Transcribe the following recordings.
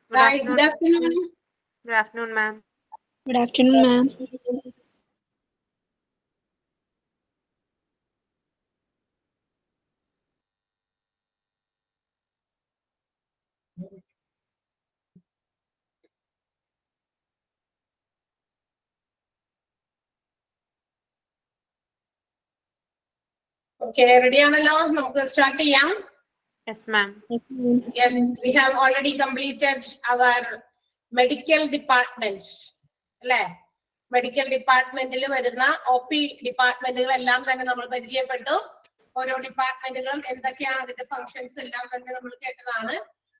Good Hi, good afternoon. afternoon. Good afternoon, ma'am. Good afternoon, ma'am. Okay, ready ആണല്ലോ നമുക്ക് start ചെയ്യാം Yes, ma'am. Yes, we have already completed our medical department. അല്ലേ medical ഡിപ്പാർട്ട്മെന്റിൽ വരുന്ന O P ഡിപ്പാർട്ട്മെന്റുകളെല്ലാം തന്നെ നമ്മൾ പരിചയപ്പെട്ടു ഓരോ ഡിപ്പാർട്ട്മെന്റുകളും എന്തൊക്കെയാണ് അതിന്റെ ഫങ്ഷൻസ് എല്ലാം തന്നെ നമ്മൾ കേട്ടതാണ്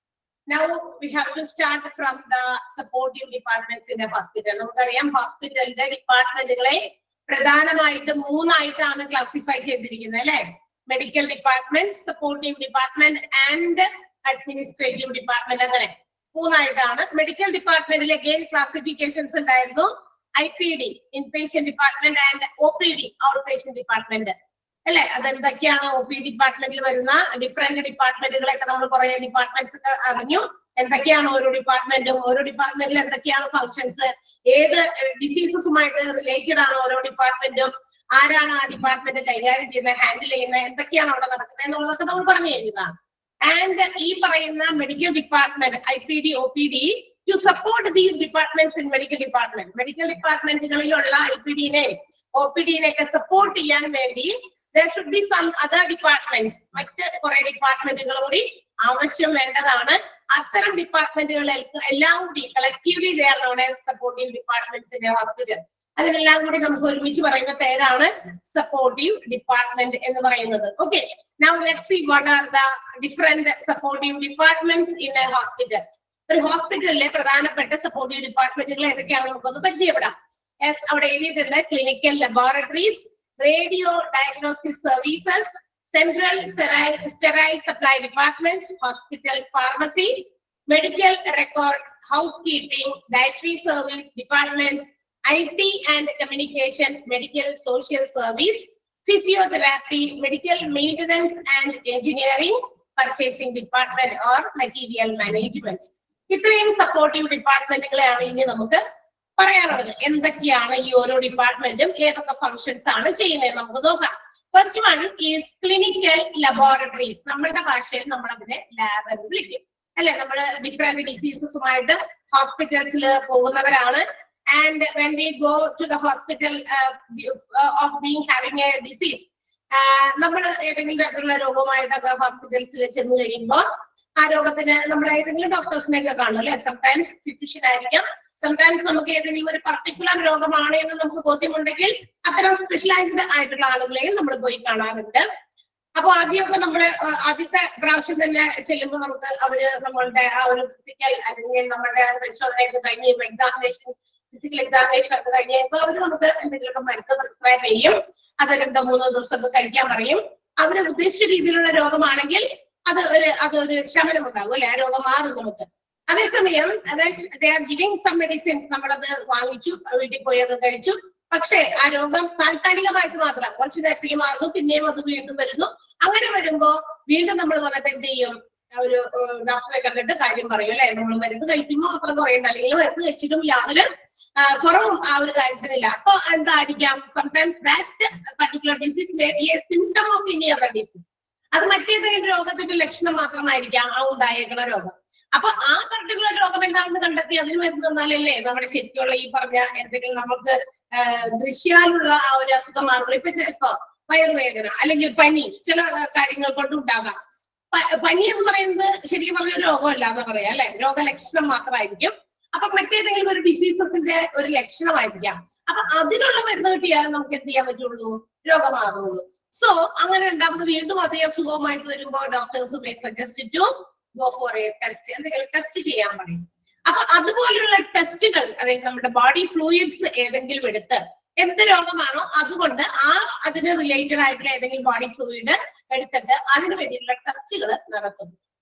Now we have to start from the supportive departments in a hospital. നമുക്കറിയാം ഹോസ്പിറ്റലിന്റെ ഡിപ്പാർട്ട്മെന്റുകളെ പ്രധാനമായിട്ട് മൂന്നായിട്ടാണ് ക്ലാസിഫൈ ചെയ്തിരിക്കുന്നത് അല്ലെ medical department supportive department and administrative department അങ്ങനെ മൂന്നായിട്ടാണ് മെഡിക്കൽ ഡിപ്പാർട്ട്മെന്റിൽ അഗെയിൻ ക്ലാസിഫിക്കേഷൻസ് ഉണ്ടായിരുന്നു I P D inpatient department and O P D outpatient department അല്ലെ അതെന്തൊക്കെയാണ് ഒ പി ഡിപ്പാർട്ട്മെന്റിൽ വരുന്ന ഡിഫറെന്റ് ഡിപ്പാർട്ട്മെന്റുകളൊക്കെ നമ്മൾ കുറെ ഡിപ്പാർട്ട്മെന്റ്സ് ഒക്കെ അറിഞ്ഞു എന്തൊക്കെയാണ് ഓരോ ഡിപ്പാർട്ട്മെന്റും ഓരോ ഡിപ്പാർട്ട്മെന്റിൽ എന്തൊക്കെയാണ് ഫങ്ഷൻസ് ഏത് ഡിസീസസുമായിട്ട് റിലേറ്റഡ് ആണ് ഓരോ ഡിപ്പാർട്ട്മെന്റും ആരാണ് ആ ഡിപ്പാർട്ട്മെന്റ് കൈകാര്യം ചെയ്യുന്നത് ഹാൻഡിൽ ചെയ്യുന്നത് എന്തൊക്കെയാണ് അവിടെ നടക്കുന്നത് എന്നുള്ളതൊക്കെ നമ്മൾ പറഞ്ഞു കഴിഞ്ഞതാണ് ആൻഡ് ഈ പറയുന്ന medical department I P D O P D to support these departments in medical department medical ഡിപ്പാർട്ട്മെന്റുകളിലുള്ള ഐ പി ഡിനെ ഒ പി ഡിനെ ഒക്കെ സപ്പോർട്ട് ചെയ്യാൻ വേണ്ടി there should be some other departments മറ്റ് കുറെ ഡിപ്പാർട്ട്മെന്റുകൾ കൂടി ആവശ്യം വേണ്ടതാണ് അത്തരം ഡിപ്പാർട്ട്മെന്റുകൾ എല്ലാം കൂടി collectively they are known as supportive departments in hospital അതിനെല്ലാം കൂടി നമുക്ക് ഒരുമിച്ച് പറയുന്ന പേരാണ് സപ്പോർട്ടീവ് ഡിപ്പാർട്ട്മെന്റ് എന്ന് പറയുന്നത് okay now let see what are the different supportive departments in a hospital ഒരു ഹോസ്പിറ്റലിലെ പ്രധാനപ്പെട്ട സപ്പോർട്ടീവ് ഡിപ്പാർട്ട്മെന്റുകൾ ഏതൊക്കെയാണ് നമുക്കൊന്ന് പരിചയപ്പെടാം Yes, അവിടെ എഴുതിയിട്ടുണ്ട് clinical laboratories radio diagnostic services central sterile supply department hospital pharmacy medical records housekeeping dietary service department I T and communication medical social service physiotherapy medical maintenance and engineering purchasing department or material management ഇത്രയും supportive ഡിപ്പാർട്ട്മെന്റുകളെയാണ് ഇനി നമുക്ക് പറയാനുള്ളത് എന്തൊക്കെയാണ് ഈ ഓരോ ഡിപ്പാർട്ട്മെന്റും ഏതൊക്കെ functions ആണ് ചെയ്യുന്നത് നമുക്ക് നോക്കാം first one is clinical laboratories നമ്മളുടെ ഭാഷയിൽ നമ്മൾ അതിനെ ലാബ് എന്ന് വിളിക്കും അല്ലെ നമ്മൾ ഡിഫറെന്റ് ഡിസീസസുമായിട്ട് ഹോസ്പിറ്റൽസിൽ പോകുന്നവരാണ് and when we go to the hospital of being having a disease നമ്മൾ ഏതെങ്കിലും തരത്തിലുള്ള രോഗവുമായിട്ടൊക്കെ ഹോസ്പിറ്റൽസിൽ ചെന്ന് കഴിയുമ്പോൾ ആ രോഗത്തിന് നമ്മൾ ഏതെങ്കിലും ഡോക്ടേഴ്സിനെയൊക്കെ കാണും അല്ലെ സംടൈംസ് ഫിസിഷ്യൻ ആയിരിക്കാം സംടൈംസ് നമുക്ക് ഏതെങ്കിലും ഒരു പർട്ടിക്കുലർ രോഗമാണ് എന്ന് നമുക്ക് ബോധ്യമുണ്ടെങ്കിൽ അത്തരം സ്പെഷ്യലൈസ്ഡ് ആയിട്ടുള്ള ആളുകളെയും നമ്മൾ പോയി കാണാറുണ്ട് അപ്പൊ ആദ്യമൊക്കെ നമ്മള് ആ, ആദ്യത്തെ പ്രാവശ്യം തന്നെ ചെല്ലുമ്പോൾ നമുക്ക് അവര് നമ്മളുടെ ആ ഒരു ഫിസിക്കൽ അല്ലെങ്കിൽ നമ്മളുടെ പരിശോധനയൊക്കെ കഴിഞ്ഞ് എക്സാമിനേഷൻ ഫിസിക്കൽ എക്സാമിനേഷൻ ഒക്കെ കഴിഞ്ഞ് കഴിയുമ്പോൾ അവര് നമുക്ക് എന്തെങ്കിലുമൊക്കെ മരുന്ന് പ്രിസ്ക്രൈബ് ചെയ്യും അത് രണ്ടോ മൂന്നോ ദിവസമൊക്കെ കഴിക്കാൻ പറയും അവര് ഉദ്ദേശിച്ച രീതിയിലുള്ള രോഗമാണെങ്കിൽ അത് ഒരു അതൊരു ശമനം ഉണ്ടാകും അല്ലെ ആ രോഗം മാറും നമുക്ക് അതേസമയം ഗിവിംഗ് സം മെഡിസിൻസ് നമ്മളത് വാങ്ങിച്ചു വീട്ടിൽ പോയി അത് കഴിച്ചു പക്ഷേ ആ രോഗം താൽക്കാലികമായിട്ട് മാത്രം കുറച്ച് നേരത്തേക്ക് മാറുന്നു പിന്നെയും അത് വീണ്ടും വരുന്നു അങ്ങനെ വരുമ്പോ വീണ്ടും നമ്മൾ വന്നിട്ട് എന്ത് ചെയ്യും ഒരു ഡോക്ടറെ കണ്ടിട്ട് കാര്യം പറയും അല്ലെ നമ്മൾ മരുന്ന് കഴിക്കുമ്പോൾ അത്ര കുറയണ്ട അല്ലെങ്കിൽ മരുന്ന് കഴിച്ചിട്ടും യാതൊരു ആ, കുറവും ആ ഒരു കാര്യത്തിനില്ല അപ്പൊ എന്തായിരിക്കാം sometimes that particular disease may be a symptom of any other disease അത് മറ്റേതെങ്കിലും രോഗത്തിന്റെ ലക്ഷണം മാത്രമായിരിക്കാം ആ ഉണ്ടായേക്കണ രോഗം അപ്പൊ ആ പർട്ടിക്കുലർ രോഗം എന്താണെന്ന് കണ്ടെത്തി അതിന് മരുന്ന് തന്നാലല്ലേ നമ്മുടെ ശരിക്കുള്ള ഈ പറഞ്ഞ എന്തെങ്കിലും നമുക്ക് ആ, ദൃശ്യാലുള്ള ആ ഒരു അസുഖം മാറുള്ളൂ ഇപ്പൊ ചിലപ്പോ വയറുവേദന അല്ലെങ്കിൽ പനി ചില ആ, കാര്യങ്ങൾ കൊണ്ട് ഉണ്ടാകാം പ- പനി എന്ന് പറയുന്നത് ശരിക്കും പറഞ്ഞ ഒരു രോഗമല്ല എന്ന് പറയാം അല്ലെ രോഗലക്ഷണം മാത്രമായിരിക്കും അപ്പൊ മറ്റേതെങ്കിലും ഒരു ഡിസീസസിന്റെ ഒരു ലക്ഷണമായിരിക്കാം അപ്പൊ അതിനുള്ള മരുന്ന് കിട്ടിയാൽ നമുക്ക് എന്ത് ചെയ്യാൻ പറ്റുള്ളൂ രോഗമാകുള്ളൂ സോ അങ്ങനെ ഉണ്ടാകുന്ന വീണ്ടും അതേ അസുഖവുമായിട്ട് വരുമ്പോൾ doctors may suggest to go for a test എന്തെങ്കിലും ടെസ്റ്റ് ചെയ്യാൻ പറയും അപ്പൊ അതുപോലുള്ള ടെസ്റ്റുകൾ അതായത് നമ്മുടെ ബോഡി ഫ്ലൂയിഡ്സ് ഏതെങ്കിലും എടുത്ത് എന്ത് രോഗമാണോ അതുകൊണ്ട് ആ അതിന് റിലേറ്റഡ് ആയിട്ടുള്ള ഏതെങ്കിലും ബോഡി ഫ്ലൂയിഡ് എടുത്തിട്ട് അതിന് വേണ്ടിയിട്ടുള്ള ടെസ്റ്റുകൾ നടത്തും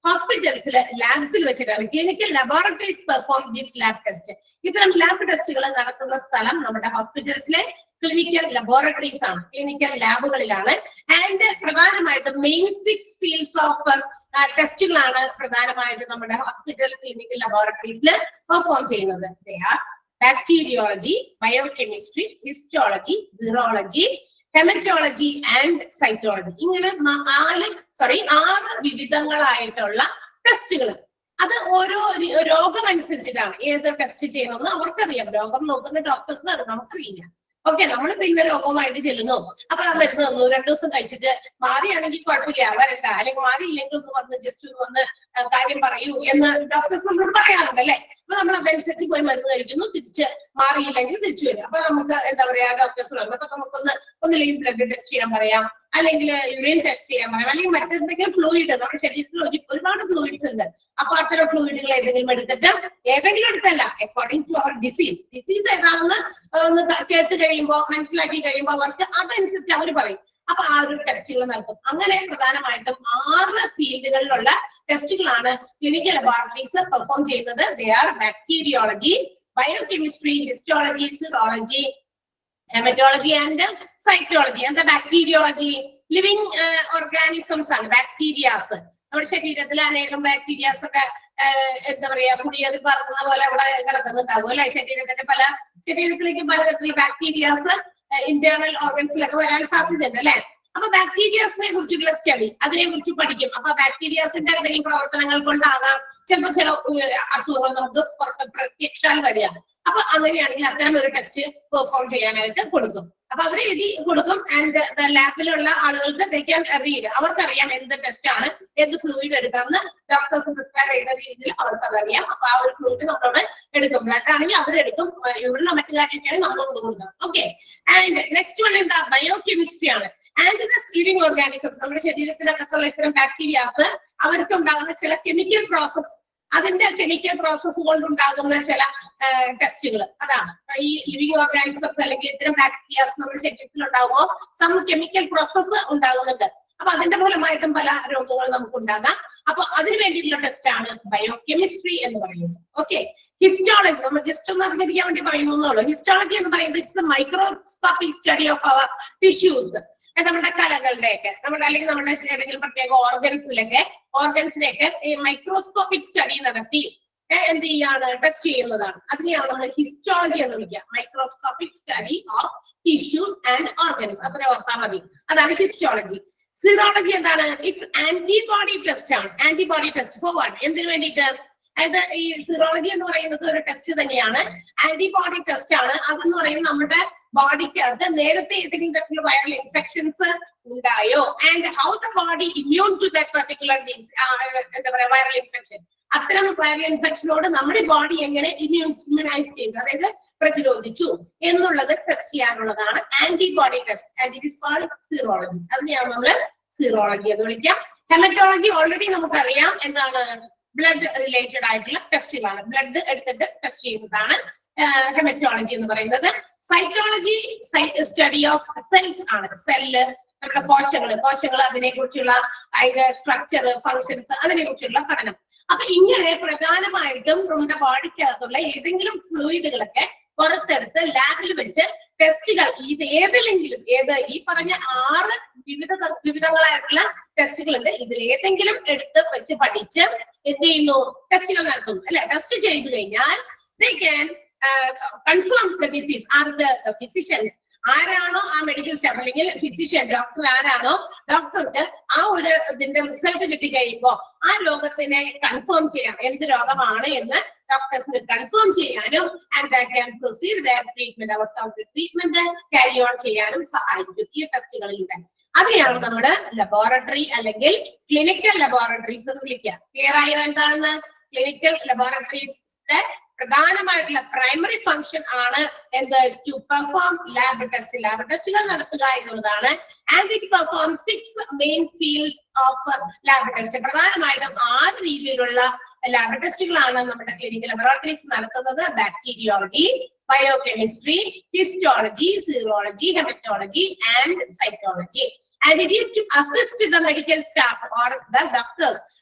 ഹോസ്പിറ്റൽസിൽ ലാബ്സിൽ വെച്ചിട്ടാണ് clinical laboratories perform this lab test ഇത്തരം ലാബ് ടെസ്റ്റുകൾ നടത്തുന്ന സ്ഥലം നമ്മുടെ ഹോസ്പിറ്റൽസിലെ ക്ലിനിക്കൽ ലബോറട്ടറീസ് ആണ് ക്ലിനിക്കൽ ലാബുകളിലാണ് ആൻഡ് പ്രധാനമായിട്ടും മെയിൻ സിക്സ് ഫീൽഡ്സ് ഓഫ് ടെസ്റ്റുകളാണ് പ്രധാനമായിട്ടും നമ്മുടെ ഹോസ്പിറ്റൽ ക്ലിനിക്കൽ ലബോറട്ടറീസിൽ പെർഫോം ചെയ്യുന്നത് They are bacteriology biochemistry histology serology haematology and cytology ഇങ്ങനെ നാല് സോറി ആറ് വിവിധങ്ങളായിട്ടുള്ള ടെസ്റ്റുകൾ അത് ഓരോ രി- രോഗം അനുസരിച്ചിട്ടാണ് ഏത് ടെസ്റ്റ് ചെയ്യണമെന്ന് അവർക്കറിയാം രോഗം നോക്കുന്ന ഡോക്ടേഴ്സിനാണ് നമുക്കറിയില്ല ഓക്കെ നമ്മൾ പിന്നെ രോഗവുമായിട്ട് ചെല്ലുന്നു അപ്പൊ ആ മരുന്ന് തന്നു രണ്ടു ദിവസം കഴിച്ചിട്ട് മാറിയാണെങ്കിൽ കുഴപ്പമില്ല വരണ്ട അല്ലെങ്കിൽ മാറിയില്ലെങ്കിൽ ഒന്ന് വന്ന് ജസ്റ്റ് ഒന്ന് വന്ന് ആ, കാര്യം പറയൂ എന്ന് ഡോക്ടേഴ്സ് നമ്മളോട് പറയാറുണ്ട് അല്ലെ അപ്പൊ നമ്മൾ അതനുസരിച്ച് പോയി മരുന്ന് കഴിക്കുന്നു തിരിച്ച് മാറിയില്ലെങ്കിൽ തിരിച്ചു വരും അപ്പൊ നമുക്ക് എന്താ പറയാ ഡോക്ടേഴ്സ് അപ്പൊ നമുക്കൊന്ന് ഒന്നില്ലെങ്കിൽ ബ്ലഡ് ടെസ്റ്റ് ചെയ്യാൻ പറയാം അല്ലെങ്കിൽ യൂറിൻ ടെസ്റ്റ് ചെയ്യാൻ പറയാം അല്ലെങ്കിൽ മറ്റെന്തെങ്കിലും ഫ്ലൂയിഡ് നമ്മുടെ ശരീരത്തിൽ ഒരു- ഒരുപാട് ഫ്ലൂയിഡ്സ് ഉണ്ട് അപ്പൊ അത്തരം ഫ്ലൂയിഡുകൾ ഏതെങ്കിലും എടുത്തിട്ട് ഏതെങ്കിലും എടുത്തല്ല according to our disease disease ഏതാണെന്ന് ഒന്ന് ക- കേട്ട് കഴിയുമ്പോൾ മനസ്സിലാക്കി കഴിയുമ്പോൾ അവർക്ക് അതനുസരിച്ച് അവർ പറയും അപ്പൊ ആ ഒരു ടെസ്റ്റുകൾ നടത്തും അങ്ങനെ പ്രധാനമായിട്ടും ആറ് ഫീൽഡുകളിലുള്ള ടെസ്റ്റുകളാണ് ക്ലിനിക്കൽ ലബോറട്ടറീസ് പെർഫോം ചെയ്യുന്നത് they are bacteriology biochemistry histology serology haematology and cytology എന്താ ബാക്ടീരിയോളജി ലിവിങ് ഓർഗാനിസംസ് ആണ് ബാക്ടീരിയാസ് നമ്മുടെ ശരീരത്തിൽ അനേകം ബാക്ടീരിയാസ് ഒക്കെ ആഹ് എന്താ പറയാ കുടിയേറി പറക്കുന്ന പോലെ അവിടെ കിടക്കുന്നുണ്ടാവും അല്ലെ ശരീരത്തിന്റെ പല ശരീരത്തിലേക്ക് പലതരത്തിലുള്ള ബാക്ടീരിയാസ് ഇന്റേണൽ ഓർഗൻസിലൊക്കെ വരാൻ സാധ്യതയുണ്ട് അല്ലെ അപ്പൊ ബാക്ടീരിയാസിനെ കുറിച്ചുള്ള സ്റ്റഡി അതിനെ കുറിച്ച് പഠിക്കും അപ്പൊ ബാക്ടീരിയാസിന്റെ എന്തെങ്കിലും പ്രവർത്തനങ്ങൾ കൊണ്ടാകാം ചിലപ്പോൾ ചില ഏഹ്, അസുഖങ്ങൾ നമുക്ക് പുറത്ത് പ്രത്യക്ഷാൽ വരിക അപ്പൊ അങ്ങനെയാണെങ്കിൽ അത്തരം ഒരു ടെസ്റ്റ് പെർഫോം ചെയ്യാനായിട്ട് കൊടുക്കും അപ്പൊ അവർ എഴുതി കൊടുക്കും ആൻഡ് ലാബിലുള്ള ആളുകൾക്ക് they can റീഡ് അവർക്കറിയാം എന്ത് ടെസ്റ്റ് ആണ് എന്ത് ഫ്ലൂയിഡ് എടുക്കാമെന്ന് ഡോക്ടേഴ്സ് പ്രിസ്ക്രൈബ് ചെയ്യുന്ന രീതിയിൽ അവർക്ക് അതറിയാം അപ്പൊ ആ ഒരു ഫ്ലൂയിഡ് നമ്മളോട് എടുക്കും ബ്ലഡ് ആണെങ്കിൽ അവരെടുക്കും യൂറിനോ മറ്റു കാര്യമൊക്കെയാണ് നമ്മൾ കൊടുക്കുന്നത് ഓക്കെ ആൻഡ് നെക്സ്റ്റ് വൺ എന്താ ബയോകെമിസ്ട്രി ആണ് ആൻഡ് ലിവിംഗ് ഓർഗാനിസംസ് നമ്മുടെ ശരീരത്തിനകത്തുള്ള ഇത്തരം ബാക്ടീരിയാസ് അവർക്ക് ഉണ്ടാകുന്ന ചില കെമിക്കൽ പ്രോസസ് അതിന്റെ കെമിക്കൽ പ്രോസസ് കൊണ്ടുണ്ടാകുന്ന ചില ടെസ്റ്റുകൾ അതാണ് ഈ ലിവിംഗ് ഓർഗാനിസംസ് അല്ലെങ്കിൽ ഇത്തരം ബാക്ടീരിയാസ് നമ്മുടെ ശരീരത്തിൽ ഉണ്ടാകുമ്പോൾ സം കെമിക്കൽ പ്രോസസ്സ് ഉണ്ടാകുന്നുണ്ട് അപ്പൊ അതിന്റെ ഫലമായിട്ടും പല രോഗങ്ങൾ നമുക്ക് ഉണ്ടാകാം അപ്പൊ അതിന് വേണ്ടിയിട്ടുള്ള ടെസ്റ്റ് ആണ് ബയോകെമിസ്ട്രി എന്ന് പറയുന്നത് ഓക്കെ ഹിസ്റ്റോളജി നമ്മൾ ജസ്റ്റ് ഒന്ന് അറിഞ്ഞിരിക്കാൻ വേണ്ടി പറയുന്നുള്ളൂ ഹിസ്റ്റോളജി എന്ന് പറയുന്നത് it's microscopic study of our tissues നമ്മുടെ കലകളുടെയൊക്കെ നമ്മുടെ അല്ലെങ്കിൽ നമ്മുടെ ഏതെങ്കിലും പ്രത്യേക ഓർഗൻസിലൊക്കെ ഓർഗൻസിനെയൊക്കെ ഈ മൈക്രോസ്കോപ്പിക് സ്റ്റഡി നടത്തി ഏ, എന്ത് ചെയ്യാണ് ടെസ്റ്റ് ചെയ്യുന്നതാണ് അതിനെയാണ് നമ്മൾ ഹിസ്റ്റോളജി എന്ന് വിളിക്കുക microscopic study of tissues and organs അത്ര ഓർത്താൽ മതി അതാണ് ഹിസ്റ്റോളജി സിറോളജി എന്താണ് ഇറ്റ്സ് ആന്റിബോഡി ടെസ്റ്റ് ആണ് ആന്റിബോഡി ടെസ്റ്റ് ഫോർ വാട്ട് എന്തിനു വേണ്ടിയിട്ട് അതായത് ഈ സിറോളജി എന്ന് പറയുന്നത് ഒരു ടെസ്റ്റ് തന്നെയാണ് ആന്റിബോഡി ടെസ്റ്റ് ആണ് അതെന്ന് പറയുന്നത് നമ്മുടെ ബോഡിക്കകത്ത് നേരത്തെ ഏതെങ്കിലും തരത്തിലുള്ള വൈറൽ ഇൻഫെക്ഷൻസ് ഉണ്ടായോ and how the body immune to that particular എന്താ പറയാ വൈറൽ ഇൻഫെക്ഷൻ അത്തരം വൈറൽ ഇൻഫെക്ഷനോട് നമ്മുടെ ബോഡി എങ്ങനെ ഇമ്മ്യൂൺ ഇമ്മ്യൂണൈസ് ചെയ്തു അതായത് പ്രതിരോധിച്ചു എന്നുള്ളത് ടെസ്റ്റ് ചെയ്യാനുള്ളതാണ് antibody test and it is called serology അതിനെയാണ് നമ്മൾ സീറോളജി എന്ന് വിളിക്കാം ഹെമറ്റോളജി ഓൾറെഡി നമുക്കറിയാം എന്താണ് ബ്ലഡ് റിലേറ്റഡ് ആയിട്ടുള്ള ടെസ്റ്റുകളാണ് ബ്ലഡ് എടുത്തിട്ട് ടെസ്റ്റ് ചെയ്യുന്നതാണ് ഹെമറ്റോളജി എന്ന് പറയുന്നത് സൈറ്റോളജി സ്റ്റഡി ഓഫ് സെൽസ് ആണ് സെല്ല് നമ്മുടെ കോശങ്ങൾ കോശങ്ങൾ അതിനെ കുറിച്ചുള്ള അതിന്റെ സ്ട്രക്ചർ ഫങ്ഷൻസ് അതിനെ കുറിച്ചുള്ള പഠനം അപ്പൊ ഇങ്ങനെ പ്രധാനമായിട്ടും നമ്മുടെ ബോഡിക്കകത്തുള്ള ഏതെങ്കിലും ഫ്ലൂയിഡുകളൊക്കെ പുറത്തെടുത്ത് ലാബിൽ വെച്ച് ടെസ്റ്റുകൾ ഇത് ഏതിലെങ്കിലും ഏത് ഈ പറഞ്ഞ ആറ് വിവിധ ത- വിവിധങ്ങളായിട്ടുള്ള ടെസ്റ്റുകളുണ്ട് ഇതിൽ ഏതെങ്കിലും എടുത്ത് വെച്ച് പഠിച്ച് എന്ത് ചെയ്യുന്നു ടെസ്റ്റുകൾ നടത്തുന്നു അല്ലെ ടെസ്റ്റ് ചെയ്തു കഴിഞ്ഞാൽ they can uh, confirm the disease are the physicians ആരാണോ ആ മെഡിക്കൽ സ്റ്റാഫ് അല്ലെങ്കിൽ ഫിസിഷ്യൻ ഡോക്ടർ ആരാണോ ഡോക്ടർക്ക് ആ ഒരു ഇതിന്റെ റിസൾട്ട് കിട്ടി കഴിയുമ്പോ ആ രോഗത്തിനെ കൺഫേം ചെയ്യാം എന്ത് രോഗമാണ് എന്ന് ഡോക്ടേഴ്സിന് കൺഫേം ചെയ്യാനും and that can proceed their treatment അവർ ട്രീറ്റ്മെന്റ് ക്യാരി ഓൺ ചെയ്യാനും സഹായിക്കും ഈ ടെസ്റ്റുകളിലൂടെ അതിനെയാണ് നമ്മുടെ ലബോറട്ടറി അല്ലെങ്കിൽ ക്ലിനിക്കൽ ലബോറട്ടറീസ് എന്ന് വിളിക്കുക ക്ലിയർ ആയോ എന്താണെന്ന് ക്ലിനിക്കൽ ലബോറട്ടറീസിന്റെ പ്രധാനമായിട്ടുള്ള പ്രൈമറി ഫംഗ്ഷൻ ആണ് എന്ത് to perform lab test lab ടെസ്റ്റുകൾ നടത്തുക എന്നുള്ളതാണ് and it perform six main field of lab test പ്രധാനമായിട്ടും ആറ് രീതിയിലുള്ള ലാബ് ടെസ്റ്റുകളാണ് നമ്മുടെ ക്ലിനിക്കൽ ലബോറട്ടറീസ് നടത്തുന്നത് bacteriology biochemistry histology serology haematology and cytology and it is to assist the medical staff or the doctors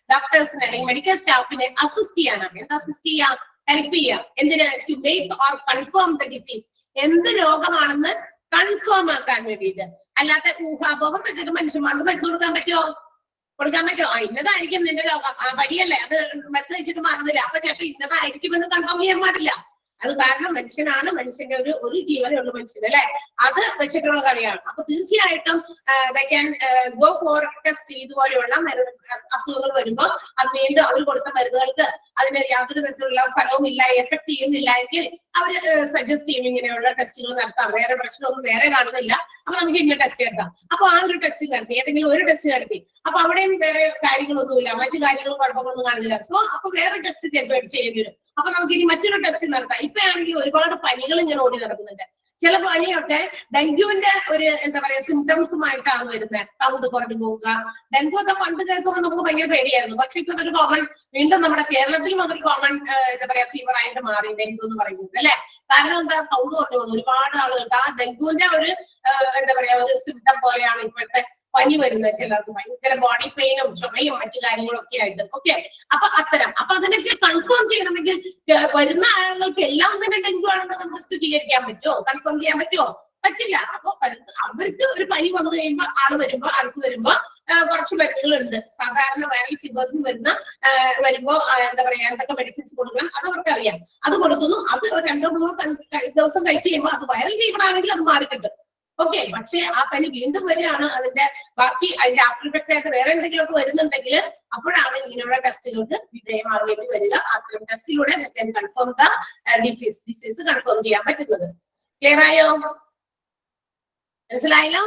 ഡോക്ടേഴ്സിനെ അല്ലെങ്കിൽ മെഡിക്കൽ സ്റ്റാഫിനെ assist ചെയ്യാനാണ് എന്താ അസിസ്റ്റ് ചെയ്യാം ഹെൽപ്പ് ചെയ്യാം എന്തിന് to make or confirm the disease എന്ത് രോഗമാണെന്ന് കൺഫേം ആക്കാൻ വേണ്ടിയിട്ട് അല്ലാതെ ഊഹാപോഹം വെച്ചിട്ട് മനുഷ്യന്മാർക്ക് മരുന്ന് കൊടുക്കാൻ പറ്റുമോ കൊടുക്കാൻ പറ്റുമോ ആ ഇന്നതായിരിക്കും നിന്റെ രോഗം ആ വരിയല്ലേ അത് മരുന്ന് വെച്ചിട്ട് മാറുന്നില്ല അപ്പൊ ചേട്ടൻ ഇന്നതായിരിക്കും എന്ന് കൺഫേം ചെയ്യാൻ പാടില്ല അത് കാരണം മനുഷ്യനാണ് മനുഷ്യന്റെ ഒരു ഒരു ജീവനേ ഉള്ളൂ മനുഷ്യൻ അല്ലെ അത് വെച്ചിട്ടുള്ള കാര്യമാണ് അപ്പൊ തീർച്ചയായിട്ടും ക്യാൻ ഗോ ഫോർ ടെസ്റ്റ് ഇതുപോലെയുള്ള മരുന്ന് അസുഖങ്ങൾ വരുമ്പോൾ അത് വീണ്ടും അവർ കൊടുത്ത മരുന്നുകൾക്ക് അതിന് യാതൊരു തരത്തിലുള്ള ഫലവും ഇല്ല എഫക്ട് ചെയ്യുന്നില്ല എങ്കിൽ അവർ സജസ്റ്റ് ചെയ്യും ഇങ്ങനെയുള്ള ടെസ്റ്റുകൾ നടത്താം വേറെ പ്രശ്നമൊന്നും വേറെ കാണുന്നില്ല അപ്പൊ നമുക്ക് ഇന്ന ടെസ്റ്റ് നടത്താം അപ്പൊ ആ ഒരു ടെസ്റ്റ് നടത്തി ഏതെങ്കിലും ഒരു ടെസ്റ്റ് നടത്തി അപ്പൊ അവിടെയും വേറെ കാര്യങ്ങളൊന്നുമില്ല മറ്റു കാര്യങ്ങളും കുഴപ്പമൊന്നും കാണില്ല സോ അപ്പൊ വേറെ ടെസ്റ്റ് ചിലപ്പോൾ ചെയ്യേണ്ടി വരും അപ്പൊ നമുക്ക് ഇനി മറ്റൊരു ടെസ്റ്റ് നടത്താം ഇപ്പൊ ആണെങ്കിൽ ഒരുപാട് പനികൾ ഇങ്ങനെ ഓടി നടക്കുന്നുണ്ട് ചില പനിയൊക്കെ ഡെങ്കുവിന്റെ ഒരു എന്താ പറയാ സിംറ്റംസുമായിട്ടാണ് വരുന്നത് സൗണ്ട് കുറഞ്ഞു പോവുക ഡെങ്കു ഒക്കെ പണ്ട് കേൾക്കുമ്പോൾ നമുക്ക് ഭയങ്കര പേടിയായിരുന്നു പക്ഷെ ഇപ്പൊ അതൊരു കോമൺ വീണ്ടും നമ്മുടെ കേരളത്തിലും അതൊരു കോമൺ എന്താ പറയാ ഫീവർ ആയിട്ട് മാറി ഡെങ്കു എന്ന് പറയുന്നത് അല്ലെ കാരണം എന്താ സൗണ്ട് കുറഞ്ഞു പോകുന്നു ഒരുപാട് ആളുകൾക്ക് ആ ഡെങ്കുവിന്റെ ഒരു എന്താ പറയാ ഒരു സിംറ്റം പോലെയാണ് ഇപ്പോഴത്തെ പനി വരുന്നത് ചിലർക്ക് ഭയങ്കര ബോഡി പെയിനും ചുമയും മറ്റു കാര്യങ്ങളൊക്കെ ആയിട്ട് ഓക്കെ അപ്പൊ അത്തരം അപ്പൊ അതിനൊക്കെ കൺഫേം ചെയ്യണമെങ്കിൽ ഏർ വരുന്ന ആളുകൾക്ക് എല്ലാം തന്നെ ഡെങ്കു ആണെന്ന് നമുക്ക് സ്ഥിരീകരിക്കാൻ പറ്റുമോ കൺഫേം ചെയ്യാൻ പറ്റുമോ പറ്റില്ല അപ്പൊ വരുന്ന- അവർക്ക് ഒരു പനി വന്നു കഴിയുമ്പോ ആള് വരുമ്പോ ആൾക്ക് വരുമ്പോ ഏർ കുറച്ച് മരുന്നുകളുണ്ട് സാധാരണ വൈറൽ ഫീവേഴ്സ് വരുന്ന ഏർ വരുമ്പോ ആ, എന്താ പറയാ എന്തൊക്കെ മെഡിസിൻസ് കൊടുക്കണം അത് അവർക്ക് അറിയാം അത് കൊടുക്കുന്നു അത് ഒരു രണ്ടോ മൂന്നോ കഴി- കഴി- ദിവസം കഴിച്ച് കഴിയുമ്പോൾ അത് വൈറൽ ഫീവർ ആണെങ്കിൽ അത് മാറിക്കിട്ടും ഓക്കെ പക്ഷേ ആ പനി വീണ്ടും വരികയാണ് അതിന്റെ ബാക്കി അതിന്റെ ആഫ്റ്റർ ഇഫക്റ്റ് ആയിട്ട് വേറെ എന്തെങ്കിലുമൊക്കെ വരുന്നുണ്ടെങ്കിൽ അപ്പോഴാണ് ഇങ്ങനെയുള്ള ടെസ്റ്റുകൾക്ക് വിധേയമാകേണ്ടി വരിക അത്തരം ടെസ്റ്റിലൂടെ confirm the disease disease confirm ചെയ്യാൻ പറ്റുന്നത് ക്ലിയർ ആയോ മനസ്സിലായല്ലോ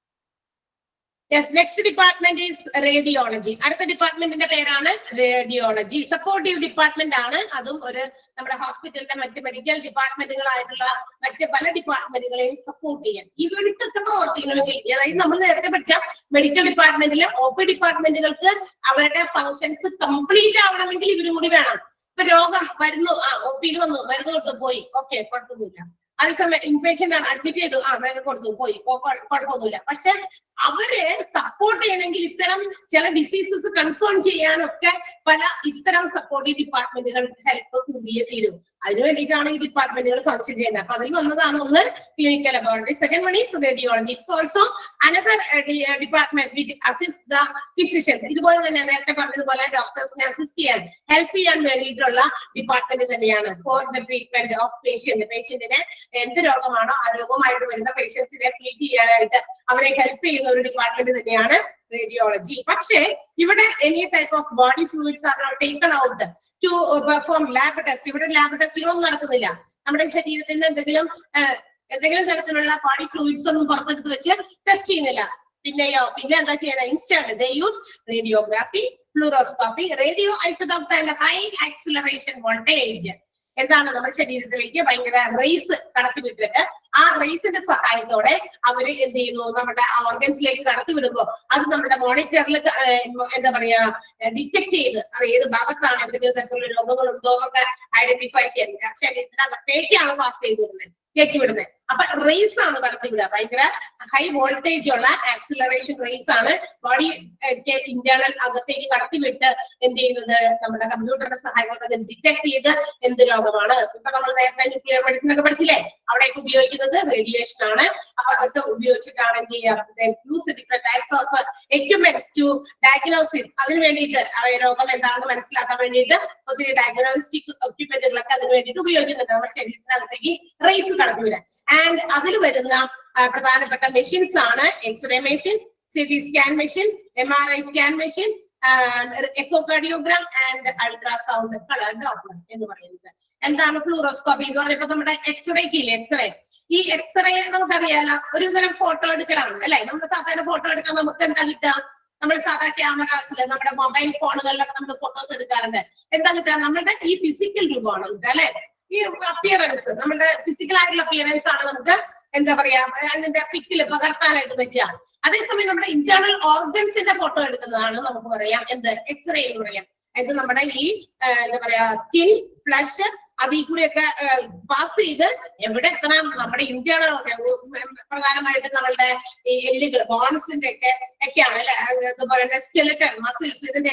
yes next department is radiology അടുത്ത ഡിപ്പാർട്ട്മെന്റിന്റെ പേരാണ് റേഡിയോളജി സപ്പോർട്ടീവ് ഡിപ്പാർട്ട്മെന്റ് ആണ് അതും ഒരു നമ്മുടെ ഹോസ്പിറ്റലിന്റെ മറ്റ് മെഡിക്കൽ ഡിപ്പാർട്ട്മെന്റുകളായിട്ടുള്ള മറ്റ് പല ഡിപ്പാർട്ട്മെന്റുകളെയും സപ്പോർട്ട് ചെയ്യാൻ ഇവർക്കൊക്കെ പ്രവർത്തിക്കണമെങ്കിൽ അതായത് നമ്മൾ നേരത്തെ പഠിച്ച മെഡിക്കൽ ഡിപ്പാർട്ട്മെന്റിലെ ഒ പി ഡിപ്പാർട്ട്മെന്റുകൾക്ക് അവരുടെ ഫങ്ഷൻസ് കംപ്ലീറ്റ് ആവണമെങ്കിൽ ഇവരും കൂടി വേണം ഇപ്പൊ രോഗം വരുന്നു ആ ഒ പിയിൽ വന്നു മരുന്ന് കൊടുത്തു പോയി ഓക്കെ കുഴപ്പമൊന്നുമില്ല അതേസമയം ഇൻപേഷ്യന്റ് ആണ് അഡ്മിറ്റ് ചെയ്തു ആ മരുന്ന് കൊടുത്തു പോയി കൊ- കൊ- കുഴപ്പമൊന്നുമില്ല പക്ഷെ അവരെ സപ്പോർട്ട് ചെയ്യണമെങ്കിൽ ഇത്തരം ചില ഡിസീസസ് കൺഫേം ചെയ്യാനൊക്കെ പല ഇത്തരം സപ്പോർട്ടീവ് ഡിപ്പാർട്ട്മെന്റുകൾ ഹെൽപ്പ് കൂടിയേ തീരും അതിനു വേണ്ടിയിട്ടാണ് ഈ ഡിപ്പാർട്ട്മെന്റുകൾ ഫങ്ഷൻ ചെയ്യുന്നത് അപ്പൊ അതിൽ വന്നതാണ് ഒന്ന് clinical laboratory second one is radiology it's also another department which assist the physician ഇതുപോലെ തന്നെ നേരത്തെ പറഞ്ഞതുപോലെ ഡോക്ടേഴ്സിനെ അസിസ്റ്റ് ചെയ്യാൻ ഹെൽപ്പ് ചെയ്യാൻ വേണ്ടിയിട്ടുള്ള ഡിപ്പാർട്ട്മെന്റ് തന്നെയാണ് for the treatment of patient പേഷ്യന്റിന് എന്ത് രോഗമാണോ ആ രോഗമായിട്ട് വരുന്ന പേഷ്യൻസിനെ ട്രീറ്റ് ചെയ്യാനായിട്ട് അവരെ ഹെൽപ്പ് ചെയ്യുന്ന ഒരു ഡിപ്പാർട്ട്മെന്റ് തന്നെയാണ് റേഡിയോളജി പക്ഷേ ഇവിടെ any type of body fluids are taken out to perform lab test ഇവിടെ ലാബ് ടെസ്റ്റുകളൊന്നും നടക്കുന്നില്ല നമ്മുടെ ശരീരത്തിന് എന്തെങ്കിലും ഏഹ്, എന്തെങ്കിലും തരത്തിലുള്ള ബോഡി ഫ്ലൂയിഡ്സ് ഒന്നും പുറത്തെടുത്ത് വെച്ച് ടെസ്റ്റ് ചെയ്യുന്നില്ല പിന്നെയോ പിന്നെ എന്താ ചെയ്യണത് instant they use radiography fluoroscopy radio isotopes and high acceleration voltage എന്താണ് നമ്മുടെ ശരീരത്തിലേക്ക് ഭയങ്കര റേസ് കടത്തിവിട്ടിട്ട് ആ റേസിന്റെ സഹായത്തോടെ അവര് എന്ത് ചെയ്യുന്നു നമ്മുടെ ഓർഗൻസിലേക്ക് കടത്തിവിടുമ്പോ അത് നമ്മുടെ മോണിറ്ററിൽ എന്താ പറയാ ഡിറ്റക്ട് ചെയ്ത് അത് ഏത് ഭാഗത്താണ് എന്തെങ്കിലും തരത്തിലുള്ള രോഗങ്ങൾ ഉണ്ടോ എന്നൊക്കെ ഐഡന്റിഫൈ ചെയ്യാൻ ശരീരത്തിനകത്തേക്കാണ് പാസ് ചെയ്ത് വിടുന്നത് കയറ്റി വിടുന്നത് അപ്പൊ റേസ് ആണ് കടത്തിവിടുക ഭയങ്കര ഹൈ വോൾട്ടേജ് ഉള്ള ആക്സിലറേഷൻ റേസ് ആണ് ബോഡി ഇന്റേണൽ അകത്തേക്ക് കടത്തിവിട്ട് എന്ത് ചെയ്യുന്നത് നമ്മുടെ കമ്പ്യൂട്ടറിന്റെ സഹായത്തോടെ അത് ഡിറ്റക്ട് ചെയ്ത് എന്ത് രോഗമാണ് ഇപ്പൊ നമ്മൾ നേരത്തെ ന്യൂക്ലിയർ മെഡിസിൻ ഒക്കെ പഠിച്ചില്ലേ അവിടേക്ക് ഉപയോഗിക്കുന്നത് റേഡിയേഷൻ ആണ് അപ്പൊ അതൊക്കെ ഉപയോഗിച്ചിട്ടാണ് എന്ത് ചെയ്യുക use different types of equipments to diagnosis അതിന് വേണ്ടിയിട്ട് ആ രോഗം എന്താണെന്ന് മനസ്സിലാക്കാൻ വേണ്ടിയിട്ട് ഒത്തിരി ഡയഗ്നോസ്റ്റിക് എക്യുപ്മെന്റുകളൊക്കെ അതിന് വേണ്ടിയിട്ട് ഉപയോഗിക്കുന്നുണ്ട് നമ്മുടെ ശരീരത്തിനകത്തേക്ക് റേസ് കടത്തിവിടാൻ ആൻഡ് അതിൽ വരുന്ന ആ, പ്രധാനപ്പെട്ട മെഷീൻസ് ആണ് x ray machine C T scan machine M R I scan machine echocardiogram and ultrasound colour Doppler എന്ന് പറയുന്നത് എന്താണ് ഫ്ലൂറോസ്കോപ്പി എന്ന് പറയുമ്പോ നമ്മുടെ എക്സ്റേക്ക് ഇല്ലേ എക്സ്റേ ഈ എക്സ്റേ നമുക്കറിയാലോ ഒരു തരം ഫോട്ടോ എടുക്കണം അല്ലെ നമ്മൾ സാധാരണ ഫോട്ടോ എടുക്കാൻ നമുക്ക് എന്താ കിട്ടുക നമ്മൾ സാധാ ക്യാമറാസിൽ നമ്മുടെ മൊബൈൽ ഫോണുകളിലൊക്കെ നമ്മൾ ഫോട്ടോസ് എടുക്കാറുണ്ട് എന്താ കിട്ടുക നമ്മുടെ ഈ ഫിസിക്കൽ രൂപമാണ് കിട്ടുക അല്ലെ ഈ അപ്പിയറൻസ് നമ്മുടെ ഫിസിക്കൽ ആയിട്ടുള്ള അപ്പിയറൻസ് ആണ് നമുക്ക് എന്താ പറയാ അതിന്റെ പിക്കിൽ പകർത്താനായിട്ട് പറ്റുക അതേസമയം നമ്മുടെ ഇന്റേണൽ ഓർഗൻസിന്റെ ഫോട്ടോ എടുക്കുന്നതാണ് നമുക്ക് പറയാം എന്ത് എക്സ്റേ എന്ന് പറയാം ഇത് നമ്മുടെ ഈ ആ, എന്താ പറയാ സ്കിൻ ഫ്ലഷ് അതിൽ കൂടിയൊക്കെ പാസ് ചെയ്ത് എവിടെ എത്തണം നമ്മുടെ ഇന്റേണൽ പ്രധാനമായിട്ടും നമ്മളുടെ ഈ എല്ലുകൾ ബോൺസിന്റെ ഒക്കെ ഒക്കെയാണ് അല്ലെ അതുപോലെ തന്നെ സ്കെലിറ്റൺ മസിൽസ് ഇതിന്റെ ഒക്കെ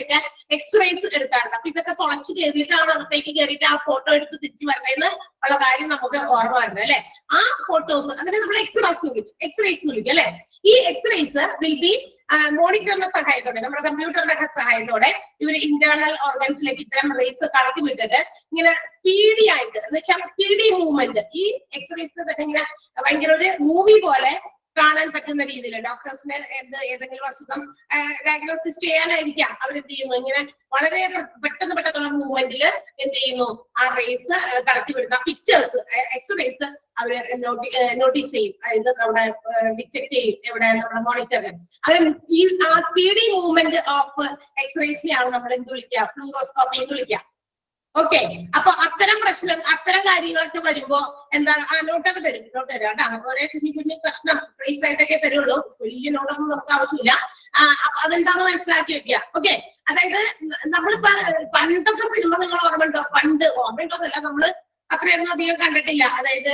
എക്സ്റേസ് എടുക്കാറുണ്ട് അപ്പൊ ഇതൊക്കെ തുളച്ച് കയറിയിട്ടാണ് അകത്തേക്ക് കയറിയിട്ട് ആ ഫോട്ടോ എടുത്ത് തിരിച്ചു വരണമെന്ന് ഉള്ള കാര്യം നമുക്ക് ഓർമ്മ വരുന്നത് അല്ലെ ആ ഫോട്ടോസ് അതിനെ നമ്മൾ എക്സ്റേസ് എന്ന് വിളിക്കും എക്സ്റേസ് എന്ന് വിളിക്കും അല്ലെ ഈ എക്സ്റേസ് വിൽ ബി മോണിറ്ററിന്റെ സഹായത്തോടെ നമ്മുടെ കമ്പ്യൂട്ടറിന്റെ ഒക്കെ സഹായത്തോടെ ഇവർ ഇന്റേണൽ ഓർഗൻസിലേക്ക് ഇത്തരം റേസ് കടത്തി വിട്ടിട്ട് ഇങ്ങനെ സ്പീഡി ആയിട്ട് എന്ന് വെച്ചാൽ സ്പീഡി മൂവ്മെന്റ് ഈ എക്സ്റേസിന് തന്നെ ഇങ്ങനെ ഭയങ്കര ഒരു മൂവി പോലെ കാണാൻ പറ്റുന്ന രീതിയിൽ ഡോക്ടേഴ്സിന് എന്ത് ഏതെങ്കിലും അസുഖം ഡയഗ്നോസിസ് ചെയ്യാനായിരിക്കാം അവരെന്ത് ചെയ്യുന്നു ഇങ്ങനെ വളരെ പെ- പെട്ടെന്ന് പെട്ടെന്നുള്ള മൂവ്മെന്റിൽ എന്ത് ചെയ്യുന്നു ആ റേസ് കടത്തിവിടുന്ന പിക്ചേഴ്സ് എക്സ്റേസ് അവര് നോട്ടീസ് ചെയ്യും അതായത് നമ്മുടെ ഡിറ്റക്ട് ചെയ്യും എവിടെ നമ്മുടെ മോണിറ്ററിൽ അവർ ഈ ആ സ്പീഡി മൂവ്മെന്റ് ഓഫ് എക്സ്റേസിനെയാണ് നമ്മൾ എന്ത് വിളിക്കുക ഫ്ലൂറോസ്കോപ്പി എന്ന് വിളിക്കുക ഓക്കെ അപ്പൊ അത്തരം പ്രശ്നം അത്തരം കാര്യങ്ങളൊക്കെ വരുമ്പോ എന്താണ് ആ നോട്ടൊക്കെ തരും നോട്ട് തരാം കേട്ടോ ഒരേ കുഞ്ഞു കുഞ്ഞു കഷ്ണം ഫ്രീസ് ആയിട്ടൊക്കെ തരുള്ളൂ വലിയ നോട്ടൊന്നും നമുക്ക് ആവശ്യമില്ല ആ, അപ്പൊ അതെന്താന്ന് മനസ്സിലാക്കി വെക്കുക ഓക്കെ അതായത് നമ്മളിപ്പോ പണ്ടത്തെ സിനിമ നിങ്ങൾ ഓർമ്മയുണ്ടോ പണ്ട് ഓർമ്മയുണ്ടോന്നല്ല നമ്മള് അത്രയൊന്നും അധികം കണ്ടിട്ടില്ല അതായത്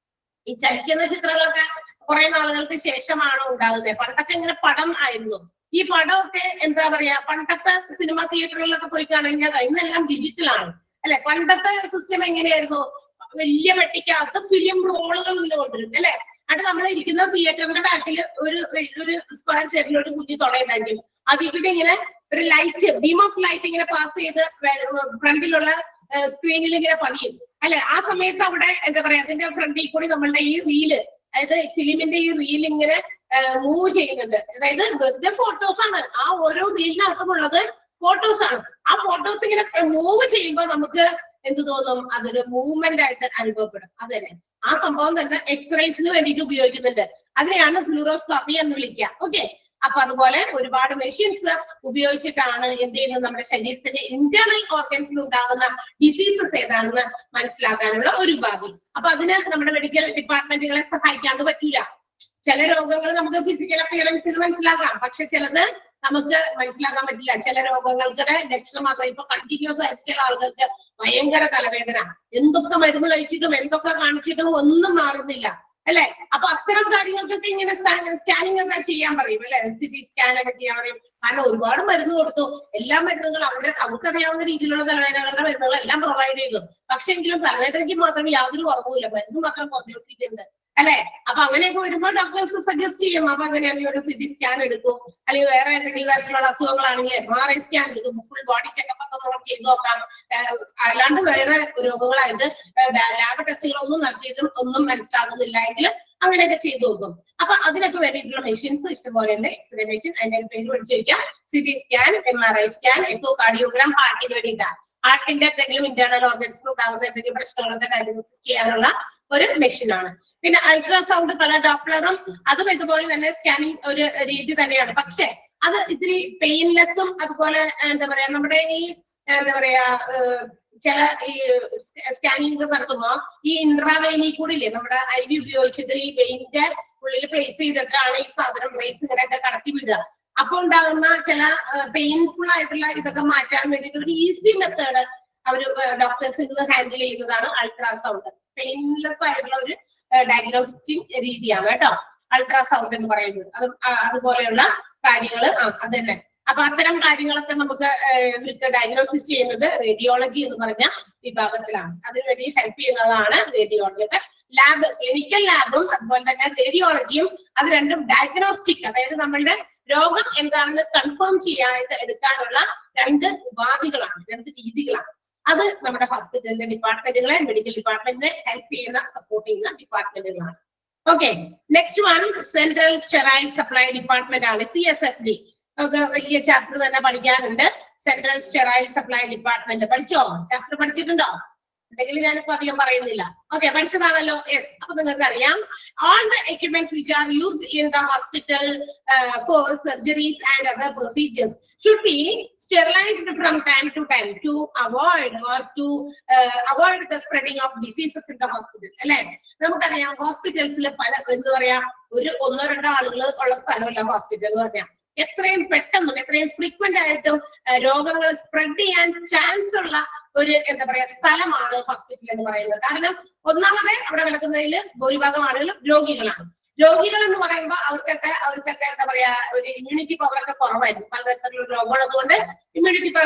ഈ ചലിക്കുന്ന ചിത്രങ്ങളൊക്കെ കുറെ നാളുകൾക്ക് ശേഷമാണ് ഉണ്ടാകുന്നത് പണ്ടൊക്കെ ഇങ്ങനെ പടം ആയിരുന്നു ഈ പടമൊക്കെ എന്താ പറയാ പണ്ടത്തെ സിനിമ തിയേറ്ററുകളിലൊക്കെ പോയി കാണുകഴിഞ്ഞാൽ ഇന്നെല്ലാം ഡിജിറ്റലാണ് അല്ലെ പണ്ടത്തെ സിസ്റ്റം എങ്ങനെയായിരുന്നു വലിയ വെട്ടിക്കകത്ത് ഫിലിം റോളുകൾ ഇങ്ങനെ കൊണ്ടുവരും അല്ലെ അത് നമ്മൾ ഇരിക്കുന്ന തിയേറ്ററിന്റെ ബാക്കിൽ ഒരു ഒരു സ്ക്വയർ ഷേപ്പിൽ ഒരു കുഞ്ഞു തുളയുണ്ടായിരിക്കും അതിലൂടെ ഇങ്ങനെ ഒരു ലൈറ്റ് ബീം ഓഫ് ലൈറ്റ് ഇങ്ങനെ പാസ് ചെയ്ത് ഫ്രണ്ടിലുള്ള സ്ക്രീനിൽ ഇങ്ങനെ പതിയും അല്ലെ ആ സമയത്ത് അവിടെ എന്താ പറയാ അതിന്റെ ഫ്രണ്ടിൽ കൂടി നമ്മളുടെ ഈ റീല് അതായത് ഫിലിമിന്റെ ഈ റീൽ ഇങ്ങനെ മൂവ് ചെയ്യുന്നുണ്ട് അതായത് വെറുതെ ഫോട്ടോസ് ആണ് ആ ഓരോ റീലിനകത്തുമുള്ളത് ഫോട്ടോസ് ആണ് ആ ഫോട്ടോസ് ഇങ്ങനെ മൂവ് ചെയ്യുമ്പോൾ നമുക്ക് എന്ത് തോന്നും അതൊരു മൂവ്മെന്റ് ആയിട്ട് അനുഭവപ്പെടും അത് തന്നെ ആ സംഭവം തന്നെ എക്സ്റേസിന് വേണ്ടിയിട്ട് ഉപയോഗിക്കുന്നുണ്ട് അതിനെയാണ് ഫ്ലൂറോസ്കോപ്പി എന്ന് വിളിക്കുക ഓക്കെ അപ്പൊ അതുപോലെ ഒരുപാട് മെഷീൻസ് ഉപയോഗിച്ചിട്ടാണ് എന്ത് ചെയ്യുന്നത് നമ്മുടെ ശരീരത്തിന്റെ ഇന്റേണൽ ഓർഗൻസിൽ ഉണ്ടാകുന്ന ഡിസീസസ് ഏതാണെന്ന് മനസ്സിലാക്കാനുള്ള ഒരു ഉപാധി അപ്പൊ അതിന് നമ്മുടെ മെഡിക്കൽ ഡിപ്പാർട്ട്മെന്റുകളെ സഹായിക്കാണ്ട് പറ്റൂല ചില രോഗങ്ങൾ നമുക്ക് ഫിസിക്കൽ അപ്പിയറൻസിൽ മനസ്സിലാക്കാം പക്ഷെ ചിലത് നമുക്ക് മനസ്സിലാക്കാൻ പറ്റില്ല ചില രോഗങ്ങളുടെ ലക്ഷണം മാത്രം ഇപ്പൊ കണ്ടിന്യൂസ് ആയിട്ട് ചില ആളുകൾക്ക് ഭയങ്കര തലവേദന എന്തൊക്കെ മരുന്ന് കഴിച്ചിട്ടും എന്തൊക്കെ കാണിച്ചിട്ടും ഒന്നും മാറുന്നില്ല അല്ലെ അപ്പൊ അത്തരം കാര്യങ്ങൾക്കൊക്കെ ഇങ്ങനെ സ്കാനിങ് ഒക്കെ ചെയ്യാൻ പറയും അല്ലെ സി ടി സ്കാൻ ഒക്കെ ചെയ്യാൻ പറയും കാരണം ഒരുപാട് മരുന്ന് കൊടുത്തു എല്ലാ മരുന്നുകളും അവരുടെ അവർക്കറിയാവുന്ന രീതിയിലുള്ള തലവേദനകളുടെ മരുന്നുകൾ എല്ലാം പ്രൊവൈഡ് ചെയ്തു പക്ഷെ എങ്കിലും തലവേദനയ്ക്ക് മാത്രം യാതൊരു കുറവുമില്ല മരുന്ന് മാത്രം കുറഞ്ഞുകൊണ്ടിരിക്കുന്നുണ്ട് അല്ലെ അപ്പൊ അങ്ങനെയൊക്കെ വരുമ്പോൾ ഡോക്ടേഴ്സ് സജസ്റ്റ് ചെയ്യും അപ്പൊ അങ്ങനെയാണെങ്കിൽ ഒരു സി ടി സ്കാൻ എടുക്കും അല്ലെങ്കിൽ വേറെ എന്തെങ്കിലും തരത്തിലുള്ള അസുഖങ്ങളാണെങ്കിൽ എം ആർ ഐ സ്കാൻ എടുക്കും ഫുൾ ബോഡി ചെക്കപ്പ് ഒക്കെ നമുക്ക് ചെയ്ത് നോക്കാം ഏഹ് അല്ലാണ്ട് വേറെ രോഗങ്ങളായിട്ട് ലാബ് ടെസ്റ്റുകളൊന്നും നടത്തിയിട്ടും ഒന്നും മനസ്സിലാകുന്നില്ല എങ്കിൽ അങ്ങനെയൊക്കെ ചെയ്തു നോക്കും അപ്പൊ അതിനൊക്കെ വേണ്ടിയിട്ടുള്ള മെഷീൻസ് ഇഷ്ടംപോലെ ഉണ്ട് എക്സ്റേ മെഷീൻ അതിന്റെ പേര് പഠിച്ചു വയ്ക്കാം C T scan M R I scan echo cardiogram ഹാർട്ടിന് വേണ്ടിയിട്ടാണ് ഹാർട്ടിന്റെ എന്തെങ്കിലും ഇന്റേണൽ ഓർഗൻസിൽ ഉണ്ടാകുന്ന എന്തെങ്കിലും പ്രശ്നങ്ങളൊക്കെ ഡയഗ്നോസിസ് ചെയ്യാനുള്ള ഒരു മെഷീനാണ് പിന്നെ അൾട്രാസൗണ്ട് കളർ ഡോപ്ലറും അതും ഇതുപോലെ തന്നെ സ്കാനിങ് ഒരു രീതി തന്നെയാണ് പക്ഷെ അത് ഇത്തിരി പെയിൻലെസ്സും അതുപോലെ എന്താ പറയാ നമ്മുടെ ഈ എന്താ പറയാ ഏഹ് ചില ഈ സ്കാനിങ് നടത്തുമ്പോ ഈ ഇൻട്രാവെയിനിൽ കൂടി ഇല്ലേ നമ്മുടെ ഐ വി ഉപയോഗിച്ചിട്ട് ഈ വെയിന്റെ ഉള്ളിൽ പ്ലേസ് ചെയ്തിട്ടാണ് ഈ സാധനം ബ്രേക്സ് ഇങ്ങനെയൊക്കെ കടത്തി വിടുക അപ്പൊ ഉണ്ടാകുന്ന ചില പെയിൻഫുൾ ആയിട്ടുള്ള ഇതൊക്കെ മാറ്റാൻ വേണ്ടിയിട്ട് ഒരു ഈസി മെത്തേഡ് അവർ ഡോക്ടേഴ്സ് ഇന്ന് ഹാൻഡിൽ ചെയ്യുന്നതാണ് അൾട്രാസൗണ്ട് പെയിൻലെസ് ആയിട്ടുള്ള ഒരു ഡയഗ്നോസ്റ്റിക് രീതിയാണ് കേട്ടോ അൾട്രാസൗണ്ട് എന്ന് പറയുന്നത് അത് ആ, അതുപോലെയുള്ള കാര്യങ്ങൾ ആ അത് തന്നെ അപ്പൊ അത്തരം കാര്യങ്ങളൊക്കെ നമുക്ക് ഏഹ്, ഇവർക്ക് ഡയഗ്നോസിസ് ചെയ്യുന്നത് റേഡിയോളജി എന്ന് പറഞ്ഞ വിഭാഗത്തിലാണ് അതിനുവേണ്ടി ഹെൽപ്പ് ചെയ്യുന്നതാണ് റേഡിയോളജിയുടെ ലാബ് ക്ലിനിക്കൽ ലാബും അതുപോലെ തന്നെ റേഡിയോളജിയും അത് രണ്ടും ഡയഗ്നോസ്റ്റിക് അതായത് നമ്മളുടെ രോഗം എന്താണെന്ന് കൺഫേം ചെയ്യാനായിട്ട് എടുക്കാനുള്ള രണ്ട് ഉപാധികളാണ് രണ്ട് രീതികളാണ് അത് നമ്മുടെ ഹോസ്പിറ്റലിന്റെ ഡിപ്പാർട്ട്മെന്റുകളെ മെഡിക്കൽ ഡിപ്പാർട്ട്മെന്റിനെ ഹെൽപ്പ് ചെയ്യുന്ന സപ്പോർട്ട് ചെയ്യുന്ന ഡിപ്പാർട്ട്മെന്റുകളാണ് okay next one central sterile supply department ആണ് സി എസ് എസ് ഡി നമുക്ക് വലിയ ചാപ്റ്റർ തന്നെ പഠിക്കാനുണ്ട് സെൻട്രൽ സ്റ്റെറൈൽ സപ്ലൈ ഡിപ്പാർട്ട്മെന്റ് പഠിച്ചോ ചാപ്റ്റർ പഠിച്ചിട്ടുണ്ടോ ഉണ്ടെങ്കിൽ ഞാനിപ്പോ അധികം പറയുന്നില്ല ഓക്കെ പഠിച്ചതാണല്ലോ യെസ് അപ്പൊ നിങ്ങൾക്ക് അറിയാം all the equipments which are used in the hospital uh, for surgeries and other procedures should be sterilized from time to time to avoid or to uh, avoid the spreading of diseases in the hospital അല്ലെ നമുക്കറിയാം ഹോസ്പിറ്റൽസിൽ പല എന്താ പറയാ ഒരു ഒന്നോ രണ്ടോ ആളുകൾ ഉള്ള സ്ഥലമല്ല ഹോസ്പിറ്റൽ എന്ന് പറഞ്ഞാൽ എത്രയും പെട്ടെന്നും എത്രയും ഫ്രീക്വന്റ് ആയിട്ടും ആ, രോഗങ്ങൾ സ്പ്രെഡ് ചെയ്യാൻ ചാൻസ് ഉള്ള ഒരു എന്താ പറയാ സ്ഥലമാണ് ഹോസ്പിറ്റൽ എന്ന് പറയുന്നത് കാരണം ഒന്നാമത് അവിടെ കിടക്കുന്നതിൽ ഭൂരിഭാഗം ആളുകളും രോഗികളാണ് രോഗികൾ എന്ന് പറയുമ്പോൾ അവർക്കൊക്കെ അവർക്കൊക്കെ എന്താ പറയാ ഒരു ഇമ്മ്യൂണിറ്റി പവർ ഒക്കെ കുറവായിരിക്കും പലതരത്തിലുള്ള രോഗങ്ങൾ അതുകൊണ്ട് ഇമ്മ്യൂണിറ്റി പവർ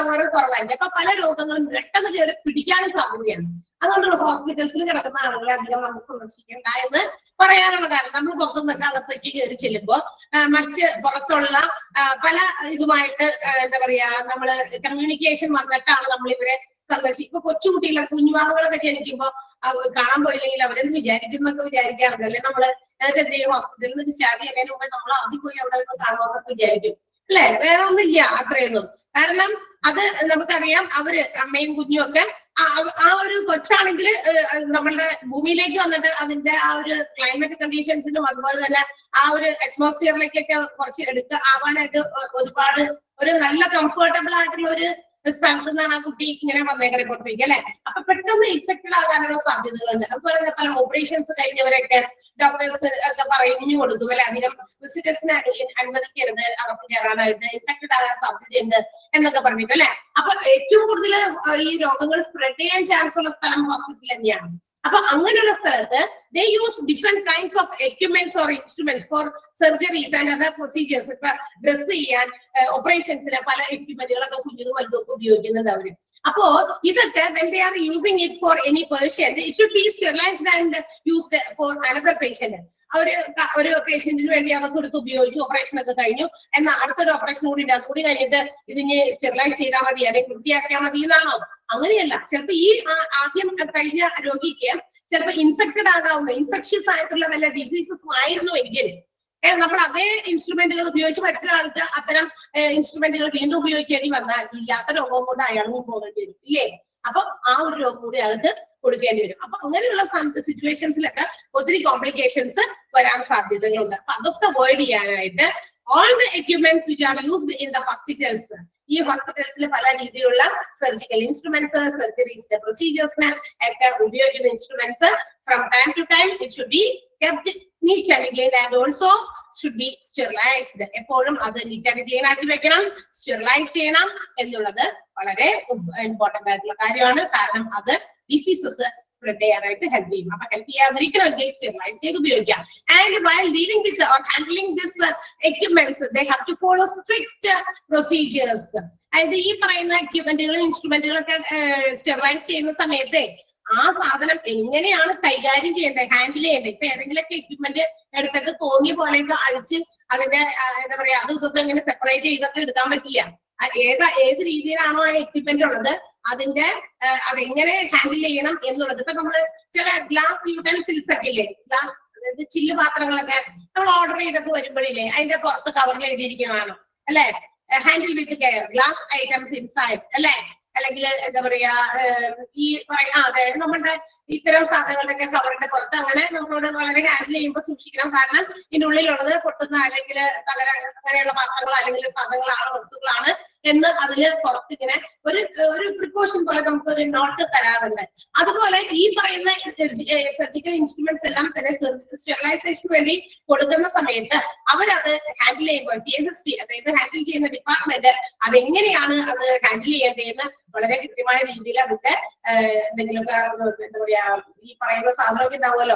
പവർ കുറവായിരിക്കും അപ്പൊ പല രോഗങ്ങളും പെട്ടെന്ന് കയറി പിടിക്കാനും സാധ്യതയാണ് അതുകൊണ്ടുള്ള ഹോസ്പിറ്റൽസിൽ കിടക്കുന്ന ആളുകളെ അധികം നമുക്ക് സന്ദർശിക്കേണ്ട എന്ന് പറയാനുള്ള കാരണം നമ്മൾ പുറത്തുനിന്നൊക്കെ അകത്തേക്ക് കയറി ചെല്ലുമ്പോ ആ, മറ്റ് പുറത്തുള്ള ആ, പല ഇതുമായിട്ട് ആ, എന്താ പറയാ നമ്മള് കമ്മ്യൂണിക്കേഷൻ വന്നിട്ടാണ് നമ്മൾ ഇവരെ സന്ദർശിക്കും ഇപ്പൊ കൊച്ചുകുട്ടികളൊക്കെ കുഞ്ഞുവാവുകളൊക്കെ ജനിക്കുമ്പോ അവ- കാണാൻ പോയില്ലെങ്കിൽ അവരെന്ത് വിചാരിക്കുന്നൊക്കെ വിചാരിക്കാറുണ്ട് അല്ലെ നമ്മള് ഏത് എന്തെങ്കിലും ഹോസ്പിറ്റലിൽ നിന്ന് ഡിസ്ചാർജ് ചെയ്യുന്നതിന് മുമ്പ് നമ്മൾ ആദ്യം പോയി അവിടെ ഒന്ന് കാണുമെന്നൊക്കെ വിചാരിക്കും അല്ലെ വേണമെന്നില്ല അത്രയൊന്നും കാരണം അത് നമുക്കറിയാം അവര് അമ്മയും കുഞ്ഞും ഒക്കെ ആ അവ- ആ ഒരു കൊച്ചാണെങ്കിൽ നമ്മളുടെ ഭൂമിയിലേക്ക് വന്നിട്ട് അതിന്റെ ആ ഒരു ക്ലൈമറ്റ് കണ്ടീഷൻസിനും അതുപോലെ തന്നെ ആ ഒരു അറ്റ്മോസ്ഫിയറിലേക്കൊക്കെ കുറച്ച് എടുക്ക ആവാനായിട്ട് ഒ- ഒരുപാട് ഒരു നല്ല കംഫർട്ടബിൾ ആയിട്ടുള്ള ഒരു സ്ഥലത്ത് നിന്നാണ് ആ കുട്ടി ഇങ്ങനെ വന്നേക്കണേ പുറത്തേക്ക് അല്ലെ അപ്പൊ പെട്ടെന്ന് ഇൻഫെക്റ്റഡ് ആകാനുള്ള സാധ്യതകളുണ്ട് അതുപോലെ തന്നെ പല ഓപ്പറേഷൻസ് കഴിഞ്ഞവരൊക്കെ ഡോക്ടേഴ്സ് ഒക്കെ പറഞ്ഞു കൊടുക്കും അല്ലെ അധികം വിസിറ്റേഴ്സിനെ അനുവദിക്കരുത് അകത്ത് കയറാനായിട്ട് ഇൻഫെക്റ്റഡ് ആകാൻ സാധ്യതയുണ്ട് എന്നൊക്കെ പറഞ്ഞിട്ട് അല്ലെ അപ്പൊ ഏറ്റവും കൂടുതൽ ഈ രോഗങ്ങൾ സ്പ്രെഡ് ചെയ്യാൻ ചാൻസ് ഉള്ള സ്ഥലം ഹോസ്പിറ്റൽ തന്നെയാണ് അപ്പൊ അങ്ങനെയുള്ള സ്ഥലത്ത് they use different kinds of equipments or instruments for surgeries and other procedures ഇപ്പൊ ഡ്രസ് ചെയ്യാൻ ഓപ്പറേഷൻസിന് പല എക്യുപ്മെന്റുകളൊക്കെ കുഞ്ഞുങ്ങൾ വലുതൊക്കെ ഉപയോഗിക്കുന്നുണ്ട് അവര് അപ്പോ ഇതൊക്കെ when they are using it for any patient it should be sterilised and used for another patient ഒരു ക- ഒരു പേഷ്യന്റിന് വേണ്ടി അതൊക്കെ എടുത്ത് ഉപയോഗിച്ചു ഓപ്പറേഷൻ ഒക്കെ കഴിഞ്ഞു എന്നാൽ അടുത്തൊരു ഓപ്പറേഷൻ കൂടി ഉണ്ട് അതുകൂടി കഴിഞ്ഞിട്ട് ഇതിന് സ്റ്റെറിലൈസ് ചെയ്താൽ മതി അല്ലെങ്കിൽ വൃത്തിയാക്കിയാൽ മതി എന്നാണോ അങ്ങനെയല്ല ചിലപ്പോ ഈ ആ- ആദ്യം കഴിഞ്ഞ രോഗിക്ക് ചിലപ്പോ ഇൻഫെക്റ്റഡ് ആകാവുന്ന ഇൻഫെക്ഷൻസ് ആയിട്ടുള്ള വല്ല ഡിസീസസും ആയിരുന്നു എങ്കിൽ ഏഹ് നമ്മൾ അതേ ഇൻസ്ട്രുമെന്റുകൾ ഉപയോഗിച്ച് മറ്റൊരാൾക്ക് അത്തരം ഇൻസ്ട്രുമെന്റുകൾ വീണ്ടും ഉപയോഗിക്കേണ്ടി വന്നാൽ ഇല്ലാത്ത രോഗം കൊണ്ട് അയാളും പോകേണ്ടി വരും ഇല്ലേ അപ്പൊ ആ ഒരു രോഗം കൂടി അയാൾക്ക് കൊടുക്കേണ്ടി വരും അപ്പൊ അങ്ങനെയുള്ള സിറ്റുവേഷൻസിലൊക്കെ ഒത്തിരി കോംപ്ലിക്കേഷൻസ് വരാൻ സാധ്യതകളുണ്ട് അപ്പൊ അതൊക്കെ അവോയ്ഡ് ചെയ്യാനായിട്ട് all the equipments which are used in the hospitals ഈ ഹോസ്പിറ്റൽസിൽ പല രീതിയിലുള്ള സർജിക്കൽ ഇൻസ്ട്രുമെന്റ്സ് സർജറീസിന്റെ പ്രൊസീജിയേഴ്സിന് ഒക്കെ ഉപയോഗിക്കുന്ന instruments from time to time it should be kept neat and clean and also should be sterilised എപ്പോഴും അത് നീറ്റ് ആൻഡ് ക്ലീൻ ആക്കി വെക്കണം സ്റ്റെറിലൈസ് ചെയ്യണം എന്നുള്ളത് വളരെ ഇമ്പോർട്ടന്റ് ആയിട്ടുള്ള കാര്യമാണ് കാരണം അത് ഡിസീസസ് സ്പ്രെഡ് ചെയ്യാനായിട്ട് ഹെൽപ്പ് ചെയ്യും അപ്പൊ ഹെൽപ്പ് ചെയ്യാതിരിക്കണമെങ്കിൽ സ്റ്റെറിലൈസ് ചെയ്ത് ഉപയോഗിക്കാം and while dealing with or handling this equipments they have to follow strict procedures അതായത് ഈ പറയുന്ന എക്യുപ്മെന്റുകളും ഇൻസ്ട്രുമെന്റുകളൊക്കെ സ്റ്റെറിലൈസ് ചെയ്യുന്ന സമയത്ത് ആ സാധനം എങ്ങനെയാണ് കൈകാര്യം ചെയ്യേണ്ടത് ഹാൻഡിൽ ചെയ്യേണ്ടത് ഇപ്പൊ ഏതെങ്കിലുമൊക്കെ എക്യുപ്മെന്റ് എടുത്തിട്ട് തോന്നിയ പോലെയൊക്കെ അഴിച്ച് അതിന്റെ ആ, എന്താ പറയാ അതും ഇതൊക്കെ ഇങ്ങനെ സെപ്പറേറ്റ് ചെയ്തൊക്കെ എടുക്കാൻ പറ്റില്ല ആ, ഏത് ഏത് രീതിയിലാണോ ആ എക്യുപ്മെന്റ് ഉള്ളത് അതിന്റെ ആ, അതെങ്ങനെ ഹാൻഡിൽ ചെയ്യണം എന്നുള്ളത് ഇപ്പൊ നമ്മള് ചില ഗ്ലാസ് യൂട്ടൻസിൽസ് ഒക്കെ ഇല്ലേ ഗ്ലാസ് അതായത് ചില്ല് പാത്രങ്ങളൊക്കെ നമ്മൾ ഓർഡർ ചെയ്തൊക്കെ വരുമ്പോഴില്ലേ അതിന്റെ പുറത്ത് കവറിൽ എഴുതിയിരിക്കുന്നതാണ് അല്ലെ handle with care glass items inside അല്ലെ അല്ലെങ്കിൽ എന്താ പറയാ ഏഹ്, ഈ പറയ ആ, അതായത് നമ്മളുടെ ഇത്തരം സാധനങ്ങളുടെയൊക്കെ കവറിന്റെ പുറത്ത് അങ്ങനെ നമ്മളോട് വളരെ ഹാൻഡിൽ ചെയ്യുമ്പോൾ സൂക്ഷിക്കണം കാരണം ഇതിന്റെ ഉള്ളിലുള്ളത് പൊട്ടുന്ന അല്ലെങ്കിൽ തകര അങ്ങനെയുള്ള പാത്രങ്ങൾ അല്ലെങ്കിൽ സാധനങ്ങളാണ് വസ്തുക്കളാണ് എന്ന് അതില് പുറത്ത് ഇങ്ങനെ ഒരു ഒരു പ്രിക്കോഷൻ പോലെ നമുക്ക് ഒരു നോട്ട് തരാറുണ്ട് അതുപോലെ ഈ പറയുന്ന സർജിക്കൽ ഇൻസ്ട്രുമെന്റ്സ് എല്ലാം തന്നെ സ്റ്റെറിലൈസേഷന് വേണ്ടി കൊടുക്കുന്ന സമയത്ത് അവരത് ഹാൻഡിൽ ചെയ്യുമ്പോൾ സി എസ് എസ് ടി അതായത് ഹാൻഡിൽ ചെയ്യുന്ന ഡിപ്പാർട്ട്മെന്റ് അതെങ്ങനെയാണ് അത് ഹാൻഡിൽ ചെയ്യേണ്ടതെന്ന് വളരെ കൃത്യമായ രീതിയിൽ അതിന്റെ ഏഹ്, എന്തെങ്കിലുമൊക്കെ എന്താ പറയാ ഈ പറയുന്ന സാധനമൊക്കെ ഉണ്ടാവുമല്ലോ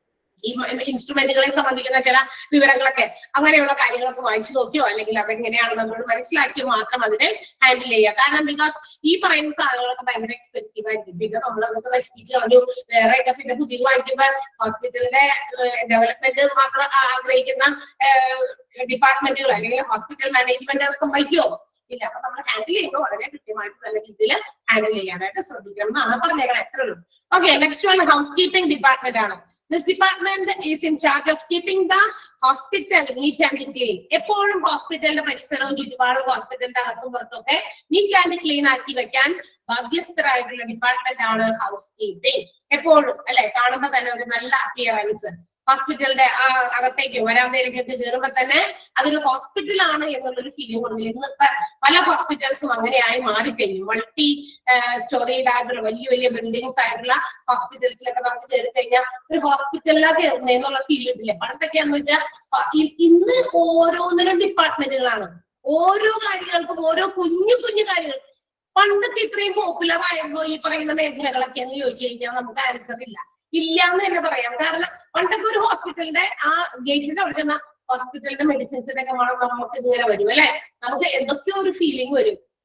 ഈ ഇൻസ്ട്രുമെന്റുകളെ സംബന്ധിക്കുന്ന ചില വിവരങ്ങളൊക്കെ അങ്ങനെയുള്ള കാര്യങ്ങളൊക്കെ വായിച്ചു നോക്കിയോ അല്ലെങ്കിൽ അതെങ്ങനെയാണ് നമ്മളോട് മനസ്സിലാക്കിയോ മാത്രം അതിനെ ഹാൻഡിൽ ചെയ്യുക കാരണം ബിക്കോസ് ഈ പറയുന്ന സാധനങ്ങളൊക്കെ ഭയങ്കര എക്സ്പെൻസീവ് ആയിരിക്കും പിന്നെ നമ്മൾ അതൊക്കെ നശിപ്പിച്ച് കളഞ്ഞു വേറെ ഒക്കെ പിന്നെ പുതിയത് വാങ്ങിക്കുമ്പോ ഹോസ്പിറ്റലിന്റെ ഡെവലപ്മെന്റ് മാത്രം ആ- ആഗ്രഹിക്കുന്ന ഡിപ്പാർട്ട്മെന്റുകൾ അല്ലെങ്കിൽ ഹോസ്പിറ്റൽ മാനേജ്മെന്റ് അത് സമ്മതിക്കുമോ ഇല്ല അപ്പൊ നമ്മൾ ഹാൻഡിൽ ചെയ്യുമ്പോൾ വളരെ കൃത്യമായിട്ട് നല്ല രീതിയിൽ ഹാൻഡിൽ ചെയ്യാനായിട്ട് ശ്രദ്ധിക്കണം എന്നാണ് പറഞ്ഞേക്കണം എത്ര ഉള്ളൂ okay next one housekeeping department ആണ് this department is in charge of keeping the hospital neat and clean എപ്പോഴും ഹോസ്പിറ്റലിന്റെ പരിസരവും ചുറ്റുപാടും ഹോസ്പിറ്റലിന്റെ അകത്തും പുറത്തൊക്കെ നീറ്റ് ആൻഡ് ക്ലീൻ ആക്കി വെക്കാൻ ബാധ്യസ്ഥരായിട്ടുള്ള ഡിപ്പാർട്ട്മെന്റ് ആണ് ഹൗസ് കീപ്പിംഗ് എപ്പോഴും അല്ലെ കാണുമ്പോ തന്നെ ഒരു നല്ല അപ്പിയറൻസ് ഹോസ്പിറ്റലിന്റെ ആ അകത്തേക്ക് വരാന്തയിലേക്കൊക്കെ കയറുമ്പോ തന്നെ അതൊരു ഹോസ്പിറ്റലാണ് എന്നുള്ളൊരു ഫീലിംഗ് കൊടുക്കില്ല ഇന്നിപ്പോ പല ഹോസ്പിറ്റൽസും അങ്ങനെയായി മാറിക്കഴിഞ്ഞു മൾട്ടി സ്റ്റോറീഡ് ആയിട്ടുള്ള വലിയ വലിയ ബിൽഡിങ്സ് ആയിട്ടുള്ള ഹോസ്പിറ്റൽസിലൊക്കെ നമുക്ക് കയറി കഴിഞ്ഞാൽ ഒരു ഹോസ്പിറ്റലിലാണ് കയറുന്നത് എന്നുള്ള ഫീൽ കിട്ടില്ല പണ്ടൊക്കെയാന്ന് വെച്ചാൽ ഇന്ന് ഓരോന്നിനും ഡിപ്പാർട്ട്മെന്റുകളാണ് ഓരോ കാര്യങ്ങൾക്കും ഓരോ കുഞ്ഞു കുഞ്ഞു കാര്യങ്ങൾ പണ്ടൊക്കെ ഇത്രയും പോപ്പുലർ ആയിരുന്നു ഈ പറയുന്ന മേഖലകളൊക്കെ എന്ന് ചോദിച്ചു കഴിഞ്ഞാൽ നമുക്ക് ആൻസർ ഇല്ല ഇല്ല എന്ന് തന്നെ പറയാം കാരണം പണ്ടൊക്കെ ഒരു ഹോസ്പിറ്റലിന്റെ ആ ഗേറ്റിന്റെ അവിടെ ചെന്ന ഹോസ്പിറ്റലിന്റെ മെഡിസിൻസിന്റെ ഒക്കെ വേണം നമുക്ക് ഇങ്ങനെ വരും അല്ലെ നമുക്ക് എന്തൊക്കെയോ ഒരു ഫീലിംഗ് വരും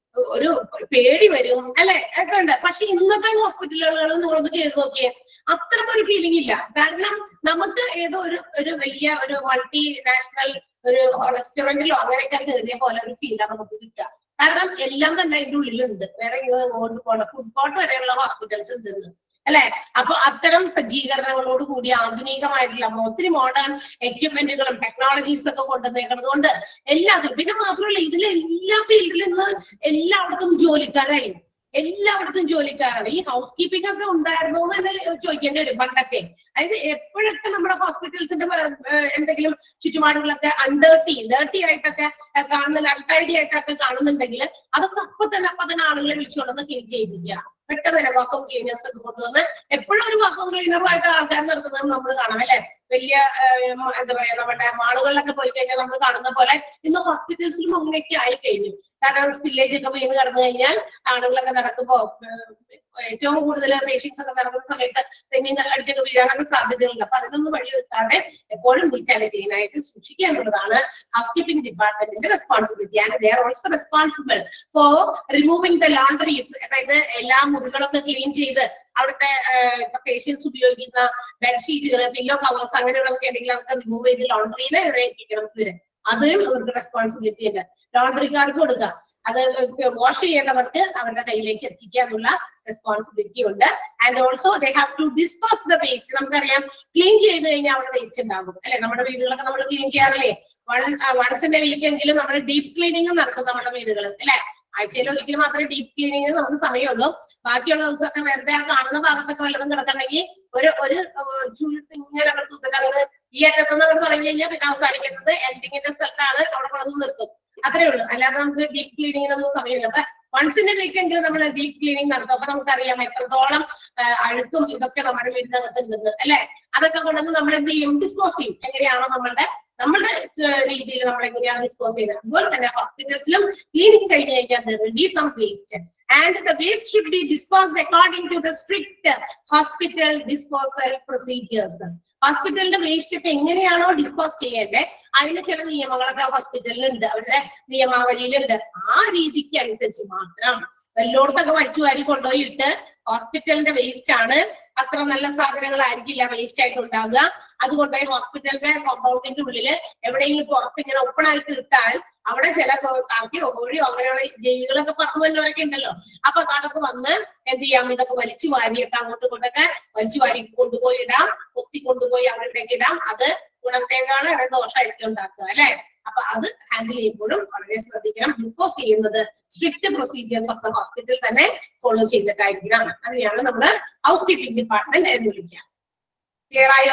ഒരു പേടി വരും അല്ലെ ഒക്കെ ഉണ്ട് പക്ഷെ ഇന്നത്തെ ഹോസ്പിറ്റലുകൾ നിങ്ങളൊന്ന് കേൾക്കി നോക്കിയേ അത്തരം ഒരു ഫീലിംഗ് ഇല്ല കാരണം നമുക്ക് ഏതോ ഒരു ഒരു വലിയ ഒരു മൾട്ടി നാഷണൽ ഒരു റെസ്റ്റോറന്റിലോ അങ്ങനെയൊക്കെ കയറിയ പോലെ ഒരു ഫീലാണ് നമുക്ക് കിട്ടുക കാരണം എല്ലാം തന്നെ അതിന്റെ ഉള്ളിലുണ്ട് വേറെ ഇങ്ങോട്ട് പോകണം ഫുഡ് കോർട്ട് വരെയുള്ള ഹോസ്പിറ്റൽസ് ഉണ്ട് ഇന്ന്. അല്ലെ അപ്പൊ അത്തരം സജ്ജീകരണങ്ങളോട് കൂടി ആധുനികമായിട്ടുള്ള ഒത്തിരി മോഡേൺ എക്യുപ്മെന്റുകളും ടെക്നോളജീസ് ഒക്കെ കൊണ്ടുവന്നേക്കുന്നത് കൊണ്ട് എല്ലാത്തിനും പിന്നെ മാത്രമല്ല ഇതിലെ എല്ലാ ഫീൽഡിലും ഇന്ന് എല്ലായിടത്തും ജോലിക്കാരായി എല്ലായിടത്തും ജോലിക്കാരാണ് ഈ ഹൗസ് കീപ്പിംഗ് ഒക്കെ ഉണ്ടായിരുന്നു എന്ന് തന്നെ ചോദിക്കേണ്ടി വരും പണ്ടൊക്കെ അതായത് എപ്പോഴൊക്കെ നമ്മുടെ ഹോസ്പിറ്റൽസിന്റെ എന്തെങ്കിലും ചുറ്റുപാടുകളൊക്കെ അൺഡേർട്ടി ഡേർട്ടി ആയിട്ടൊക്കെ ഏഹ് കാണുന്ന അൺടൈഡി ആയിട്ടൊക്കെ കാണുന്നുണ്ടെങ്കിൽ അതൊക്കെ അപ്പൊ തന്നെ അപ്പൊ തന്നെ ആളുകളെ വിളിച്ചുകൊണ്ടൊന്ന് ക്ലീൻ ചെയ്യിപ്പിക്കുക പെട്ടെന്ന് തന്നെ വാക്വം ക്ലീനേഴ്സ് ഒക്കെ കൊണ്ടുവന്ന് എപ്പോഴും ഒരു വാക്വം ക്ലീനറുമായിട്ട് ആൾക്കാർ നിർത്തുന്നത് നമ്മൾ കാണാം അല്ലെ വലിയ ഏഹ്, മ- എന്താ പറയാ നമ്മുടെ മാളുകളിലൊക്കെ പോയി കഴിഞ്ഞാൽ നമ്മൾ കാണുന്ന പോലെ ഇന്ന് ഹോസ്പിറ്റൽസിലും അങ്ങനെയൊക്കെ ആയി കഴിഞ്ഞു കാരണം സ്പില്ലേജ് ഒക്കെ വീണ് കിടന്നു കഴിഞ്ഞാൽ ആളുകളൊക്കെ നടക്കുമ്പോ ഏഹ്, ഏറ്റവും കൂടുതൽ പേഷ്യൻസ് ഒക്കെ നടക്കുന്ന സമയത്ത് തെങ്ങിന് അടിച്ചൊക്കെ വീഴാനൊക്കെ സാധ്യതകളുണ്ട് അപ്പൊ അതിനൊന്നും വഴിയൊരുക്കാതെ എപ്പോഴും നീറ്റാണ് ക്ലീൻ ആയിട്ട് സൂക്ഷിക്കുക എന്നുള്ളതാണ് ഹൗസ് കീപ്പിംഗ് ഡിപ്പാർട്ട്മെന്റിന്റെ responsibility and they are also responsible for removing the laundries അതായത് എല്ലാ മുറികളൊക്കെ ക്ലീൻ ചെയ്ത് അവിടുത്തെ പേഷ്യൻസ് ഉപയോഗിക്കുന്ന ബെഡ്ഷീറ്റുകൾ പില്ലോ കവേഴ്സ് അങ്ങനെയുള്ളതൊക്കെ ഉണ്ടെങ്കിൽ അതൊക്കെ റിമൂവ് ചെയ്ത് ലോണ്ടറിയിലെ ഏൽപ്പിക്കണം ഇവര് അതിനും അവർക്ക് റെസ്പോൺസിബിലിറ്റി ഉണ്ട് ലോണ്ടറിക്കാർക്ക് കൊടുക്കുക അത് വാഷ് ചെയ്യേണ്ടവർക്ക് അവരുടെ കയ്യിലേക്ക് എത്തിക്കുക എന്നുള്ള റെസ്പോൺസിബിലിറ്റി ഉണ്ട് and also they have to dispose the waste നമുക്കറിയാം ക്ലീൻ ചെയ്ത് കഴിഞ്ഞാൽ അവിടെ വേസ്റ്റ് ഉണ്ടാകും അല്ലെ നമ്മുടെ വീടുകളൊക്കെ നമ്മൾ ക്ലീൻ ചെയ്യാറില്ലേ വൺസ് ഇൻ വീക്ക് എങ്കിലും നമ്മൾ ഡീപ് ക്ലീനിങ് നടത്തും നമ്മുടെ വീടുകൾ അല്ലെ ആഴ്ചയിൽ ഒരിക്കൽ മാത്രമേ ഡീപ് ക്ലീനിങ് നമുക്ക് സമയമുള്ളൂ ബാക്കിയുള്ള ദിവസമൊക്കെ വെറുതെ ആ കാണുന്ന ഭാഗത്തൊക്കെ വല്ലതും കിടക്കണമെങ്കിൽ ഒരു ഒരു ഏഹ്, ചുരുട്ട് ഇങ്ങനെ അങ്ങോട്ട് തൂത്തിട്ട് അങ്ങോട്ട് ഈ അറ്റത്തുനിന്ന് അങ്ങോട്ട് തുടങ്ങി കഴിഞ്ഞാൽ പിന്നെ അവസാനിക്കുന്നത് എൻഡിങ്ങിന്റെ സ്ഥലത്താണ് അവിടെ കൊണ്ടു നിർത്തും അത്രേ ഉള്ളൂ അല്ലാതെ നമുക്ക് ഡീപ് ക്ലീനിങ്ങിനൊന്നും സമയമില്ല അപ്പൊ വൺസിന്റെ വീക്കെങ്കിലും നമ്മൾ ഡീപ് ക്ലീനിങ് നടത്തും അപ്പൊ നമുക്കറിയാം എത്രത്തോളം ആ, അഴുക്കും ഇതൊക്കെ നമ്മുടെ വീടിനകത്ത് ഉണ്ടെന്ന് അല്ലെ അതൊക്കെ കൊണ്ടുവന്ന് നമ്മൾ എന്ത് ചെയ്യും ഡിസ്പോസ് ചെയ്യും എങ്ങനെയാണോ നമ്മളുടെ നമ്മുടെ രീതിയിൽ നമ്മൾ എങ്ങനെയാണ് ഡിസ്പോസ് ചെയ്യുന്നത് അതുപോലെ തന്നെ ഹോസ്പിറ്റൽസിലും ക്ലീനിങ് കഴിഞ്ഞ് കഴിഞ്ഞാൽ be some waste and the waste should be disposed according to the strict hospital disposal procedures ഹോസ്പിറ്റലിന്റെ വേസ്റ്റ് ഒക്കെ എങ്ങനെയാണോ ഡിസ്പോസ് ചെയ്യേണ്ടത് അതിന് ചില നിയമങ്ങളൊക്കെ ഹോസ്പിറ്റലിലുണ്ട് അവരുടെ നിയമാവലിയിലുണ്ട് ആ രീതിക്ക് അനുസരിച്ച് മാത്രം വല്ലോടത്തൊക്കെ വലിച്ചു വാരി കൊണ്ടുപോയിട്ട് ഹോസ്പിറ്റലിന്റെ വേസ്റ്റ് ആണ് അത്ര നല്ല സാധനങ്ങളായിരിക്കില്ല വേസ്റ്റ് ആയിട്ട് ഉണ്ടാകുക അതുകൊണ്ടുപോയി ഹോസ്പിറ്റലിന്റെ കോമ്പൗണ്ടിന്റെ ഉള്ളില് എവിടെയെങ്കിലും പുറത്ത് ഇങ്ങനെ ഓപ്പൺ ആയിട്ട് ഇട്ടാൽ അവിടെ ചില കോ- കാക്കയോ കോഴിയോ അങ്ങനെയുള്ള ജീവികളൊക്കെ പറന്നു വരുന്നവരൊക്കെ ഉണ്ടല്ലോ അപ്പൊ അതൊക്കെ വന്ന് എന്ത് ചെയ്യാം ഇതൊക്കെ വലിച്ചു വാരിയൊക്കെ അങ്ങോട്ടും ഇങ്ങോട്ടൊക്കെ വലിച്ചു വാരി കൊണ്ടുപോയി ഇടാം കൊത്തി കൊണ്ടുപോയി അവരുടെയൊക്കെ ഇടാം അത് ഗുണത്തേക്കാൾ ഏറെ ദോഷമായിരിക്കും ഉണ്ടാക്കുക അല്ലെ അപ്പൊ അത് ഹാൻഡിൽ ചെയ്യുമ്പോഴും വളരെ ശ്രദ്ധിക്കണം ഡിസ്പോസ് ചെയ്യുന്നത് strict procedures of the hospital തന്നെ ഫോളോ ചെയ്തിട്ടായിരിക്കണം അതിനെയാണ് നമ്മൾ ഹൗസ് കീപ്പിംഗ് ഡിപ്പാർട്ട്മെന്റ് എന്ന് വിളിക്കുക ക്ലിയർ ആയോ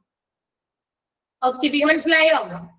ഹൗസ് കീപ്പിംഗ് മനസ്സിലായോ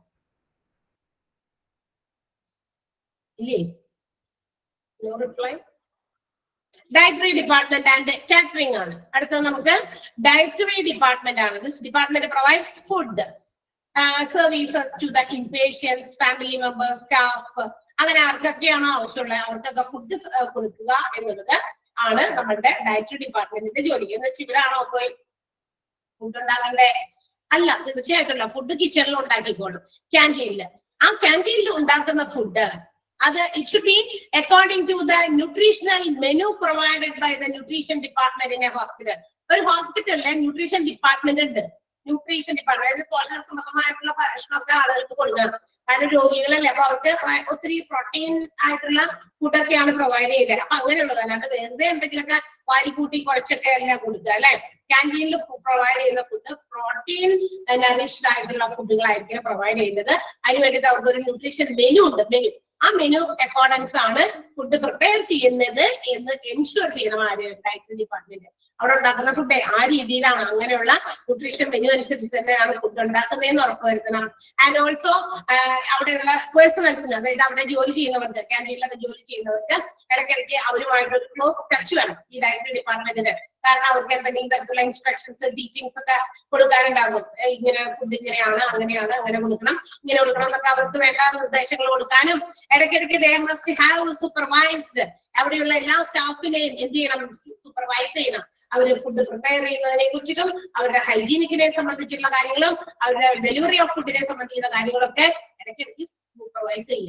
ഇല്ലേ no reply dietary department and catering ആണ് അടുത്തത് നമുക്ക് ഡയറ്ററി ഡിപ്പാർട്ട്മെന്റ് ആണ് this department provides food services to the inpatients family members staff അങ്ങനെ ആർക്കൊക്കെയാണോ ആവശ്യമുള്ളത് അവർക്കൊക്കെ ഫുഡ് കൊടുക്കുക എന്നുള്ളത് ആണ് നമ്മളുടെ ഡയറ്ററി ഡിപ്പാർട്ട്മെന്റിന്റെ ജോലി എന്ന് വെച്ചാൽ ഇവരാണോ പോയി ഫുഡ് ഉണ്ടാകണ്ടേ അല്ല തീർച്ചയായിട്ടും ഫുഡ് കിച്ചണിൽ ഉണ്ടാക്കിക്കോളും ക്യാൻറ്റീനിൽ ആ ക്യാൻറ്റീനിൽ ഉണ്ടാക്കുന്ന ഫുഡ് അത് it should be according to the nutritional menu provided by the nutrition department in a hospital ഒരു ഹോസ്പിറ്റലിലെ ന്യൂട്രീഷൻ ഡിപ്പാർട്ട്മെന്റ് ഉണ്ട് ന്യൂട്രീഷൻ ഡിപ്പാർട്ട്മെന്റ് അതായത് പോഷക സംബന്ധമായിട്ടുള്ള ഭക്ഷണമൊക്കെ ആളുകൾക്ക് കൊടുക്കണം കാരണം രോഗികളല്ലേ അപ്പൊ അവർക്ക് ഒത്തിരി പ്രോട്ടീൻ ആയിട്ടുള്ള ഫുഡൊക്കെയാണ് പ്രൊവൈഡ് ചെയ്യുന്നത് അപ്പൊ അങ്ങനെയുള്ളത് അല്ലാണ്ട് വെറുതെ എന്തെങ്കിലുമൊക്കെ വാരിക്കൂട്ടി കുറച്ചൊക്കെ അല്ല കൊടുക്കുക അല്ലെ ക്യാൻറ്റീനിൽ പ്രൊവൈഡ് ചെയ്യുന്ന ഫുഡ് പ്രോട്ടീൻ നറിഷ്ഡ് ആയിട്ടുള്ള ഫുഡുകളായിരിക്കും പ്രൊവൈഡ് ചെയ്യുന്നത് അതിന് വേണ്ടിയിട്ട് അവർക്ക് ഒരു ന്യൂട്രീഷൻ മെനു ഉണ്ട് മെനു ആ മെനു അക്കോർഡൻസ് ആണ് ഫുഡ് പ്രിപ്പയർ ചെയ്യുന്നത് എന്ന് എൻഷുർ ചെയ്യണം ആര് ഡയറ്ററി ഡിപ്പാർട്ട്മെന്റ് അവിടെ ഉണ്ടാക്കുന്ന ഫുഡ് ആ രീതിയിലാണ് അങ്ങനെയുള്ള ന്യൂട്രീഷൻ മെനു അനുസരിച്ച് തന്നെയാണ് ഫുഡ് ഉണ്ടാക്കുന്നതെന്ന് ഉറപ്പുവരുത്തണം ആൻഡ് ഓൾസോ അവിടെയുള്ള പേഴ്സണൽസിന് അതായത് അവിടെ ജോലി ചെയ്യുന്നവർക്ക് ക്യാൻറ്റീനിലൊക്കെ ജോലി ചെയ്യുന്നവർക്ക് ഇടയ്ക്കിടയ്ക്ക് അവരുമായിട്ട് ഒരു ക്ലോസ് ടച്ച് വേണം ഈ ഡയറ്ററി ഡിപ്പാർട്ട്മെന്റിന് കാരണം അവർക്ക് എന്തെങ്കിലും തരത്തിലുള്ള ഇൻസ്ട്രക്ഷൻസ് ടീച്ചിങ്സ് ഒക്കെ കൊടുക്കാനുണ്ടാകും ഏ, ഇങ്ങനെ ഫുഡ് ഇങ്ങനെയാണ് അങ്ങനെയാണ് അങ്ങനെ കൊടുക്കണം ഇങ്ങനെ കൊടുക്കണം എന്നൊക്കെ അവർക്ക് വേണ്ട നിർദ്ദേശങ്ങൾ കൊടുക്കാനും ഇടയ്ക്കിടയ്ക്ക് ദേ മസ്റ്റ് ഹാവ് സൂപ്പർവൈസ്ഡ് അവിടെയുള്ള എല്ലാ സ്റ്റാഫിനെയും എന്ത് ചെയ്യണം സൂപ്പർവൈസ് ചെയ്യണം അവര് ഫുഡ് പ്രിപ്പയർ ചെയ്യുന്നതിനെ കുറിച്ചിട്ടും അവരുടെ ഹൈജീനിക്കിനെ സംബന്ധിച്ചുള്ള കാര്യങ്ങളും അവരുടെ ഡെലിവറി ഓഫ് ഫുഡിനെ സംബന്ധിക്കുന്ന കാര്യങ്ങളൊക്കെ ഇടയ്ക്കിടയ്ക്ക് സൂപ്പർവൈസ് ചെയ്യാം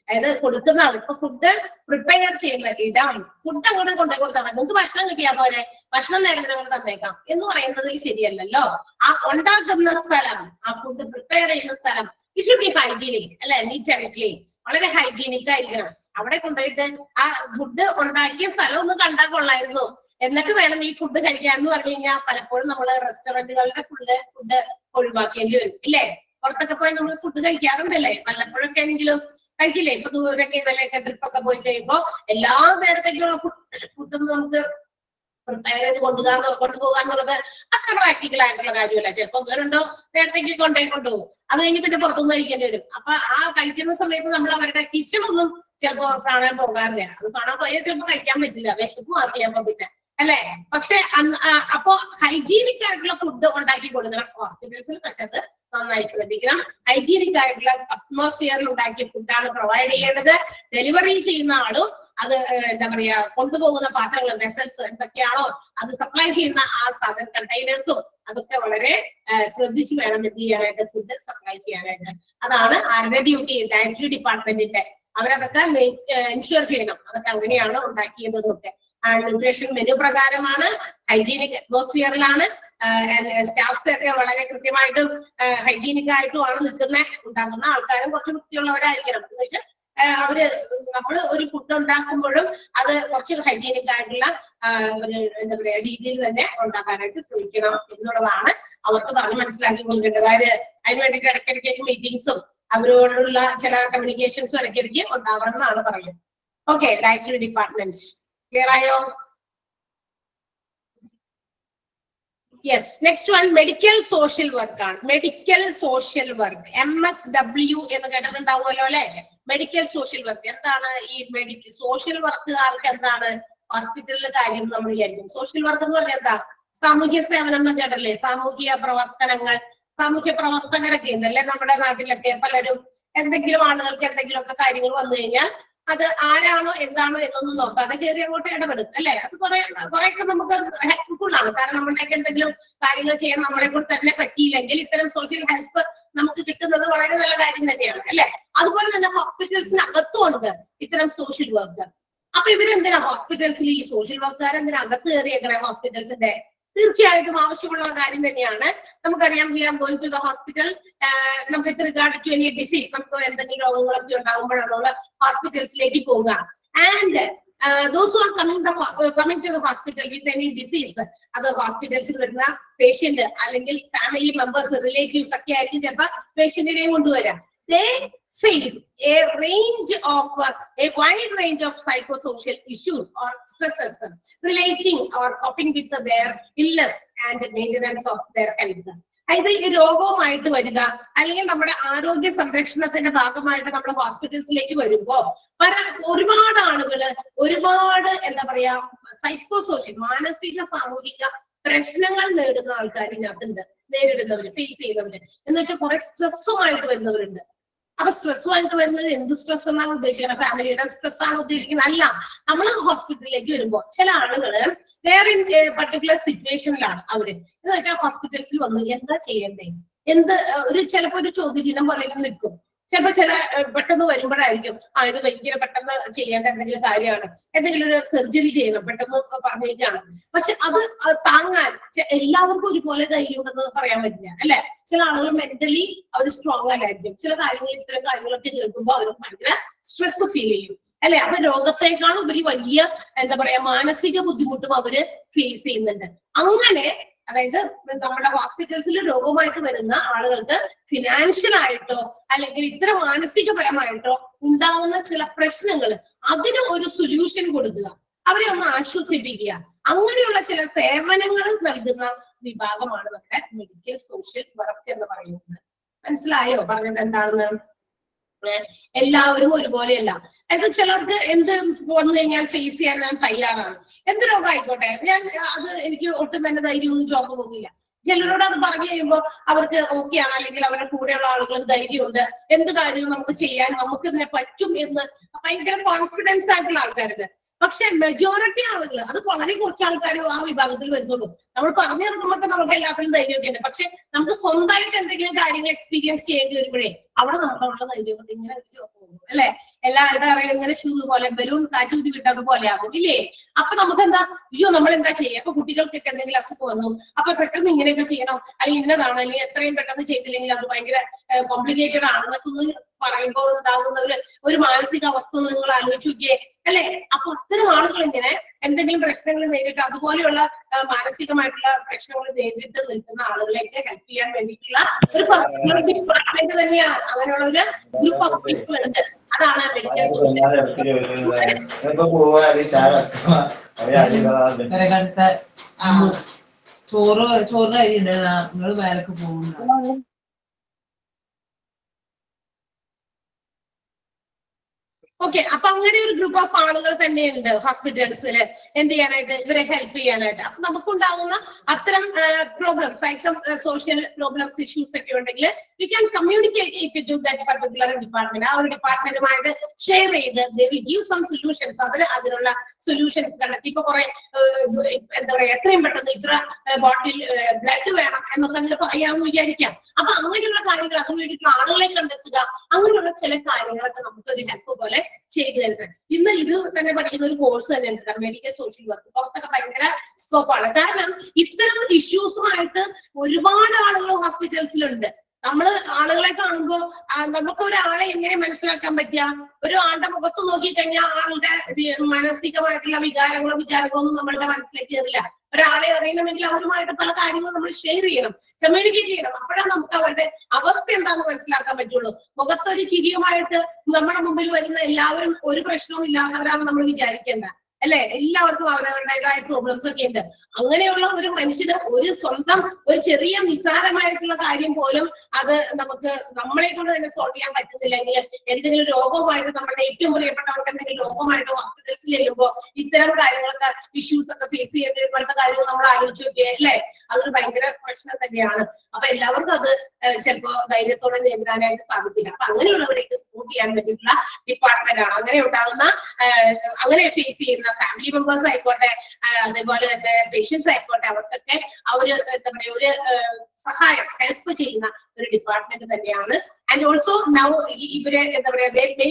അതായത് കൊടുക്കുന്ന ആൾ ഇപ്പൊ ഫുഡ് പ്രിപ്പയർ ചെയ്യുന്ന ഇടാം ഫുഡ് അങ്ങോട്ട് കൊണ്ടുപോയി കൊടുത്താൽ മതി നിങ്ങൾക്ക് ഭക്ഷണം കിട്ടിയാൽ പോരെ ഭക്ഷണം നേരത്തെ ഞങ്ങൾ തന്നേക്കാം എന്ന് പറയുന്നതിൽ ശരിയല്ലല്ലോ ആ ഉണ്ടാക്കുന്ന സ്ഥലം ആ ഫുഡ് പ്രിപ്പയർ ചെയ്യുന്ന സ്ഥലം ഇറ്റ് ഷുഡ് ബി ഹൈജീനിക് അല്ലെ നീറ്റ് ആൻഡ് ക്ലീൻ വളരെ ഹൈജീനിക് ആയിരിക്കണം അവിടെ കൊണ്ടുപോയിട്ട് ആ ഫുഡ് ഉണ്ടാക്കിയ സ്ഥലം ഒന്ന് കണ്ടാൽ കൊള്ളായിരുന്നു എന്നിട്ട് വേണം ഈ ഫുഡ് കഴിക്കാൻ എന്ന് പറഞ്ഞു കഴിഞ്ഞാൽ പലപ്പോഴും നമ്മൾ റെസ്റ്റോറന്റുകളുടെ ഫുഡ് ഫുഡ് ഒഴിവാക്കേണ്ടി വരും ഇല്ലേ പുറത്തൊക്കെ പോയി നമ്മൾ ഫുഡ് കഴിക്കാറുണ്ടല്ലേ വല്ലപ്പോഴൊക്കെ ആണെങ്കിലും കഴിക്കില്ലേ ഇപ്പൊ ദൂരൊക്കെ ഇവലൊക്കെ ട്രിപ്പ് ഒക്കെ പോയി കഴിയുമ്പോ എല്ലാ നേരത്തേക്കുള്ള ഫുഡ് ഫുഡ് നമുക്ക് പ്രിപ്പയർ ചെയ്ത് കൊണ്ടുപോകാൻ കൊണ്ടുപോകുക എന്നുള്ളത് അത്ര പ്രാക്ടിക്കൽ ആയിട്ടുള്ള കാര്യമല്ല ചിലപ്പോ ഒന്നോ രണ്ടോ നേരത്തേക്ക് കൊണ്ടുപോയി കൊണ്ടുപോകും അത് കഴിഞ്ഞ് പിന്നെ പുറത്തുനിന്ന് കഴിക്കേണ്ടി വരും അപ്പൊ ആ കഴിക്കുന്ന സമയത്ത് നമ്മൾ അവരുടെ കിച്ചൺ ഒന്നും ചിലപ്പോ കാണാൻ പോകാറില്ല അത് കാണാൻ പോയാൽ ചിലപ്പോ കഴിക്കാൻ പറ്റില്ല വിശപ്പ് മാറിയപ്പോ പിന്നെ അല്ലെ പക്ഷെ അന്ന് ആ അപ്പോ ഹൈജീനിക് ആയിട്ടുള്ള ഫുഡ് ഉണ്ടാക്കി കൊടുക്കണം ഹോസ്പിറ്റൽസിൽ പക്ഷെ അത് നന്നായി ശ്രദ്ധിക്കണം ഹൈജീനിക് ആയിട്ടുള്ള അറ്റ്മോസ്ഫിയറിൽ ഉണ്ടാക്കിയ ഫുഡാണ് പ്രൊവൈഡ് ചെയ്യേണ്ടത് ഡെലിവറി ചെയ്യുന്ന ആളും അത് ഏഹ്, എന്താ പറയാ കൊണ്ടുപോകുന്ന പാത്രങ്ങൾ വെസൽസ് എന്തൊക്കെയാണോ അത് സപ്ലൈ ചെയ്യുന്ന ആ സാധന കണ്ടെയ്നേഴ്സും അതൊക്കെ വളരെ ഏഹ്, ശ്രദ്ധിച്ച് വേണം എന്ത് ചെയ്യാനായിട്ട് ഫുഡ് സപ്ലൈ ചെയ്യാനായിട്ട് അതാണ് ആരുടെ ഡ്യൂട്ടി ഡയറക്ടറി ഡിപ്പാർട്ട്മെന്റിന്റെ അവരതൊക്കെ ഇൻഷുർ ചെയ്യണം അതൊക്കെ അങ്ങനെയാണ് ഉണ്ടാക്കിയതെന്നൊക്കെ ന്യൂട്രീഷൻ മെനു പ്രകാരമാണ് ഹൈജീനിക് അറ്റ്മോസ്ഫിയറിലാണ് സ്റ്റാഫ്സ് ഒക്കെ വളരെ കൃത്യമായിട്ടും ഹൈജീനിക് ആയിട്ടുമാണ് നിൽക്കുന്ന ഉണ്ടാക്കുന്ന ആൾക്കാരും കുറച്ച് വൃത്തിയുള്ളവരായിരിക്കണം എന്ന് വെച്ചാൽ ആഹ് അവര് നമ്മൾ ഒരു ഫുഡ് ഉണ്ടാക്കുമ്പോഴും അത് കുറച്ച് ഹൈജീനിക് ആയിട്ടുള്ള ആഹ് ഒരു എന്താ പറയാ രീതിയിൽ തന്നെ ഉണ്ടാക്കാനായിട്ട് ശ്രമിക്കണം എന്നുള്ളതാണ് അവർക്ക് പറഞ്ഞ് മനസ്സിലാക്കി കൊടുക്കേണ്ടത് അതായത് അതിന് വേണ്ടിയിട്ട് ഇടയ്ക്കിടയ്ക്ക് മീറ്റിംഗ്സും അവരോടുള്ള ചില കമ്മ്യൂണിക്കേഷൻസും ഇടയ്ക്കിടയ്ക്ക് ഉണ്ടാവണം എന്നാണ് പറയുന്നത് ഓക്കെ ഡയറക്ടറി ഡിപ്പാർട്ട്മെന്റ് ക്ലിയർ ആയോ yes next one medical social work ആണ് medical social work M S W എന്ന് കേട്ടിട്ടുണ്ടാവുമല്ലോ അല്ലെ മെഡിക്കൽ സോഷ്യൽ വർക്ക് എന്താണ് ഈ മെഡിക്കൽ സോഷ്യൽ വർക്കുകാർക്ക് എന്താണ് ഹോസ്പിറ്റലിലെ കാര്യം നമ്മൾ വിചാരിക്കും സോഷ്യൽ വർക്ക് എന്ന് പറഞ്ഞാൽ എന്താ സാമൂഹ്യ സേവനം എന്ന് കേട്ടല്ലേ സാമൂഹിക പ്രവർത്തനങ്ങൾ സാമൂഹ്യ പ്രവർത്തകരൊക്കെ ഉണ്ട് അല്ലെ നമ്മുടെ നാട്ടിലൊക്കെ പലരും എന്തെങ്കിലും ആളുകൾക്ക് എന്തെങ്കിലുമൊക്കെ കാര്യങ്ങൾ വന്നു കഴിഞ്ഞാൽ അത് ആരാണോ എന്താണോ എന്നൊന്നും നോക്കാതെ കയറി അങ്ങോട്ട് ഇടപെടും അല്ലെ അത് കുറെ കുറെയൊക്കെ നമുക്ക് ഹെൽപ്ഫുൾ ആണ് കാരണം നമ്മുടെയൊക്കെ എന്തെങ്കിലും കാര്യങ്ങൾ ചെയ്യാൻ നമ്മളെ കൊണ്ട് തന്നെ പറ്റിയില്ലെങ്കിൽ ഇത്തരം സോഷ്യൽ ഹെൽപ്പ് നമുക്ക് കിട്ടുന്നത് വളരെ നല്ല കാര്യം തന്നെയാണ് അല്ലെ അതുപോലെ തന്നെ ഹോസ്പിറ്റൽസിനകത്തും ഉണ്ട് ഇത്തരം സോഷ്യൽ വർക്ക് അപ്പൊ ഇവരെന്തിനാ ഹോസ്പിറ്റൽസിൽ ഈ സോഷ്യൽ വർക്കുകാർ എന്തിനാ അകത്ത് കയറിയേക്കണേ ഹോസ്പിറ്റൽസിന്റെ തീർച്ചയായിട്ടും ആവശ്യമുള്ള കാര്യം തന്നെയാണ് നമുക്കറിയാം we are going to the hospital നമുക്ക് റിഗാർഡ് ടു എനി ഡിസീസ് നമുക്ക് എന്തെങ്കിലും രോഗങ്ങളൊക്കെ ഉണ്ടാകുമ്പോഴാണ് നമ്മൾ ഹോസ്പിറ്റൽസിലേക്ക് പോവുക and those who are coming from coming to the hospital with any disease അത് ഹോസ്പിറ്റൽസിൽ വരുന്ന പേഷ്യന്റ് അല്ലെങ്കിൽ ഫാമിലി മെമ്പേഴ്സ് റിലേറ്റീവ്സ് ഒക്കെ ആയിരിക്കും ചിലപ്പോൾ പേഷ്യന്റിനെയും കൊണ്ടുവരാം they face a range of a wide range of psychosocial issues or stresses relating or coping with their illness and maintenance of their health. അതായത് ഈ രോഗവുമായിട്ട് വരിക അല്ലെങ്കിൽ നമ്മുടെ ആരോഗ്യ സംരക്ഷണത്തിന്റെ ഭാഗമായിട്ട് നമ്മൾ ഹോസ്പിറ്റൽസിലേക്ക് വരുമ്പോ പല ഒരുപാട് ആളുകള് ഒരുപാട് എന്താ പറയാ സൈക്കോസോഷ്യൽ മാനസിക സാമൂഹിക പ്രശ്നങ്ങൾ നേടുന്ന ആൾക്കാർ ഇതിനകത്തുണ്ട് നേരിടുന്നവര് ഫേസ് ചെയ്യുന്നവര് എന്ന് വെച്ചാൽ കുറെ സ്ട്രെസ്സുമായിട്ട് വരുന്നവരുണ്ട് അപ്പൊ സ്ട്രെസ്സുമായിട്ട് വരുന്നത് എന്ത് സ്ട്രെസ് എന്നാണ് ഉദ്ദേശിക്കുന്നത് ഫാമിലിയുടെ സ്ട്രെസ് ആണ് ഉദ്ദേശിക്കുന്നത് അല്ല നമ്മൾ ഹോസ്പിറ്റലിലേക്ക് വരുമ്പോ ചില ആളുകള് വേറെ പർട്ടിക്കുലർ സിറ്റുവേഷനിലാണ് അവര് എന്ന് വെച്ചാൽ ഹോസ്പിറ്റൽസിൽ വന്നു എന്താ ചെയ്യണ്ടേ എന്ത് ഏഹ്, ഒരു ചിലപ്പോ ഒരു ചോദ്യചിഹ്നം പോലെ ഇങ്ങനെ നിൽക്കും ചിലപ്പോ ചില ഏഹ്, പെട്ടെന്ന് വരുമ്പോഴായിരിക്കും ആ ഇത് ഭയങ്കര പെട്ടെന്ന് ചെയ്യേണ്ട എന്തെങ്കിലും കാര്യമാണ് എന്തെങ്കിലും ഒരു സർജറി ചെയ്യണം പെട്ടെന്ന് പറഞ്ഞേക്കാണ് പക്ഷെ അത് അത് താങ്ങാൻ ചെ- എല്ലാവർക്കും ഒരുപോലെ ധൈര്യം ഉണ്ടെന്ന് പറയാൻ പറ്റില്ല അല്ലെ ചില ആളുകൾ മെന്റലി അവർ സ്ട്രോങ് അല്ലായിരിക്കും ചില കാര്യങ്ങൾ ഇത്തരം കാര്യങ്ങളൊക്കെ കേൾക്കുമ്പോൾ അവർ ഭയങ്കര സ്ട്രെസ് ഫീൽ ചെയ്യും അല്ലെ അപ്പൊ രോഗത്തെക്കാളും ഉപരി വലിയ എന്താ പറയാ മാനസിക ബുദ്ധിമുട്ടും അവര് ഫേസ് ചെയ്യുന്നുണ്ട് അങ്ങനെ അതായത് നമ്മുടെ ഹോസ്പിറ്റൽസിൽ രോഗമായിട്ട് വരുന്ന ആളുകൾക്ക് ഫിനാൻഷ്യൽ ആയിട്ടോ അല്ലെങ്കിൽ ഇത്ര മാനസികപരമായിട്ടോ ഉണ്ടാകുന്ന ചില പ്രശ്നങ്ങൾ അതിന് ഒരു സൊല്യൂഷൻ കൊടുക്കുക അവരെ ഒന്ന് ആശ്വസിപ്പിക്കുക അങ്ങനെയുള്ള ചില സേവനങ്ങൾ നൽകുന്ന വിഭാഗമാണ് നമ്മുടെ മെഡിക്കൽ സോഷ്യൽ വർക്ക് എന്ന് പറയുന്നത് മനസ്സിലായോ പറഞ്ഞത് എന്താണെന്ന് ഏഹ് എല്ലാവരും ഒരുപോലെയല്ല അതായത് ചിലർക്ക് എന്ത് വന്നു കഴിഞ്ഞാൽ ഫേസ് ചെയ്യാൻ ഞാൻ തയ്യാറാണ് എന്ത് രോഗം ആയിക്കോട്ടെ ഞാൻ അത് എനിക്ക് ഒട്ടും തന്നെ ധൈര്യമൊന്നും ചോർന്നു പോകില്ല ചിലരോട് അത് പറഞ്ഞു കഴിയുമ്പോൾ അവർക്ക് ഓക്കെ ആണ് അല്ലെങ്കിൽ അവരുടെ കൂടെയുള്ള ആളുകൾക്ക് ധൈര്യമുണ്ട് എന്ത് കാര്യവും നമുക്ക് ചെയ്യാൻ നമുക്ക് ഇതിനെ പറ്റും എന്ന് ഭയങ്കര കോൺഫിഡൻസ് ആയിട്ടുള്ള ആൾക്കാരുണ്ട് പക്ഷെ മെജോറിറ്റി ആളുകൾ അത് വളരെ കുറച്ച് ആൾക്കാർ ആ വിഭാഗത്തിൽ വരുന്നുള്ളൂ നമ്മൾ പറഞ്ഞു നടക്കുമ്പോൾ നമുക്ക് എല്ലാത്തിനും ധൈര്യമൊക്കെ ഉണ്ട് പക്ഷെ നമുക്ക് സ്വന്തമായിട്ട് എന്തെങ്കിലും കാര്യങ്ങൾ എക്സ്പീരിയൻസ് ചെയ്യേണ്ടി വരുമ്പോഴേ അവിടെ നമ്മളുള്ള നൈരോഗം ഇങ്ങനെ വെച്ച് പോകും അല്ലെ എല്ലാവരുടെ അറിയാം ഇങ്ങനെ ഷൂ പോലെ ബലൂൺ കാറ്റൂതി വിട്ടത് പോലെ ആകും ഇല്ലേ അപ്പൊ നമുക്ക് എന്താ അയ്യോ നമ്മൾ എന്താ ചെയ്യുക അപ്പൊ കുട്ടികൾക്കൊക്കെ എന്തെങ്കിലും അസുഖം വന്നു അപ്പൊ പെട്ടെന്ന് ഇങ്ങനെയൊക്കെ ചെയ്യണം അല്ലെങ്കിൽ ഇന്നതാണ് അല്ലെങ്കിൽ എത്രയും പെട്ടെന്ന് ചെയ്തില്ലെങ്കിൽ അത് ഭയങ്കര കോംപ്ലിക്കേറ്റഡ് ആണ് എന്നൊക്കെ ഒന്ന് പറയുമ്പോൾ ഉണ്ടാകുന്ന ഒരു ഒരു മാനസിക അവസ്ഥ ഒന്ന് നിങ്ങൾ ആലോചിച്ച് നോക്കിയേ അല്ലെ അപ്പൊ അത്തരം ആളുകൾ ഇങ്ങനെ എന്തെങ്കിലും പ്രശ്നങ്ങൾ നേരിട്ട് അതുപോലെയുള്ള ആ, മാനസികമായിട്ടുള്ള പ്രശ്നങ്ങൾ നേരിട്ട് നിൽക്കുന്ന ആളുകളെയൊക്കെ ഹെൽപ്പ് ചെയ്യാൻ വേണ്ടിയിട്ടുള്ള ഒരു particular department തന്നെയാണ് അങ്ങനെയുള്ള ഒരു ഗ്രൂപ്പ് ഓഫ് പീപ്പിൾ ഉണ്ട് അതാണ് മെഡിക്കൽ സോഷ്യൽ ഇപ്പൊ പോവാ ചായ വെക്കണം അറിയാം പെരകടുത്ത ചോറ് ചോറ് അരി ഇടണ നിങ്ങൾ വേലക്ക് പോകുന്ന ഓക്കെ അപ്പൊ അങ്ങനെ ഒരു ഗ്രൂപ്പ് ഓഫ് ആളുകൾ തന്നെയുണ്ട് ഹോസ്പിറ്റൽസിൽ എന്ത് ചെയ്യാനായിട്ട് ഇവരെ ഹെൽപ്പ് ചെയ്യാനായിട്ട് അപ്പൊ നമുക്കുണ്ടാകുന്ന അത്തരം problems psycho social problems issues ഒക്കെ ഉണ്ടെങ്കിൽ we can communicate to that particular department ആ ഒരു ഡിപ്പാർട്ട്മെന്റുമായിട്ട് ഷെയർ ചെയ്ത് ഗിവ് സം സൊല്യൂഷൻസ് അവര് അതിനുള്ള സൊല്യൂഷൻസ് കണ്ടെത്തി ഇപ്പൊ കുറെ എന്താ പറയാ എത്രയും പെട്ടെന്ന് ഇത്ര ബോട്ടിൽ ബ്ലഡ് വേണം എന്നൊക്കെ അങ്ങനെ പറയാമെന്ന് വിചാരിക്കാം അപ്പൊ അങ്ങനെയുള്ള കാര്യങ്ങൾ അതിന് വേണ്ടിയിട്ടുള്ള ആളുകളെ കണ്ടെത്തുക അങ്ങനെയുള്ള ചില കാര്യങ്ങളൊക്കെ നമുക്ക് ഒരു ഹെൽപ്പ് പോലെ ചെയ്തു തരുന്നത് ഇന്ന് ഇത് തന്നെ പഠിക്കുന്ന ഒരു കോഴ്സ് തന്നെ ഉണ്ട് മെഡിക്കൽ സോഷ്യൽ വർക്ക് പുറത്തൊക്കെ ഭയങ്കര സ്കോപ്പാണ് കാരണം ഇത്തരം ഇഷ്യൂസുമായിട്ട് ഒരുപാട് ആളുകൾ ഹോസ്പിറ്റൽസിലുണ്ട് നമ്മൾ ആളുകളെ കാണുമ്പോൾ നമുക്ക് ഒരാളെ എങ്ങനെ മനസ്സിലാക്കാൻ പറ്റുക ഒരു ആളുടെ മുഖത്ത് നോക്കി കഴിഞ്ഞാൽ ആളുടെ വി- മാനസികമായിട്ടുള്ള വികാരങ്ങളോ വിചാരങ്ങളോ ഒന്നും നമ്മളുടെ മനസ്സിലേക്ക് കയറില്ല ഒരാളെ അറിയണമെങ്കിൽ അവരുമായിട്ട് പല കാര്യങ്ങളും നമ്മൾ ഷെയർ ചെയ്യണം കമ്മ്യൂണിക്കേറ്റ് ചെയ്യണം അപ്പോഴാണ് നമുക്ക് അവരുടെ അവസ്ഥ എന്താണെന്ന് മനസ്സിലാക്കാൻ പറ്റുള്ളൂ മുഖത്തൊരു ചിരിയുമായിട്ട് നമ്മുടെ മുമ്പിൽ വരുന്ന എല്ലാവരും ഒരു പ്രശ്നവും ഇല്ലാത്തവരാണ് നമ്മൾ വിചാരിക്കേണ്ട അല്ലെ എല്ലാവർക്കും അവരവരുടേതായ പ്രോബ്ലംസ് ഒക്കെ ഉണ്ട് അങ്ങനെയുള്ള ഒരു മനുഷ്യന് ഒരു സ്വന്തം ഒരു ചെറിയ നിസ്സാരമായിട്ടുള്ള കാര്യം പോലും അത് നമുക്ക് നമ്മളെ കൊണ്ട് തന്നെ സോൾവ് ചെയ്യാൻ പറ്റുന്നില്ലെങ്കിൽ എന്തെങ്കിലും രോഗവുമായിട്ട് നമ്മുടെ ഏറ്റവും പ്രിയപ്പെട്ടവർക്ക് എന്തെങ്കിലും രോഗമായിട്ട് ഹോസ്പിറ്റൽസിൽ ചെല്ലുമ്പോൾ ഇത്തരം കാര്യങ്ങളൊക്കെ ഇഷ്യൂസ് ഒക്കെ ഫേസ് ചെയ്യേണ്ടി വരുമ്പോഴത്തെ കാര്യങ്ങൾ നമ്മൾ ആലോചിച്ച് നോക്കിയേ അല്ലേ അതൊരു ഭയങ്കര പ്രശ്നം തന്നെയാണ് അപ്പൊ എല്ലാവർക്കും അത് ഏഹ് ചിലപ്പോ ധൈര്യത്തോടെ നേരിടാനായിട്ട് സാധിക്കില്ല അപ്പൊ അങ്ങനെയുള്ളവരെയൊക്കെ സപ്പോർട്ട് ചെയ്യാൻ വേണ്ടിയിട്ടുള്ള ഡിപ്പാർട്ട്മെന്റ് ആണ് അങ്ങനെ ഉണ്ടാകുന്ന ഏഹ് അങ്ങനെ ഫേസ് ചെയ്യുന്ന ഫാമിലി മെമ്പേഴ്സ് ആയിക്കോട്ടെ ആഹ് അതേപോലെ തന്നെ പേഷ്യൻസ് ആയിക്കോട്ടെ അവർക്കൊക്കെ ആ ഒരു എന്താ പറയാ ഒരു ഏഹ് സഹായം ഹെൽപ്പ് ചെയ്യുന്ന ഒരു ഡിപ്പാർട്ട്മെന്റ് തന്നെയാണ് ആൻഡ് ഓൾസോ നൗ ഇവരെ എന്താ പറയാ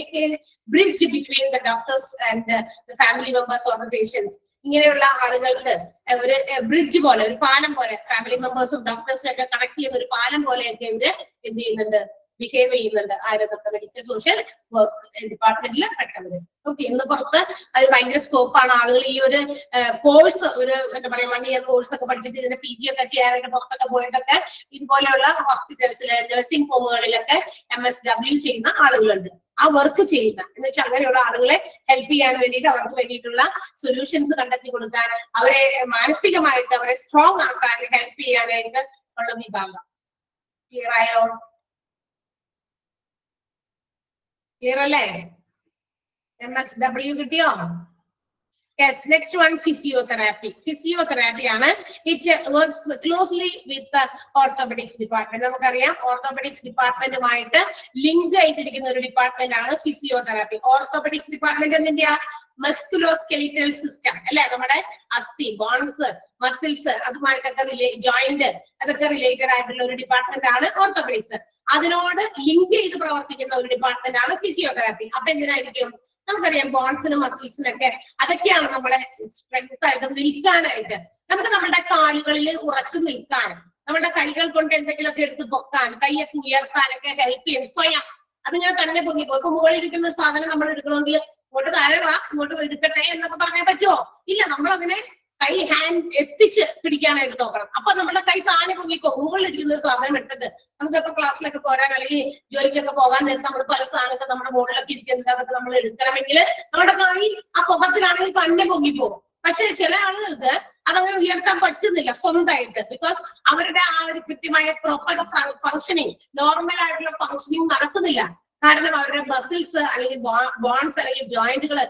bridge between the doctors and the family members or the patients ഇങ്ങനെയുള്ള ആളുകൾക്ക് ഒരു ബ്രിഡ്ജ് പോലെ ഒരു പാലം പോലെ ഫാമിലി മെമ്പേഴ്സും ഡോക്ടേഴ്സും ഒക്കെ കണക്ട് ചെയ്യുന്ന ഒരു പാലം പോലെയൊക്കെ ഇവര് എന്ത് ചെയ്യുന്നുണ്ട് ബിഹേവ് ചെയ്യുന്നുണ്ട് ആരോഗ്യ മെഡിക്കൽ സോഷ്യൽ വർക്ക് ഡിപ്പാർട്ട്മെന്റിൽ പെട്ടവര് ഓക്കെ ഇന്ന് പുറത്ത് അത് ഭയങ്കര സ്കോപ്പാണ് ആളുകൾ ഈ ഒരു കോഴ്സ് ഒരു എന്താ പറയാ വൺ ഇയർ കോഴ്സ് ഒക്കെ പഠിച്ചിട്ട് ഇതിന്റെ പി ജി ഒക്കെ ചെയ്യാനായിട്ട് പുറത്തൊക്കെ പോയിട്ടൊക്കെ ഇതുപോലെയുള്ള ഹോസ്പിറ്റൽസിലെ നഴ്സിംഗ് ഹോമുകളിലൊക്കെ എം എസ് ഡബ്ല്യു ചെയ്യുന്ന ആളുകളുണ്ട് ആ വർക്ക് ചെയ്യുന്ന എന്ന് വെച്ചാൽ അങ്ങനെയുള്ള ആളുകളെ ഹെൽപ്പ് ചെയ്യാൻ വേണ്ടിയിട്ട് അവർക്ക് വേണ്ടിയിട്ടുള്ള സൊല്യൂഷൻസ് കണ്ടെത്തി കൊടുക്കാൻ അവരെ മാനസികമായിട്ട് അവരെ സ്ട്രോങ് ആക്കാൻ ഹെൽപ്പ് ചെയ്യാനായിട്ട് ഉള്ള വിഭാഗം ക്ലിയർ ആയോ ക്ലിയർ അല്ലേ എം എസ് ഡബ്ല്യു കിട്ടിയോ yes next one physiotherapy physiotherapy ആണ് it works closely with orthopaedics department നമുക്കറിയാം ഓർത്തോപെഡിക്സ് ഡിപ്പാർട്ട്മെന്റുമായിട്ട് ലിങ്ക് ചെയ്തിരിക്കുന്ന ഒരു ഡിപ്പാർട്ട്മെന്റ് ആണ് ഫിസിയോതെറാപ്പി ഓർത്തോപെഡിക്സ് ഡിപ്പാർട്ട്മെന്റ് എന്തിന്റെയാ മസ്കുലോ സ്കെലിറ്റൽ സിസ്റ്റം അല്ലെ നമ്മുടെ അസ്ഥി ബോൺസ് മസിൽസ് അതുമായിട്ടൊക്കെ ജോയിന്റ് അതൊക്കെ റിലേറ്റഡ് ആയിട്ടുള്ള ഒരു ഡിപ്പാർട്ട്മെന്റ് ആണ് ഓർത്തോപെഡിക്സ് അതിനോട് ലിങ്ക് ചെയ്ത് പ്രവർത്തിക്കുന്ന ഒരു ഡിപ്പാർട്ട്മെന്റ് ആണ് ഫിസിയോതെറാപ്പി അപ്പൊ എന്തിനായിരിക്കും നമുക്കറിയാം ബോൺസിനും മസിൽസിനൊക്കെ അതൊക്കെയാണ് നമ്മളെ സ്ട്രെങ്ത് ആയിട്ട് നിൽക്കാനായിട്ട് നമുക്ക് നമ്മുടെ കാലുകളിൽ ഉറച്ചു നിൽക്കാൻ നമ്മുടെ കൈകൾ കൊണ്ട് എന്തെങ്കിലുമൊക്കെ എടുത്ത് പൊക്കാൻ കൈയൊക്കെ ഉയർത്താനൊക്കെ ഹെൽപ്പ് ചെയ്യും സ്വയം അതിങ്ങനെ തന്നെ പൊങ്ങിപ്പോ ഇപ്പൊ മുകളിൽ ഇരിക്കുന്ന സാധനം നമ്മൾ എടുക്കണമെങ്കിൽ ഇങ്ങോട്ട് താഴെ വാ ഇങ്ങോട്ട് എടുക്കട്ടെ എന്നൊക്കെ പറയാൻ പറ്റുമോ ഇല്ല നമ്മൾ അതിനെ കൈ ഹാൻഡ് എത്തിച്ച് പിടിക്കാനായിട്ട് നോക്കണം അപ്പൊ നമ്മുടെ കൈ താനെ പൊങ്ങിക്കോ മുകളിൽ ഇരിക്കുന്ന ഒരു സാധനം എടുത്തിട്ട് നമുക്ക് ഇപ്പൊ ക്ലാസ്സിലൊക്കെ പോരാൻ അല്ലെങ്കിൽ ജോലിക്കൊക്കെ പോകാൻ നേരത്തെ നമ്മൾ പല സാധനമൊക്കെ നമ്മുടെ മുകളിലൊക്കെ ഇരിക്കുന്നത് അതൊക്കെ നമ്മൾ എടുക്കണമെങ്കിൽ നമ്മുടെ കൈ ആ പുറത്തിലാണെങ്കിൽ തന്നെ പൊങ്ങിപ്പോകും പക്ഷെ ചില ആളുകൾക്ക് അതങ്ങനെ ഉയർത്താൻ പറ്റുന്നില്ല സ്വന്തമായിട്ട് ബിക്കോസ് അവരുടെ ആ ഒരു കൃത്യമായ പ്രോപ്പർ ഫങ്ഷനിങ് നോർമൽ ആയിട്ടുള്ള ഫങ്ഷനിങ് നടക്കുന്നില്ല കാരണം അവരുടെ മസിൽസ് അല്ലെങ്കിൽ ബോൺസ് അല്ലെങ്കിൽ ജോയിന്റുകളൊക്കെ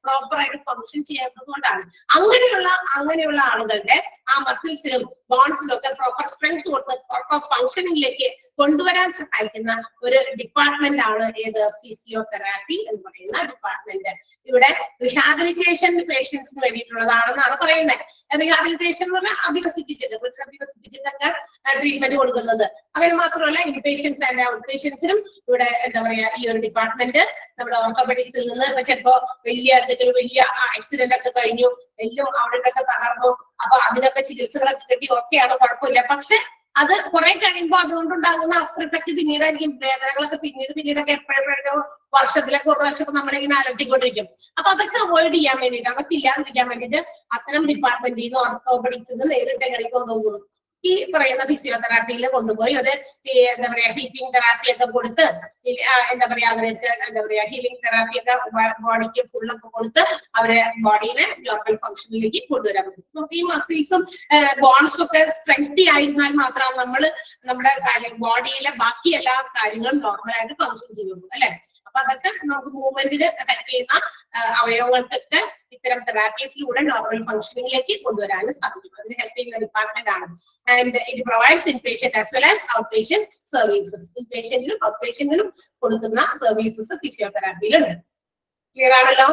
പ്രോപ്പർ ആയിട്ട് ഫങ്ഷൻ ചെയ്യാത്തത് കൊണ്ടാണ് അങ്ങനെയുള്ള അങ്ങനെയുള്ള ആളുകളുടെ ആ മസിൽസിലും ബോൺസിലും ഒക്കെ പ്രോപ്പർ സ്ട്രെങ്ത് കൊടുത്ത് പ്രോപ്പർ ഫങ്ഷനിങ്ങിലേക്ക് കൊണ്ടുവരാൻ സഹായിക്കുന്ന ഒരു ഡിപ്പാർട്ട്മെന്റ് ആണ് ഏത് ഫിസിയോതെറാപ്പി എന്ന് പറയുന്ന ഡിപ്പാർട്ട്മെന്റ് ഇവിടെ റിഹാബിലിറ്റേഷൻ പേഷ്യൻസിന് വേണ്ടിയിട്ടുള്ളതാണെന്നാണ് പറയുന്നത് റിഹാബിലിറ്റേഷൻ എന്ന് പറഞ്ഞാൽ അധിവസിപ്പിച്ചിട്ട് അധിവസിപ്പിച്ചിട്ടൊക്കെ ട്രീറ്റ്മെന്റ് കൊടുക്കുന്നത് അങ്ങനെ മാത്രമല്ല ഇൻപേഷ്യൻസ് ആൻഡ് ഔട്ട് പേഷ്യൻസിനും ഇവിടെ എന്താ പറയാ ഈ ഒരു ഡിപ്പാർട്ട്മെന്റ് നമ്മുടെ ഓർത്തോപെഡിക്സിൽ നിന്ന് ഇപ്പൊ ചിലപ്പോ വലിയ എന്തെങ്കിലും വലിയ ആക്സിഡന്റ് ഒക്കെ കഴിഞ്ഞു എല്ലാം അവിടെ ഒക്കെ തകർന്നു അപ്പൊ അതിനൊക്കെ ചികിത്സകളൊക്കെ കിട്ടി ഓക്കെയാണ് കുഴപ്പമില്ല പക്ഷെ അത് കുറെ കഴിയുമ്പോൾ അതുകൊണ്ടുണ്ടാകുന്ന ആഫ്റ്റർ ഇഫക്റ്റ് പിന്നീടായിരിക്കും വേദനകളൊക്കെ പിന്നീട് പിന്നീടൊക്കെ എപ്പോഴെപ്പോഴോ വർഷത്തിലൊക്കെ ഒരു പ്രാവശ്യം നമ്മളിങ്ങനെ അലട്ടിക്കൊണ്ടിരിക്കും അപ്പൊ അതൊക്കെ അവോയ്ഡ് ചെയ്യാൻ വേണ്ടിയിട്ട് അതൊക്കെ ഇല്ലാതിരിക്കാൻ വേണ്ടിയിട്ട് അത്തരം ഡിപ്പാർട്ട്മെന്റിൽ നിന്ന് ഓർത്തോപെഡിക്സിൽ നിന്ന് നേരിട്ട് എങ്ങനെ കൊണ്ടുപോകുന്നു ഈ പറയുന്ന ഫിസിയോതെറാപ്പിയിൽ കൊണ്ടുപോയി ഒരു ഈ എന്താ പറയാ ഹീറ്റിംഗ് തെറാപ്പി ഒക്കെ കൊടുത്ത് ഈ, ആ, എന്താ പറയാ അവർക്ക് എന്താ പറയാ ഹീലിംഗ് തെറാപ്പി ഒക്കെ ബോഡിക്ക് ഫുള്ളൊക്കെ കൊടുത്ത് അവരെ ബോഡീനെ നോർമൽ ഫംഗ്ഷനിലേക്ക് കൊണ്ടുവരാൻ പറ്റും നമുക്ക് ഈ മസിൽസും ബോൺസും ഒക്കെ സ്ട്രെങ്തി ആയിരുന്നാൽ മാത്രമാണ് നമ്മൾ നമ്മുടെ കാര്യം ബോഡിയിലെ ബാക്കി എല്ലാ കാര്യങ്ങളും നോർമലായിട്ട് ഫങ്ഷൻ ചെയ്യുള്ളൂ അല്ലെ അപ്പൊ അതൊക്കെ നമുക്ക് മൂവ്മെന്റിന് ഹെൽപ്പ് ചെയ്യുന്ന ആ, അവയവങ്ങൾക്കൊക്കെ ഇത്തരം തെറാപ്പീസിലൂടെ നോർമൽ ഫംഗ്ഷനിങ്ങിലേക്ക് കൊണ്ടുവരാനും സാധിക്കും അതിന് ഹെൽപ്പ് ചെയ്യുന്ന ഡിപ്പാർട്ട്മെന്റ് ആണ് and it provides inpatient as well as outpatient services ഇൻ പേഷ്യന്റിനും ഔട്ട് പേഷ്യന്റിനും കൊടുക്കുന്ന സർവീസസ് ഫിസിയോതെറാപ്പിയിലുണ്ട് ക്ലിയർ ആണല്ലോ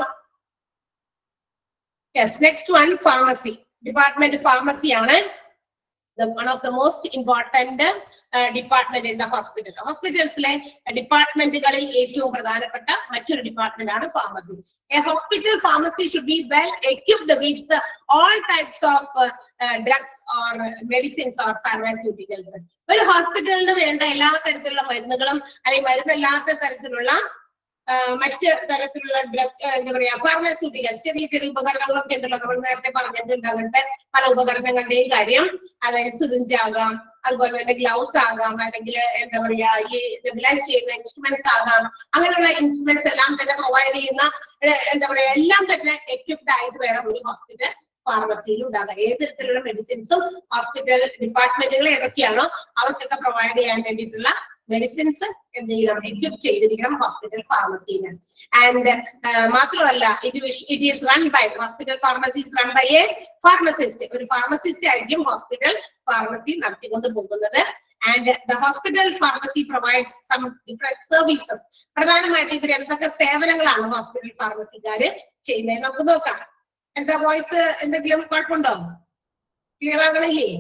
yes next one pharmacy department pharmacy ആണ് one of the most important department in the hospital ഹോസ്പിറ്റൽസിലെ ഡിപ്പാർട്ട്മെന്റുകളിൽ ഏറ്റവും പ്രധാനപ്പെട്ട മറ്റൊരു ഡിപ്പാർട്ട്മെന്റ് ആണ് pharmacy a hospital pharmacy should be well equipped with all types of drugs or medicines or pharmaceuticals ഒരു ഹോസ്പിറ്റലിന് വേണ്ട എല്ലാ തരത്തിലുള്ള മരുന്നുകളും അല്ലെങ്കിൽ മരുന്നല്ലാത്ത തരത്തിലുള്ള ആ, മറ്റ് തരത്തിലുള്ള ഡ്രഗ് എന്താ പറയാ ഫാർമാസ്യൂട്ടിക്കൽസ് ചെറിയ ചെറിയ ഉപകരണങ്ങളൊക്കെ ഉണ്ടല്ലോ നമ്മൾ നേരത്തെ പറഞ്ഞിട്ടുണ്ട് അങ്ങനത്തെ പല ഉപകരണങ്ങളുടെയും കാര്യം അതായത് സിറിഞ്ച് ആകാം അതുപോലെ തന്നെ ഗ്ലൗസ് ആകാം അല്ലെങ്കിൽ എന്താ പറയാ ഈ നെബിലൈസ് ചെയ്യുന്ന ഇൻസ്ട്രുമെന്റ്സ് ആകാം അങ്ങനെയുള്ള ഇൻസ്ട്രുമെന്റ്സ് എല്ലാം തന്നെ പ്രൊവൈഡ് ചെയ്യുന്ന ഏഹ്, എന്താ പറയാ എല്ലാം തന്നെ എക്യുപ്ഡ് ആയിട്ട് വേണം ഒരു ഹോസ്പിറ്റൽ ഫാർമസിയിൽ ഉണ്ടാകുക ഏത് തരത്തിലുള്ള മെഡിസിൻസും ഹോസ്പിറ്റൽ ഡിപ്പാർട്ട്മെന്റുകൾ ഏതൊക്കെയാണോ അവർക്കൊക്കെ പ്രൊവൈഡ് ചെയ്യാൻ വേണ്ടിയിട്ടുള്ള മെഡിസിൻസ് എന്ത് ചെയ്യണം എക്യുപ്പ് ചെയ്തിരിക്കണം ഹോസ്പിറ്റൽ ഫാർമസിയിൽ ആൻഡ് മാത്രമല്ല it it is run by hospital pharmacies run by a pharmacist ഒരു ഫാർമസിസ്റ്റ് ആയിരിക്കും ഹോസ്പിറ്റൽ ഫാർമസി നടത്തിക്കൊണ്ട് പോകുന്നത് and the hospital pharmacy provides some different services പ്രധാനമായിട്ട് ഇവർ എന്തൊക്കെ സേവനങ്ങളാണ് ഹോസ്പിറ്റൽ ഫാർമസിക്കാര് ചെയ്യുന്നത് നമുക്ക് നോക്കാം എന്താ വോയിസ് എന്തെങ്കിലും കുഴപ്പമുണ്ടോ ക്ലിയർ ആകണില്ലേ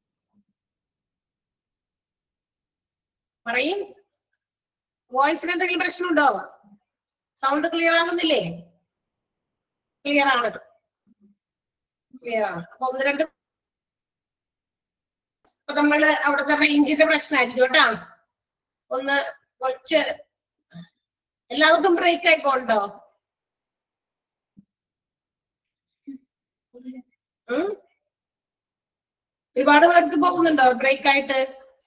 പറയും വോയിസിന് എന്തെങ്കിലും പ്രശ്നമുണ്ടോ സൗണ്ട് ക്ലിയർ ആകുന്നില്ലേ ക്ലിയർ ആണ് ക്ലിയർ ആണ് അപ്പൊ ഒന്ന് രണ്ട് അപ്പൊ നമ്മള് അവിടുത്തെ റേഞ്ചിന്റെ പ്രശ്നമായിരിക്കും കേട്ടാ ഒന്ന് കുറച്ച് എല്ലാവർക്കും ബ്രേക്ക് ആയിക്കോണ്ടോ ഉം? ഒരുപാട് പേർക്ക് പോകുന്നുണ്ടോ ബ്രേക്ക് ആയിട്ട്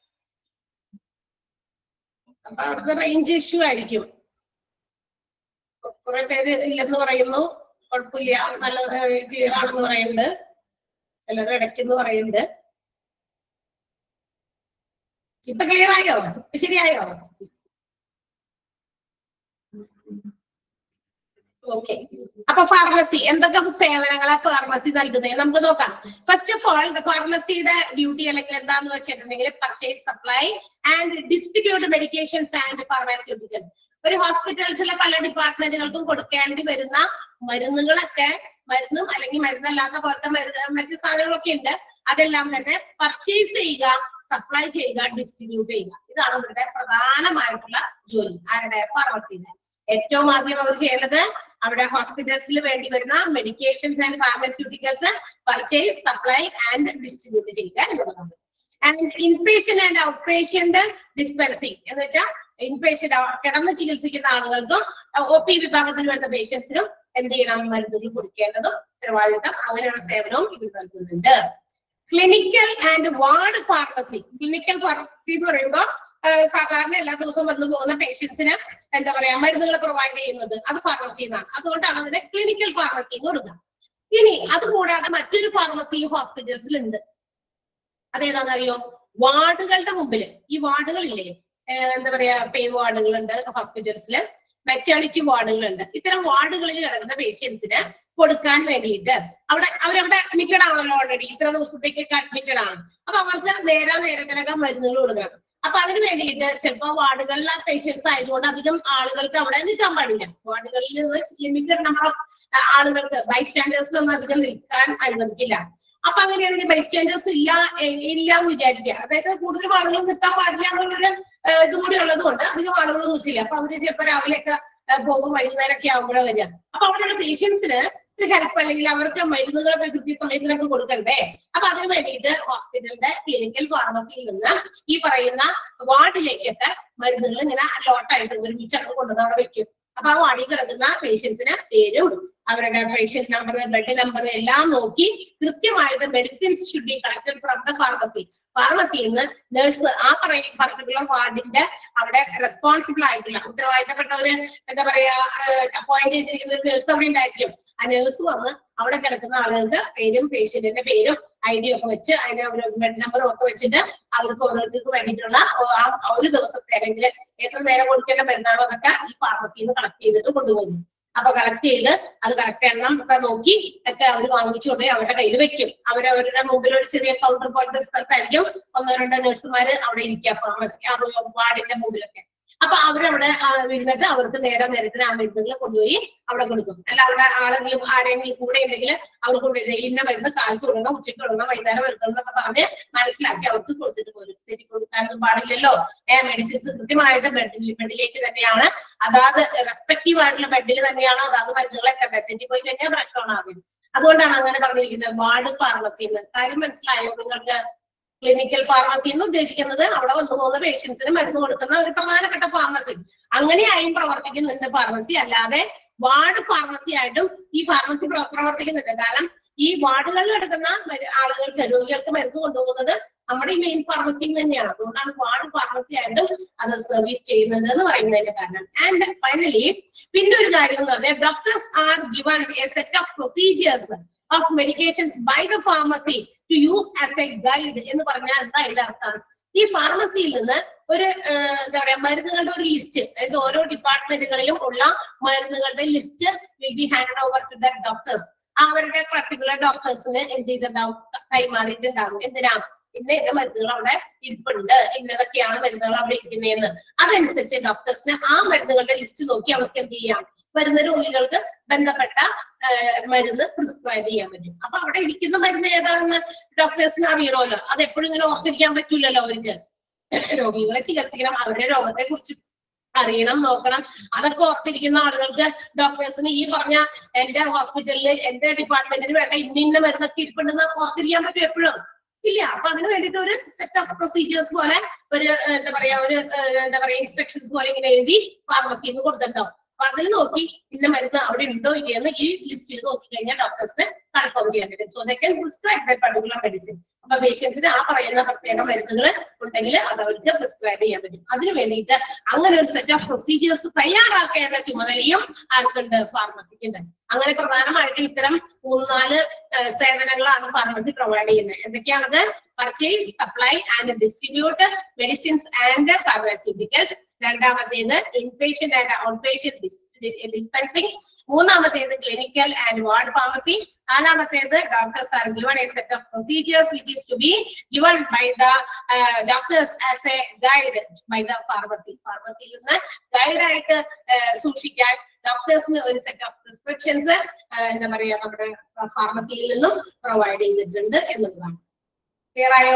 അപ്പൊ അവിടുത്തെ റേഞ്ച് ഇഷ്യൂ ആയിരിക്കും കുറെ പേര് ഇല്ലെന്ന് പറയുന്നു കുഴപ്പമില്ല നല്ല ക്ലിയർ ആണെന്ന് പറയുന്നുണ്ട് ചിലർ ഇടയ്ക്കെന്ന് പറയുന്നുണ്ട് ഇപ്പൊ ക്ലിയർ ആയോ ശരിയായോ ഓക്കെ അപ്പൊ ഫാർമസി എന്തൊക്കെ സേവനങ്ങളാ ഫാർമസി നൽകുന്നത് നമുക്ക് നോക്കാം ഫസ്റ്റ് ഓഫ് ഓൾ ഫാർമസിയുടെ ഡ്യൂട്ടി അല്ലെങ്കിൽ എന്താന്ന് വെച്ചിട്ടുണ്ടെങ്കിൽ purchase supply and distribute medications and pharmaceuticals ഒരു ഹോസ്പിറ്റൽസിലെ പല ഡിപ്പാർട്ട്മെന്റുകൾക്കും കൊടുക്കേണ്ടി വരുന്ന മരുന്നുകളൊക്കെ മരുന്നും അല്ലെങ്കിൽ മരുന്നല്ലാത്ത പോലത്തെ മരുന്ന് മറ്റു സാധനങ്ങളൊക്കെ ഉണ്ട് അതെല്ലാം തന്നെ പർച്ചേസ് ചെയ്യുക സപ്ലൈ ചെയ്യുക ഡിസ്ട്രിബ്യൂട്ട് ചെയ്യുക ഇതാണ് ഇവരുടെ പ്രധാനമായിട്ടുള്ള ജോലി ആരുടെ ഫാർമസിയുടെ ഏറ്റവും ആദ്യം അവർ ചെയ്യേണ്ടത് അവിടെ ഹോസ്പിറ്റൽസിൽ വേണ്ടി വരുന്ന medications and pharmaceuticals purchase supply and distribute ചെയ്യുക എന്നുള്ളതാണ് and inpatient and outpatient dispensing എന്ന് വെച്ചാൽ ഇൻപേഷ്യന്റ് കിടന്ന് ചികിത്സിക്കുന്ന ആളുകൾക്കും ഒ പി വിഭാഗത്തിൽ വരുന്ന പേഷ്യൻസിനും എന്ത് ചെയ്യണം മരുന്നുകൾ കൊടുക്കേണ്ടതും ഉത്തരവാദിത്തം അങ്ങനെയുള്ള സേവനവും ഇവർ നൽകുന്നുണ്ട് clinical and ward pharmacy clinical pharmacy എന്ന് പറയുമ്പോൾ സാധാരണ എല്ലാ ദിവസവും വന്നു പോകുന്ന പേഷ്യൻസിന് എന്താ പറയാ മരുന്നുകൾ പ്രൊവൈഡ് ചെയ്യുന്നത് അത് ഫാർമസി എന്നാണ് അതുകൊണ്ടാണ് അതിനെ ക്ലിനിക്കൽ ഫാർമസി എന്ന് കൊടുക്കുക ഇനി അതുകൂടാതെ മറ്റൊരു ഫാർമസിയും ഹോസ്പിറ്റൽസിൽ ഉണ്ട് അതേതാണെന്നറിയോ വാർഡുകളുടെ മുമ്പിൽ ഈ വാർഡുകളില്ലേ ഏഹ് എന്താ പറയാ പെയിൻ വാർഡുകളുണ്ട് ഹോസ്പിറ്റൽസിൽ മെറ്റേണിറ്റി വാർഡുകളുണ്ട് ഇത്തരം വാർഡുകളിൽ കിടക്കുന്ന പേഷ്യൻസിന് കൊടുക്കാൻ വേണ്ടിയിട്ട് അവിടെ അവരവിടെ അഡ്മിറ്റഡ് ആണല്ലോ ഓൾറെഡി ഇത്ര ദിവസത്തേക്ക് അഡ്മിറ്റഡ് ആണ് അപ്പൊ അവർക്ക് നേരെ നേരത്തിനകം മരുന്നുകൾ കൊടുക്കണം അപ്പൊ അതിന് വേണ്ടിയിട്ട് ചിലപ്പോ വാർഡുകളിലെ പേഷ്യൻസ് ആയതുകൊണ്ട് അധികം ആളുകൾക്ക് അവിടെ നിൽക്കാൻ പാടില്ല വാർഡുകളിൽ നിന്ന് ലിമിറ്റഡ് നമ്പർ ഓഫ് ആളുകൾക്ക് ബൈസ്റ്റാൻഡേഴ്സിനൊന്നും അധികം നിൽക്കാൻ അനുവദിക്കില്ല അപ്പൊ അങ്ങനെയാണെങ്കിൽ ബൈസ്റ്റാൻഡേഴ്സ് ഇല്ല എ- ഇല്ല എന്ന് വിചാരിക്കുക അതായത് കൂടുതൽ ആളുകൾ നിൽക്കാൻ പാടില്ല എന്നുള്ളൊരു ഏഹ്, ഇത് കൂടി ഉള്ളത് കൊണ്ട് അധികം ആളുകൾ നിൽക്കില്ല അപ്പൊ അവര് ചിലപ്പോ രാവിലെയൊക്കെ ഏഹ്, പോകും വൈകുന്നേരമൊക്കെ ആകുമ്പോഴേ വരിക അപ്പൊ അവിടെയുള്ള പേഷ്യൻസിന് ഒരു ഹെൽപ്പ് അല്ലെങ്കിൽ അവർക്ക് മരുന്നുകളൊക്കെ കൃത്യസമയത്തിനൊക്കെ കൊടുക്കണ്ടേ അപ്പൊ അതിന് വേണ്ടിയിട്ട് ഹോസ്പിറ്റലിന്റെ ക്ലിനിക്കൽ ഫാർമസിയിൽ നിന്ന് ഈ പറയുന്ന വാർഡിലേക്കൊക്കെ മരുന്നുകൾ ഇങ്ങനെ അലോട്ടായിട്ട് ഒരുമിച്ചൊക്കെ കൊണ്ടുവന്ന് അവിടെ വെക്കും അപ്പൊ ആ വാർഡിൽ കിടക്കുന്ന പേഷ്യൻസിന് പേരും അവരുടെ പേഷ്യന്റ് നമ്പർ ബെഡ് നമ്പർ എല്ലാം നോക്കി കൃത്യമായിട്ട് medicines should be collected from the pharmacy ഫാർമസിയിൽ നിന്ന് നഴ്സ് ആ പറയുന്ന പർട്ടിക്കുലർ വാർഡിന്റെ അവിടെ റെസ്പോൺസിബിൾ ആയിട്ടുള്ള ഉത്തരവാദിത്തപ്പെട്ടവര് എന്താ പറയാ അപ്പോയിന്റ് ചെയ്തിരിക്കുന്ന ഒരു നഴ്സ് അവിടെ ഉണ്ടായിരിക്കും ആ നഴ്സ് വന്ന് അവിടെ കിടക്കുന്ന ആളുകൾക്ക് പേരും പേഷ്യന്റിന്റെ പേരും ഐ ഡി ഒക്കെ വെച്ച് അതിന് ഒരു ബെഡ് നമ്പറും ഒക്കെ വെച്ചിട്ട് അവർക്ക് ഓരോരുത്തർക്ക് വേണ്ടിയിട്ടുള്ള ഓ- ആ ഒരു ദിവസത്തെ അല്ലെങ്കിൽ എത്ര നേരം കൊടുക്കേണ്ട മരുന്നാണോ അതൊക്കെ ഈ ഫാർമസിയിൽ നിന്ന് കളക്ട് ചെയ്തിട്ട് കൊണ്ടുപോകും അപ്പൊ കളക്ട് ചെയ്ത് അത് കറക്റ്റ് എണ്ണം ഒക്കെ നോക്കി ഒക്കെ അവർ വാങ്ങിച്ചു കൊണ്ടുപോയി അവരുടെ കയ്യിൽ വെക്കും അവരവരുടെ മുമ്പിൽ ഒരു ചെറിയ കൗണ്ടർ പോലത്തെ സ്ഥലത്തായിരിക്കും ഒന്നോ രണ്ടോ നഴ്സുമാര് അവിടെ ഇരിക്കുക ഫാർമസി ആ വാർഡിന്റെ മുമ്പിലൊക്കെ അപ്പൊ അവരവിടെ ആ, ഇരുന്നിട്ട് അവർക്ക് നേരെ നേരത്തിന് ആ മരുന്നുകൾ കൊണ്ടുപോയി അവിടെ കൊടുക്കും അല്ല അവിടെ ആരെങ്കിലും ആരെങ്കിലും കൂടെ ഉണ്ടെങ്കിൽ അവർ കൊണ്ടുപോയി ഇന്ന മരുന്ന് കാലത്ത് കൊടുക്കണം ഉച്ചയ്ക്ക് കൊടുക്കണം വൈകുന്നേരം എടുക്കണം എന്നൊക്കെ പറഞ്ഞ് മനസ്സിലാക്കി അവർക്ക് കൊടുത്തിട്ട് പോരും തെറ്റി കൊടുക്കാനൊന്നും പാടില്ലല്ലോ ഏഹ് മെഡിസിൻസ് കൃത്യമായിട്ട് ബെഡിൽ ബെഡിലേക്ക് തന്നെയാണ് അതാത് റെസ്പെക്റ്റീവ് ആയിട്ടുള്ള ബെഡിൽ തന്നെയാണ് അതാത് മരുന്നുകളൊക്കെ തെറ്റിപ്പോയി കഴിഞ്ഞാൽ പ്രശ്നമാണ് ആദ്യം അതുകൊണ്ടാണ് അങ്ങനെ പറഞ്ഞിരിക്കുന്നത് വാർഡ് ഫാർമസി എന്ന് കാര്യം മനസ്സിലായോ നിങ്ങൾക്ക് ക്ലിനിക്കൽ ഫാർമസി എന്ന് ഉദ്ദേശിക്കുന്നത് അവിടെ വന്നു പോകുന്ന പേഷ്യൻസിന് മരുന്ന് കൊടുക്കുന്ന ഒരു പ്രധാനപ്പെട്ട ഫാർമസി അങ്ങനെയായും പ്രവർത്തിക്കുന്നുണ്ട് ഫാർമസി അല്ലാതെ വാർഡ് ഫാർമസി ആയിട്ടും ഈ ഫാർമസി പ്ര- പ്രവർത്തിക്കുന്നുണ്ട് കാരണം ഈ വാർഡുകളിൽ എടുക്കുന്ന മരു- ആളുകൾക്ക് രോഗികൾക്ക് മരുന്ന് കൊണ്ടുപോകുന്നത് നമ്മുടെ ഈ മെയിൻ ഫാർമസിയിൽ തന്നെയാണ് അതുകൊണ്ടാണ് വാർഡ് ഫാർമസി ആയിട്ടും അത് സർവീസ് ചെയ്യുന്നുണ്ട് എന്ന് പറയുന്നതിന്റെ കാരണം ആൻഡ് ഫൈനലി പിന്നെ ഒരു കാര്യം എന്ന് പറഞ്ഞാൽ doctors are given a set of procedures of medications by the pharmacy to use as a guide എന്ന് പറഞ്ഞാൽ എന്താ അതിന്റെ അർത്ഥം ഈ ഫാർമസിയിൽ നിന്ന് ഒരു ഏഹ്, എന്താ പറയാ മരുന്നുകളുടെ ഒരു ലിസ്റ്റ് അതായത് ഓരോ ഡിപ്പാർട്ട്മെന്റുകളിലും ഉള്ള മരുന്നുകളുടെ list will be hand over to the doctors അവരുടെ പർട്ടിക്കുലർ ഡോക്ടേഴ്സിന് എന്ത് ചെയ്തിട്ടുണ്ടാവും കൈമാറിയിട്ടുണ്ടാവും എന്തിനാ ഇന്ന ഇന്ന മരുന്നുകൾ അവിടെ ഇരിപ്പുണ്ട് ഇന്നതൊക്കെയാണ് മരുന്നുകൾ അവിടെ ഇരിക്കുന്നതെന്ന് അതനുസരിച്ച് ഡോക്ടേഴ്സിന് ആ മരുന്നുകളുടെ ലിസ്റ്റ് നോക്കി അവർക്ക് എന്ത് ചെയ്യാം വരുന്ന രോഗികൾക്ക് ബന്ധപ്പെട്ട ഏഹ്, മരുന്ന് പ്രിസ്ക്രൈബ് ചെയ്യാൻ പറ്റും അപ്പൊ അവിടെ ഇരിക്കുന്ന മരുന്ന് ഏതാണെന്ന് ഡോക്ടേഴ്സിന് അറിയണമല്ലോ അത് എപ്പോഴും ഇങ്ങനെ ഓർത്തിരിക്കാൻ പറ്റൂലല്ലോ അവർക്ക് രോഗികളെ ചികിത്സിക്കണം അവരുടെ രോഗത്തെ കുറിച്ച് അറിയണം നോക്കണം അതൊക്കെ ഓർത്തിരിക്കുന്ന ആളുകൾക്ക് ഡോക്ടേഴ്സിന് ഈ പറഞ്ഞ എന്റെ ഹോസ്പിറ്റലിൽ എന്റെ ഡിപ്പാർട്ട്മെന്റിന് വേണ്ട ഇന്ന ഇന്ന മരുന്നൊക്കെ ഇരിപ്പുണ്ടെന്ന് ഓർത്തിരിക്കാൻ പറ്റും എപ്പോഴും ഇല്ല അപ്പൊ അതിന് വേണ്ടിയിട്ട് ഒരു സെറ്റ് ഓഫ് പ്രൊസീജിയേഴ്സ് പോലെ ഒരു ഏഹ്, എന്താ പറയാ ഒരു ഏഹ്, എന്താ പറയാ ഇൻസ്ട്രക്ഷൻസ് പോലെ ഇങ്ങനെ എഴുതി ഫാർമസിയിൽ നിന്ന് കൊടുത്തിട്ടുണ്ടാവും അപ്പൊ അതിൽ നോക്കി ഇന്ന മരുന്ന് അവിടെ ഉണ്ടോ ഇല്ലയെന്ന് ഈ ലിസ്റ്റിൽ നോക്കി കഴിഞ്ഞാൽ ഡോക്ടേഴ്സിന് കൺഫേം ചെയ്യാൻ പറ്റും so they can prescribe the particular medicine അപ്പൊ പേഷ്യൻസിന് ആ പറയുന്ന പ്രത്യേക മരുന്നുകൾ ഉണ്ടെങ്കിൽ അത് അവർക്ക് പ്രിസ്ക്രൈബ് ചെയ്യാൻ പറ്റും അതിന് വേണ്ടിയിട്ട് അങ്ങനെ ഒരു സെറ്റ് ഓഫ് പ്രൊസീജിയേഴ്സ് തയ്യാറാക്കേണ്ട ചുമതലയും ആർക്കുണ്ട് ഫാർമസിക്കുണ്ട് അങ്ങനെ പ്രധാനമായിട്ടും ഇത്തരം മൂന്നാല് ഏഹ്, സേവനങ്ങളാണ് ഫാർമസി പ്രൊവൈഡ് ചെയ്യുന്നത് എന്തൊക്കെയാണത് purchase supply and distribute medicines and pharmaceuticals രണ്ടാമത്തേത് inpatient and outpatient dispensing മൂന്നാമത്തേത് ക്ലിനിക്കൽ ആൻഡ് വാർഡ് ഫാർമസി നാലാമത്തേത് doctors are given a set of procedures which is to be given by the doctors as a guide by the pharmacy ഫാർമസിയിൽ നിന്ന് ഗൈഡായിട്ട് സൂക്ഷിക്കാൻ ഡോക്ടേഴ്സിന് ഒരു set of prescriptions എന്താ പറയാ നമ്മുടെ ഫാർമസിയിൽ നിന്നും പ്രൊവൈഡ് ചെയ്തിട്ടുണ്ട് എന്നുള്ളതാണ് ക്ലിയർ ആയോ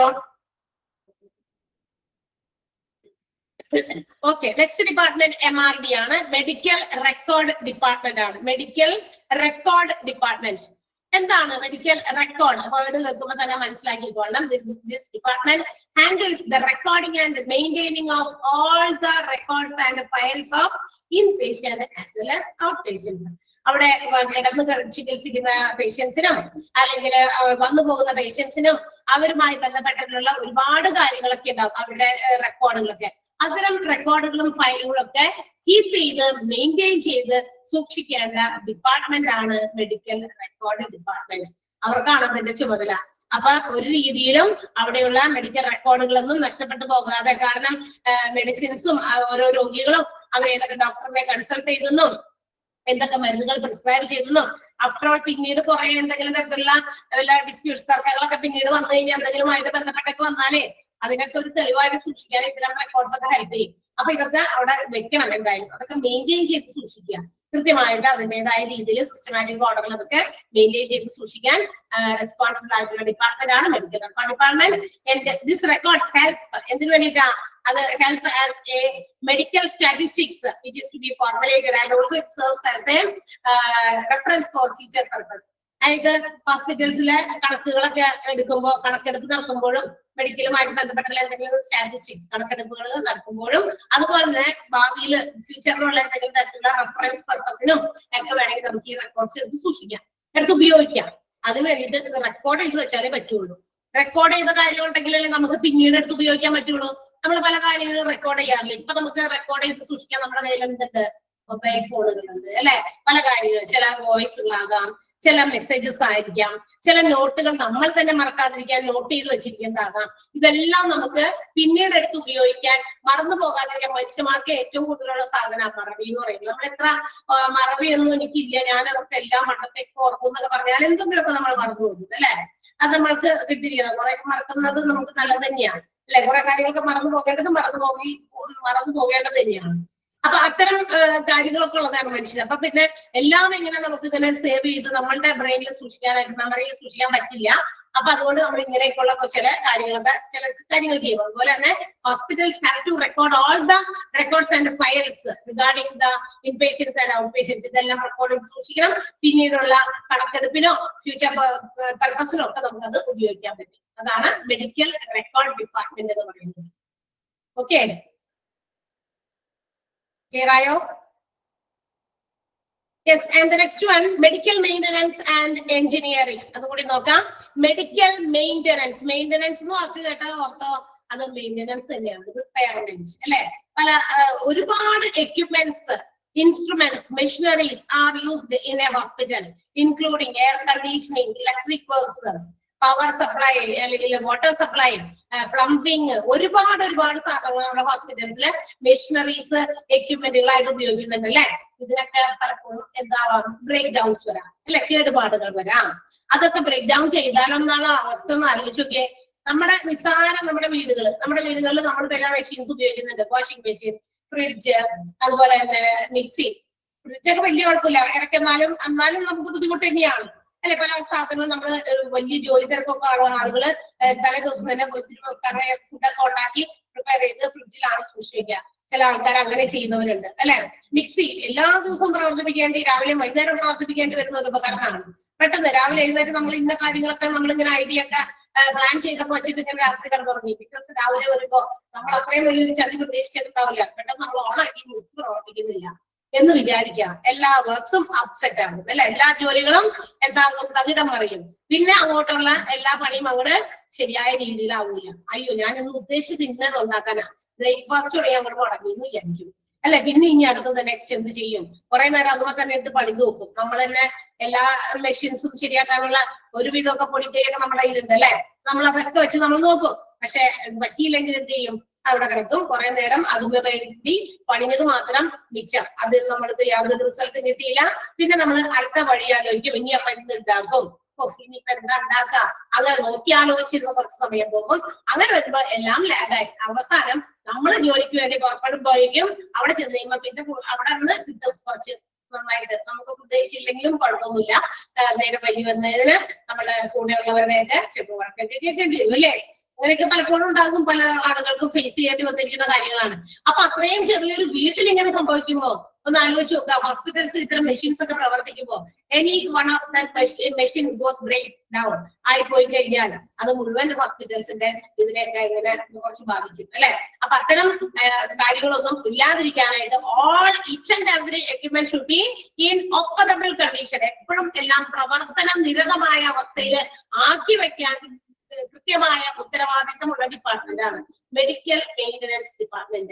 okay next department M R D ആണ് മെഡിക്കൽ റെക്കോർഡ് ഡിപ്പാർട്ട്മെന്റ് ആണ് മെഡിക്കൽ റെക്കോർഡ് ഡിപ്പാർട്ട്മെന്റ് എന്താണ് മെഡിക്കൽ റെക്കോർഡ് വേർഡ് കേൾക്കുമ്പോൾ തന്നെ മനസ്സിലാക്കിക്കൊള്ളണം this department handles the recording and maintaining of all the records and files of inpatient as well as outpatients അവിടെ കിടന്ന് കിട- ചികിത്സിക്കുന്ന പേഷ്യൻസിനും അല്ലെങ്കിൽ വന്നു പോകുന്ന പേഷ്യൻസിനും അവരുമായി ബന്ധപ്പെട്ടിട്ടുള്ള ഒരുപാട് കാര്യങ്ങളൊക്കെ ഉണ്ടാവും അവരുടെ റെക്കോർഡുകളൊക്കെ അത്തരം റെക്കോർഡുകളും ഫയലുകളും ഒക്കെ കീപ്പ് ചെയ്ത് മെയിൻറ്റെയിൻ ചെയ്ത് സൂക്ഷിക്കേണ്ട ഡിപ്പാർട്ട്മെന്റ് ആണ് മെഡിക്കൽ റെക്കോർഡ് ഡിപ്പാർട്ട്മെന്റ് അവർക്കാണ് അതിന്റെ ചുമതല അപ്പൊ ഒരു രീതിയിലും അവിടെയുള്ള മെഡിക്കൽ റെക്കോർഡുകളൊന്നും നഷ്ടപ്പെട്ടു പോകാതെ കാരണം മെഡിസിൻസും ഓരോ രോഗികളും അവർ ഏതൊക്കെ ഡോക്ടറിനെ കൺസൾട്ട് ചെയ്തെന്നും എന്തൊക്കെ മരുന്നുകൾ പ്രിസ്ക്രൈബ് ചെയ്തെന്നും ആഫ്റ്റർ ഓൾ പിന്നീട് കുറെ എന്തെങ്കിലും തരത്തിലുള്ള വല്ല ഡിസ്പ്യൂട്ട്സ് തർക്കങ്ങളൊക്കെ പിന്നീട് വന്നു കഴിഞ്ഞാൽ എന്തെങ്കിലുമായിട്ട് ബന്ധപ്പെട്ടൊക്കെ വന്നാലേ അതിനൊക്കെ ഒരു തെളിവായിട്ട് സൂക്ഷിക്കാൻ ഇത്തരം റെക്കോർഡ്സ് ഒക്കെ ഹെൽപ്പ് ചെയ്യും അപ്പൊ ഇതൊക്കെ അവിടെ വെക്കണം എന്തായാലും അതൊക്കെ മെയിൻറ്റെയിൻ ചെയ്ത് സൂക്ഷിക്കുക കൃത്യമായിട്ട് അതിന്റേതായ രീതിയിൽ സിസ്റ്റമാറ്റിക് ഓർഡറിൽ അതൊക്കെ മെയിൻറ്റെയിൻ ചെയ്ത് സൂക്ഷിക്കാൻ റെസ്പോൺസിബിൾ ആയിട്ടുള്ള ഡിപ്പാർട്ട്മെന്റ് ആണ് medical record department this records help എന്തിനു വേണ്ടിയിട്ടാ അത് help as a medical statistics which is to be formulated and also it serves as a reference for future purpose അതായത് ഹോസ്പിറ്റൽസിലെ കണക്കുകളൊക്കെ എടുക്കുമ്പോൾ കണക്കെടുപ്പ് നടത്തുമ്പോഴും മെഡിക്കലുമായിട്ട് ബന്ധപ്പെട്ട എന്തെങ്കിലും സ്റ്റാറ്റിസ്റ്റിക്സ് കണക്കെടുപ്പുകൾ നടത്തുമ്പോഴും അതുപോലെ തന്നെ ഭാവിയിൽ ഫ്യൂച്ചറിലുള്ള എന്തെങ്കിലും തരത്തിലുള്ള റെഫറൻസ് പർപ്പസിനും ഒക്കെ വേണമെങ്കിൽ നമുക്ക് ഈ റെക്കോർഡ്സ് എടുത്ത് സൂക്ഷിക്കാം എടുത്ത് ഉപയോഗിക്കാം അതിന് വേണ്ടിയിട്ട് റെക്കോർഡ് ചെയ്ത് വെച്ചാലേ പറ്റുള്ളൂ റെക്കോർഡ് ചെയ്ത കാര്യങ്ങളുണ്ടെങ്കിലല്ലേ നമുക്ക് പിന്നീട് എടുത്ത് ഉപയോഗിക്കാൻ പറ്റുള്ളൂ നമ്മൾ പല കാര്യങ്ങളും റെക്കോർഡ് ചെയ്യാറില്ല ഇപ്പൊ നമുക്ക് റെക്കോർഡ് ചെയ്ത് സൂക്ഷിക്കാൻ നമ്മുടെ കയ്യിൽ എന്തുണ്ട് മൊബൈൽ ഫോണുകളുണ്ട് അല്ലെ പല കാര്യങ്ങൾ ചില വോയിസുകളാകാം ചില മെസ്സേജസ് ആയിരിക്കാം ചില നോട്ടുകൾ നമ്മൾ തന്നെ മറക്കാതിരിക്കാൻ നോട്ട് ചെയ്ത് വെച്ചിരിക്കുന്നതാകാം ഇതെല്ലാം നമുക്ക് പിന്നീട് എടുത്ത് ഉപയോഗിക്കാൻ മറന്നു പോകാതിരിക്കാൻ മനുഷ്യന്മാർക്ക് ഏറ്റവും കൂടുതലുള്ള സാധനം മറവി എന്ന് പറയുന്നത് നമ്മൾ എത്ര ആ, മറവിയൊന്നും എനിക്കില്ല ഞാൻ അതൊക്കെ എല്ലാം മണ്ടത്തേക്ക് ഓർക്കും എന്നൊക്കെ പറഞ്ഞാൽ എന്തെങ്കിലുമൊക്കെ നമ്മൾ മറന്നു പോകും അല്ലെ അത് നമ്മൾക്ക് കിട്ടിയിരിക്കുന്നത് കുറെ മറക്കുന്നത് നമുക്ക് നല്ലത് തന്നെയാണ് അല്ലെ കുറെ കാര്യങ്ങളൊക്കെ മറന്നു പോകേണ്ടത് മറന്നു പോകി മറന്നു പോകേണ്ടത് തന്നെയാണ് അപ്പൊ അത്തരം ആ, കാര്യങ്ങളൊക്കെ ഉള്ളതാണ് മനുഷ്യൻ അപ്പൊ പിന്നെ എല്ലാം ഇങ്ങനെ നമുക്ക് ഇങ്ങനെ സേവ് ചെയ്ത് നമ്മളുടെ ബ്രെയിനിൽ സൂക്ഷിക്കാനായിട്ട് മെമ്മറിയിൽ സൂക്ഷിക്കാൻ പറ്റില്ല അപ്പൊ അതുകൊണ്ട് നമ്മൾ ഇങ്ങനെയൊക്കെയുള്ള ചില കാര്യങ്ങളൊക്കെ ചില കാര്യങ്ങൾ ചെയ്യും അതുപോലെ തന്നെ hospitals have to record all the records and files regarding the inpatients and outpatients ഇതെല്ലാം റെക്കോർഡ് ചെയ്ത് സൂക്ഷിക്കണം പിന്നീടുള്ള കണക്കെടുപ്പിനോ ഫ്യൂച്ചർ പർപ്പസിനോ ഒക്കെ നമുക്കത് ഉപയോഗിക്കാൻ പറ്റും അതാണ് മെഡിക്കൽ റെക്കോർഡ് ഡിപ്പാർട്ട്മെന്റ് എന്ന് പറയുന്നത് ഓക്കെ ക്ലിയർ ആയോ yes and the next one medical maintenance and engineering അതുകൂടി നോക്കാം മെഡിക്കൽ മെയിൻ്റനൻസ് മെയിൻ്റനൻസ് എന്ന് വാക്ക് കേട്ടാൽ ഓർത്തോ അത് മെയിൻ്റനൻസ് തന്നെയാണ് റിപ്പയർമെന്റ് അല്ലെ പല ആ, ഒരുപാട് equipments instruments machineries are used in a hospital including air conditioning electric works power supply അല്ലെങ്കിൽ വാട്ടർ സപ്ലൈ പ്ലംബിംഗ് ഒരുപാട് ഒരുപാട് സാധനങ്ങൾ നമ്മുടെ ഹോസ്പിറ്റൽസിലെ മെഷീനറീസ് എക്യുപ്മെന്റുകളായിട്ട് ഉപയോഗിക്കുന്നുണ്ട് അല്ലെ ഇതിനൊക്കെ പലപ്പോഴും എന്താവാം ബ്രേക്ക് ഡൗൺസ് വരാം അല്ലെ കേടുപാടുകൾ വരാം അതൊക്കെ ബ്രേക്ക് ഡൗൺ ചെയ്താലൊന്നാണ് അവസ്ഥ ഒന്ന് ആലോചിച്ച് നോക്കിയേ നമ്മുടെ നിസ്സാരം നമ്മുടെ വീടുകൾ നമ്മുടെ വീടുകളിൽ നമ്മൾ പല മെഷീൻസ് ഉപയോഗിക്കുന്നുണ്ട് വാഷിംഗ് മെഷീൻ ഫ്രിഡ്ജ് അതുപോലെ തന്നെ മിക്സി ഫ്രിഡ്ജൊക്കെ വലിയ കുഴപ്പമില്ല ഇടയ്ക്ക് എന്നാലും എന്നാലും നമുക്ക് ബുദ്ധിമുട്ട് തന്നെയാണ് അല്ലെ പല സാധനങ്ങളും നമ്മൾ വലിയ ജോലി തിരക്കൊക്കെ ഉള്ള ആളുകള് ഏഹ് തലേ ദിവസം തന്നെ ഒത്തിരി കുറെ ഫുഡൊക്കെ ഉണ്ടാക്കി പ്രിപ്പയർ ചെയ്ത് ഫ്രിഡ്ജിലാണ് സൂക്ഷിക്കുക ചില ആൾക്കാർ അങ്ങനെ ചെയ്യുന്നവരുണ്ട് അല്ലെ മിക്സി എല്ലാ ദിവസവും പ്രവർത്തിപ്പിക്കേണ്ടി രാവിലെ വൈകുന്നേരം പ്രവർത്തിപ്പിക്കേണ്ടി വരുന്ന ഒരു ഉപകരണമാണ് പെട്ടെന്ന് രാവിലെ എഴുന്നേറ്റ് നമ്മൾ ഇന്ന കാര്യങ്ങളൊക്കെ നമ്മൾ ഇങ്ങനെ ഐഡിയ ഒക്കെ പ്ലാൻ ചെയ്തൊക്കെ വെച്ചിട്ട് ഇങ്ങനെ രാത്രി കിടന്നുറങ്ങി ബിക്കോസ് രാവിലെ വരുമ്പോ നമ്മൾ അത്രയും വലിയൊരു ചതി പ്രതീക്ഷിച്ചിട്ടുണ്ടാവില്ല പെട്ടെന്ന് നമ്മൾ ഓണാക്കി മിക്സി പ്രവർത്തിക്കുന്നില്ല എന്ന് വിചാരിക്കുക എല്ലാ വർക്ക്സും അപ്സെറ്റ് ആകും അല്ലെ എല്ലാ ജോലികളും എന്താകും തകിടം മറിയും പിന്നെ അങ്ങോട്ടുള്ള എല്ലാ പണിയും അങ്ങോട്ട് ശരിയായ രീതിയിലാവൂല അയ്യോ ഞാൻ ഇന്ന് ഉദ്ദേശിച്ചത് ഇന്നത് ഉണ്ടാക്കാനാ ബ്രേക്ക്ഫാസ്റ്റ് തുടങ്ങി അങ്ങോട്ട് മുടങ്ങി എന്ന് വിചാരിക്കും അല്ലെ പിന്നെ ഇനി അടുത്തത് നെക്സ്റ്റ് എന്ത് ചെയ്യും കുറെ നേരം അതുപോലെ തന്നെ ഇട്ട് പണി നോക്കും നമ്മൾ തന്നെ എല്ലാ മെഷീൻസും ശരിയാക്കാനുള്ള ഒരുവിധമൊക്കെ പൊടിക്കൈയൊക്കെ നമ്മുടെ കയ്യിലുണ്ട് അല്ലെ നമ്മൾ അതൊക്കെ വെച്ച് നമ്മൾ നോക്കും പക്ഷെ പറ്റിയില്ലെങ്കിൽ എന്ത് ചെയ്യും അവിടെ കിടക്കും കുറെ നേരം അതുമേ വേണ്ടി പണിഞ്ഞത് മാത്രം മിച്ചം അതിൽ നമ്മൾക്ക് യാതൊരു റിസൾട്ടും കിട്ടിയില്ല പിന്നെ നമ്മൾ അടുത്ത വഴി ആലോചിക്കും ഇനി അപ്പൊ എന്ത് ഉണ്ടാക്കും ഓ ഇനിയിപ്പൊ എന്താ ഉണ്ടാക്കുക അങ്ങനെ നോക്കി ആലോചിച്ചിരുന്ന കുറച്ച് സമയം പോകും അങ്ങനെ വരുമ്പോ എല്ലാം ലാഗായി അവസാനം നമ്മൾ ജോലിക്ക് വേണ്ടി പുറപ്പെടുമ്പോഴേക്കും അവിടെ ചെന്ന് കഴിയുമ്പോ പിന്നെ ഫു- അവിടെ നിന്ന് കിട്ടും കുറച്ച് നന്നായിട്ട് നമുക്ക് ഉദ്ദേശിച്ചില്ലെങ്കിലും കുഴപ്പമൊന്നുമില്ല ആ, നേരെ വൈകി വന്നതിന് നമ്മുടെ കൂടെയുള്ളവരുടെയൊക്കെ ചെപ്പ് വർക്കൊക്കെ കേൾക്കേണ്ടി വരും അല്ലേ അങ്ങനെയൊക്കെ പലപ്പോഴും ഉണ്ടാകും പല ആളുകൾക്കും ഫേസ് ചെയ്യേണ്ടി വന്നിരിക്കുന്ന കാര്യങ്ങളാണ് അപ്പൊ അത്രയും ചെറിയൊരു വീട്ടിൽ ഇങ്ങനെ സംഭവിക്കുമ്പോ ഒന്ന് ആലോചിച്ച് നോക്കുക ഹോസ്പിറ്റൽസ് ഇത്തരം മെഷീൻസ് ഒക്കെ പ്രവർത്തിക്കുമ്പോൾ any one of that machine goes break down ആയി പോയി കഴിഞ്ഞാൽ അത് മുഴുവൻ ഹോസ്പിറ്റൽസിന്റെ ഇതിനെയൊക്കെ ഇങ്ങനെ കുറച്ച് ബാധിക്കും അല്ലെ അപ്പൊ അത്തരം ആ, കാര്യങ്ങളൊന്നും ഇല്ലാതിരിക്കാനായിട്ട് all each and every equipment should be in operable condition എപ്പോഴും എല്ലാം പ്രവർത്തന നിരതമായ അവസ്ഥയിൽ ആക്കി വെക്കാൻ ഏഹ്, കൃത്യമായ ഉത്തരവാദിത്തമുള്ള ഡിപ്പാർട്ട്മെന്റ് ആണ് മെഡിക്കൽ മെയിന്റനൻസ് ഡിപ്പാർട്ട്മെന്റ്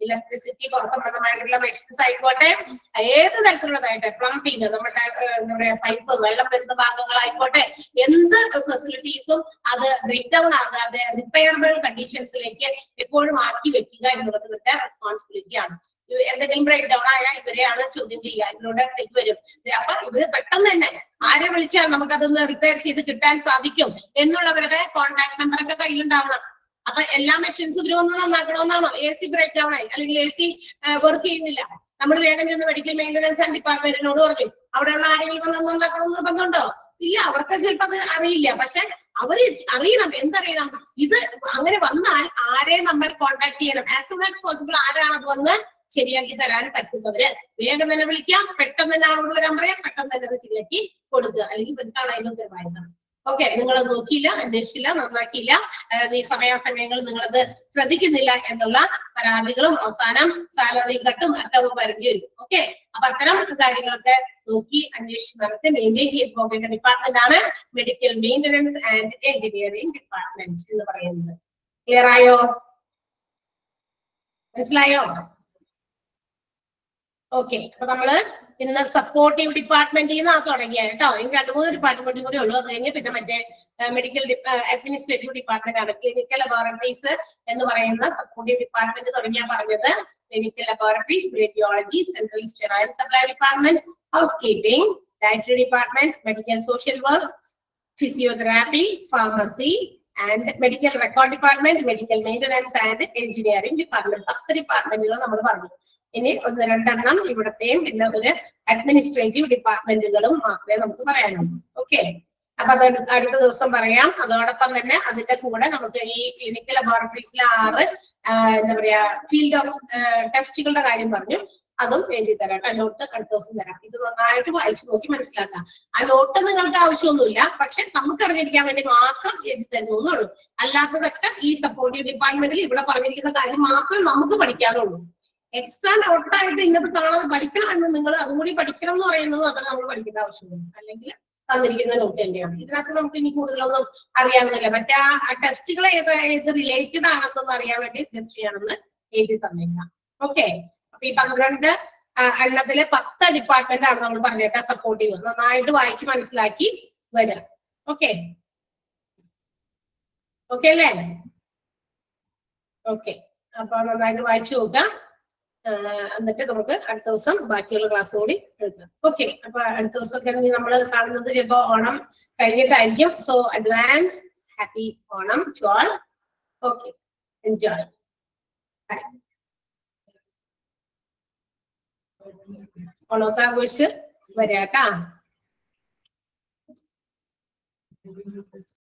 ഇലക്ട്രിസിറ്റി സംബന്ധമായിട്ടുള്ള മെഷീൻസ് ആയിക്കോട്ടെ ഏത് തരത്തിലുള്ളതായിട്ട് പ്ലംബിംഗ് നമ്മുടെ ഏഹ്, എന്താ പറയാ പൈപ്പ് വെള്ളം വരുന്ന ഭാഗങ്ങളായിക്കോട്ടെ എന്ത് ഫെസിലിറ്റീസും അത് ബ്രേക്ക് ഡൗൺ ആകാതെ റിപ്പയറബിൾ കണ്ടീഷൻസിലേക്ക് എപ്പോഴും ആക്കി വെക്കുക എന്നുള്ളത് ഇവരുടെ റെസ്പോൺസിബിലിറ്റി ആണ് ഇവ- എന്തെങ്കിലും ബ്രേക്ക് ഡൗൺ ആയാൽ ഇവരെയാണ് ചോദ്യം ചെയ്യുക ഇതിലൂടെ ഇത് വരും ഇത് അപ്പൊ ഇവര് പെട്ടെന്ന് തന്നെ ആരെ വിളിച്ചാൽ നമുക്കതൊന്ന് റിപ്പയർ ചെയ്ത് കിട്ടാൻ സാധിക്കും എന്നുള്ളവരുടെ കോൺടാക്ട് നമ്പർ ഒക്കെ കയ്യിലുണ്ടാവണം അപ്പൊ എല്ലാ മെഷീൻസും ഇവര് വന്ന് നന്നാക്കണമെന്നാണോ എ സി ബ്രേക്ക് ഡൗൺ ആയി അല്ലെങ്കിൽ എ സി വർക്ക് ചെയ്യുന്നില്ല നമ്മൾ വേഗം ചെന്ന് മെഡിക്കൽ മെയിൻ്റനൻസ് ആൻഡ് ഡിപ്പാർട്ട്മെന്റിനോട് പറഞ്ഞു അവിടെയുള്ള ആരെങ്കിലും വന്ന് നന്നാക്കണം എന്ന് നിർബന്ധമുണ്ടോ ഇല്ല അവർക്ക് ചിലപ്പോ അത് അറിയില്ല പക്ഷെ അവര് അറിയണം എന്തറിയണം ഇത് അങ്ങനെ വന്നാൽ ആരെ നമ്മൾ കോൺടാക്ട് ചെയ്യണം ആസ് സൂൺ ആസ് പോസിബിൾ ആരാണ് അത് വന്ന് ശരിയാക്കി തരാൻ പറ്റുന്നവര് വേഗം തന്നെ വിളിക്കാം പെട്ടെന്ന് തന്നെ ആളോട് വരാൻ പറയാം പെട്ടെന്ന് തന്നെ അത് ശരിയാക്കി കൊടുക്കുക അല്ലെങ്കിൽ ഇവർക്കാണ് അതിന് ഉത്തരവാദിത്തം ഓക്കെ നിങ്ങൾ നോക്കിയില്ല അന്വേഷിച്ചില്ല നന്നാക്കിയില്ല ഏഹ് ഈ സമയാസമയങ്ങൾ നിങ്ങളത് ശ്രദ്ധിക്കുന്നില്ല എന്നുള്ള പരാതികളും അവസാനം സാലറി കട്ടും ഒക്കെ വരേണ്ടി വരും ഓക്കെ അപ്പൊ അത്തരം കാര്യങ്ങളൊക്കെ നോക്കി അന്വേഷിച്ച് നടത്തി മെയിൻറ്റെയിൻ ചെയ്ത് പോകേണ്ട ഡിപ്പാർട്ട്മെന്റ് ആണ് medical maintenance and engineering department എന്ന് പറയുന്നത് ക്ലിയർ ആയോ മനസ്സിലായോ ഓക്കെ അപ്പൊ നമ്മള് ഇന്ന് സപ്പോർട്ടീവ് ഡിപ്പാർട്ട്മെന്റിൽ നിന്നാ തുടങ്ങിയത് കേട്ടോ ഇനി രണ്ടു മൂന്ന് ഡിപ്പാർട്ട്മെന്റും കൂടി ഉള്ളൂ അത് കഴിഞ്ഞ് പിന്നെ മറ്റേ മെഡിക്കൽ അഡ്മിനിസ്ട്രേറ്റീവ് ഡിപ്പാർട്ട്മെന്റ് ആണ് ക്ലിനിക്കൽ ലബോറട്ടറീസ് എന്ന് പറയുന്ന സപ്പോർട്ടീവ് ഡിപ്പാർട്ട്മെന്റ് തുടങ്ങിയാ പറഞ്ഞത് clinical laboratories radiology central sterile supply department housekeeping dietary department medical social work physiotherapy pharmacy and medical record department medical maintenance and engineering department പത്ത് ഡിപ്പാർട്ട്മെന്റുകൾ നമ്മൾ പറഞ്ഞു ഇനി ഒന്ന് രണ്ടെണ്ണം ഇവിടത്തെയും പിന്നെ ഒരു അഡ്മിനിസ്ട്രേറ്റീവ് ഡിപ്പാർട്ട്മെന്റുകളും മാത്രമേ നമുക്ക് പറയാനുള്ളൂ ഓക്കെ അപ്പൊ അത് അടുത്ത ദിവസം പറയാം അതോടൊപ്പം തന്നെ അതിന്റെ കൂടെ നമുക്ക് ഈ ക്ലിനിക്കൽ ലബോറട്ടറീസിലെ ആറ് ആ, എന്താ പറയാ ഫീൽഡ് ഓഫ് ടെസ്റ്റുകളുടെ കാര്യം പറഞ്ഞു അതും എഴുതി തരാം കേട്ടോ നോട്ട് അടുത്ത ദിവസം തരാം ഇത് നന്നായിട്ട് വായിച്ചു നോക്കി മനസ്സിലാക്കാം ആ നോട്ട് നിങ്ങൾക്ക് ആവശ്യമൊന്നുമില്ല പക്ഷെ നമുക്ക് അറിഞ്ഞിരിക്കാൻ വേണ്ടി മാത്രം എഴുതി തരുന്നു എന്നുള്ളൂ അല്ലാത്തതൊക്കെ ഈ സപ്പോർട്ടീവ് ഡിപ്പാർട്ട്മെന്റിൽ ഇവിടെ പറഞ്ഞിരിക്കുന്ന കാര്യം മാത്രം നമുക്ക് പഠിക്കാനുള്ളൂ എക്സ്ട്രാ നോട്ടായിട്ട് ഇന്നത് കാണാതെ പഠിക്കണം എന്ന് നിങ്ങൾ അതും കൂടി പഠിക്കണം എന്ന് പറയുന്നത് മാത്രം നമ്മൾ പഠിക്കേണ്ട ആവശ്യമുള്ളൂ അല്ലെങ്കിൽ തന്നിരിക്കുന്ന നോട്ട് തന്നെയാണ് ഇതിനകത്ത് നമുക്ക് ഇനി കൂടുതലൊന്നും അറിയാവുന്നില്ല മറ്റേ ആ ടെസ്റ്റുകൾ ഏത് ഏത് റിലേറ്റഡ് ആണെന്നൊന്ന് അറിയാൻ വേണ്ടി ടെസ്റ്റ് ചെയ്യണമെന്ന് എഴുതി തന്നേക്കാം ഓക്കെ അപ്പൊ ഈ പന്ത്രണ്ട് ആ, എണ്ണത്തിലെ പത്ത് ഡിപ്പാർട്ട്മെന്റ് ആണ് നമ്മൾ പറഞ്ഞേട്ടാ സപ്പോർട്ടീവ് നന്നായിട്ട് വായിച്ച് മനസ്സിലാക്കി വരാം ഓക്കെ ഓക്കെ അല്ലേ ഓക്കെ അപ്പൊ നന്നായിട്ട് വായിച്ചു നോക്കാം ആ, എന്നിട്ട് നമുക്ക് അടുത്ത ദിവസം ബാക്കിയുള്ള ക്ലാസ് കൂടി എടുക്കാം ഓക്കെ അപ്പൊ അടുത്ത ദിവസമൊക്കെ നമ്മൾ കാണുന്നത് ചിലപ്പോ ഓണം കഴിഞ്ഞിട്ടായിരിക്കും so advance happy Onam to all okay enjoy ഓണമൊക്കെ ആഘോഷിച്ച് വരാട്ടാ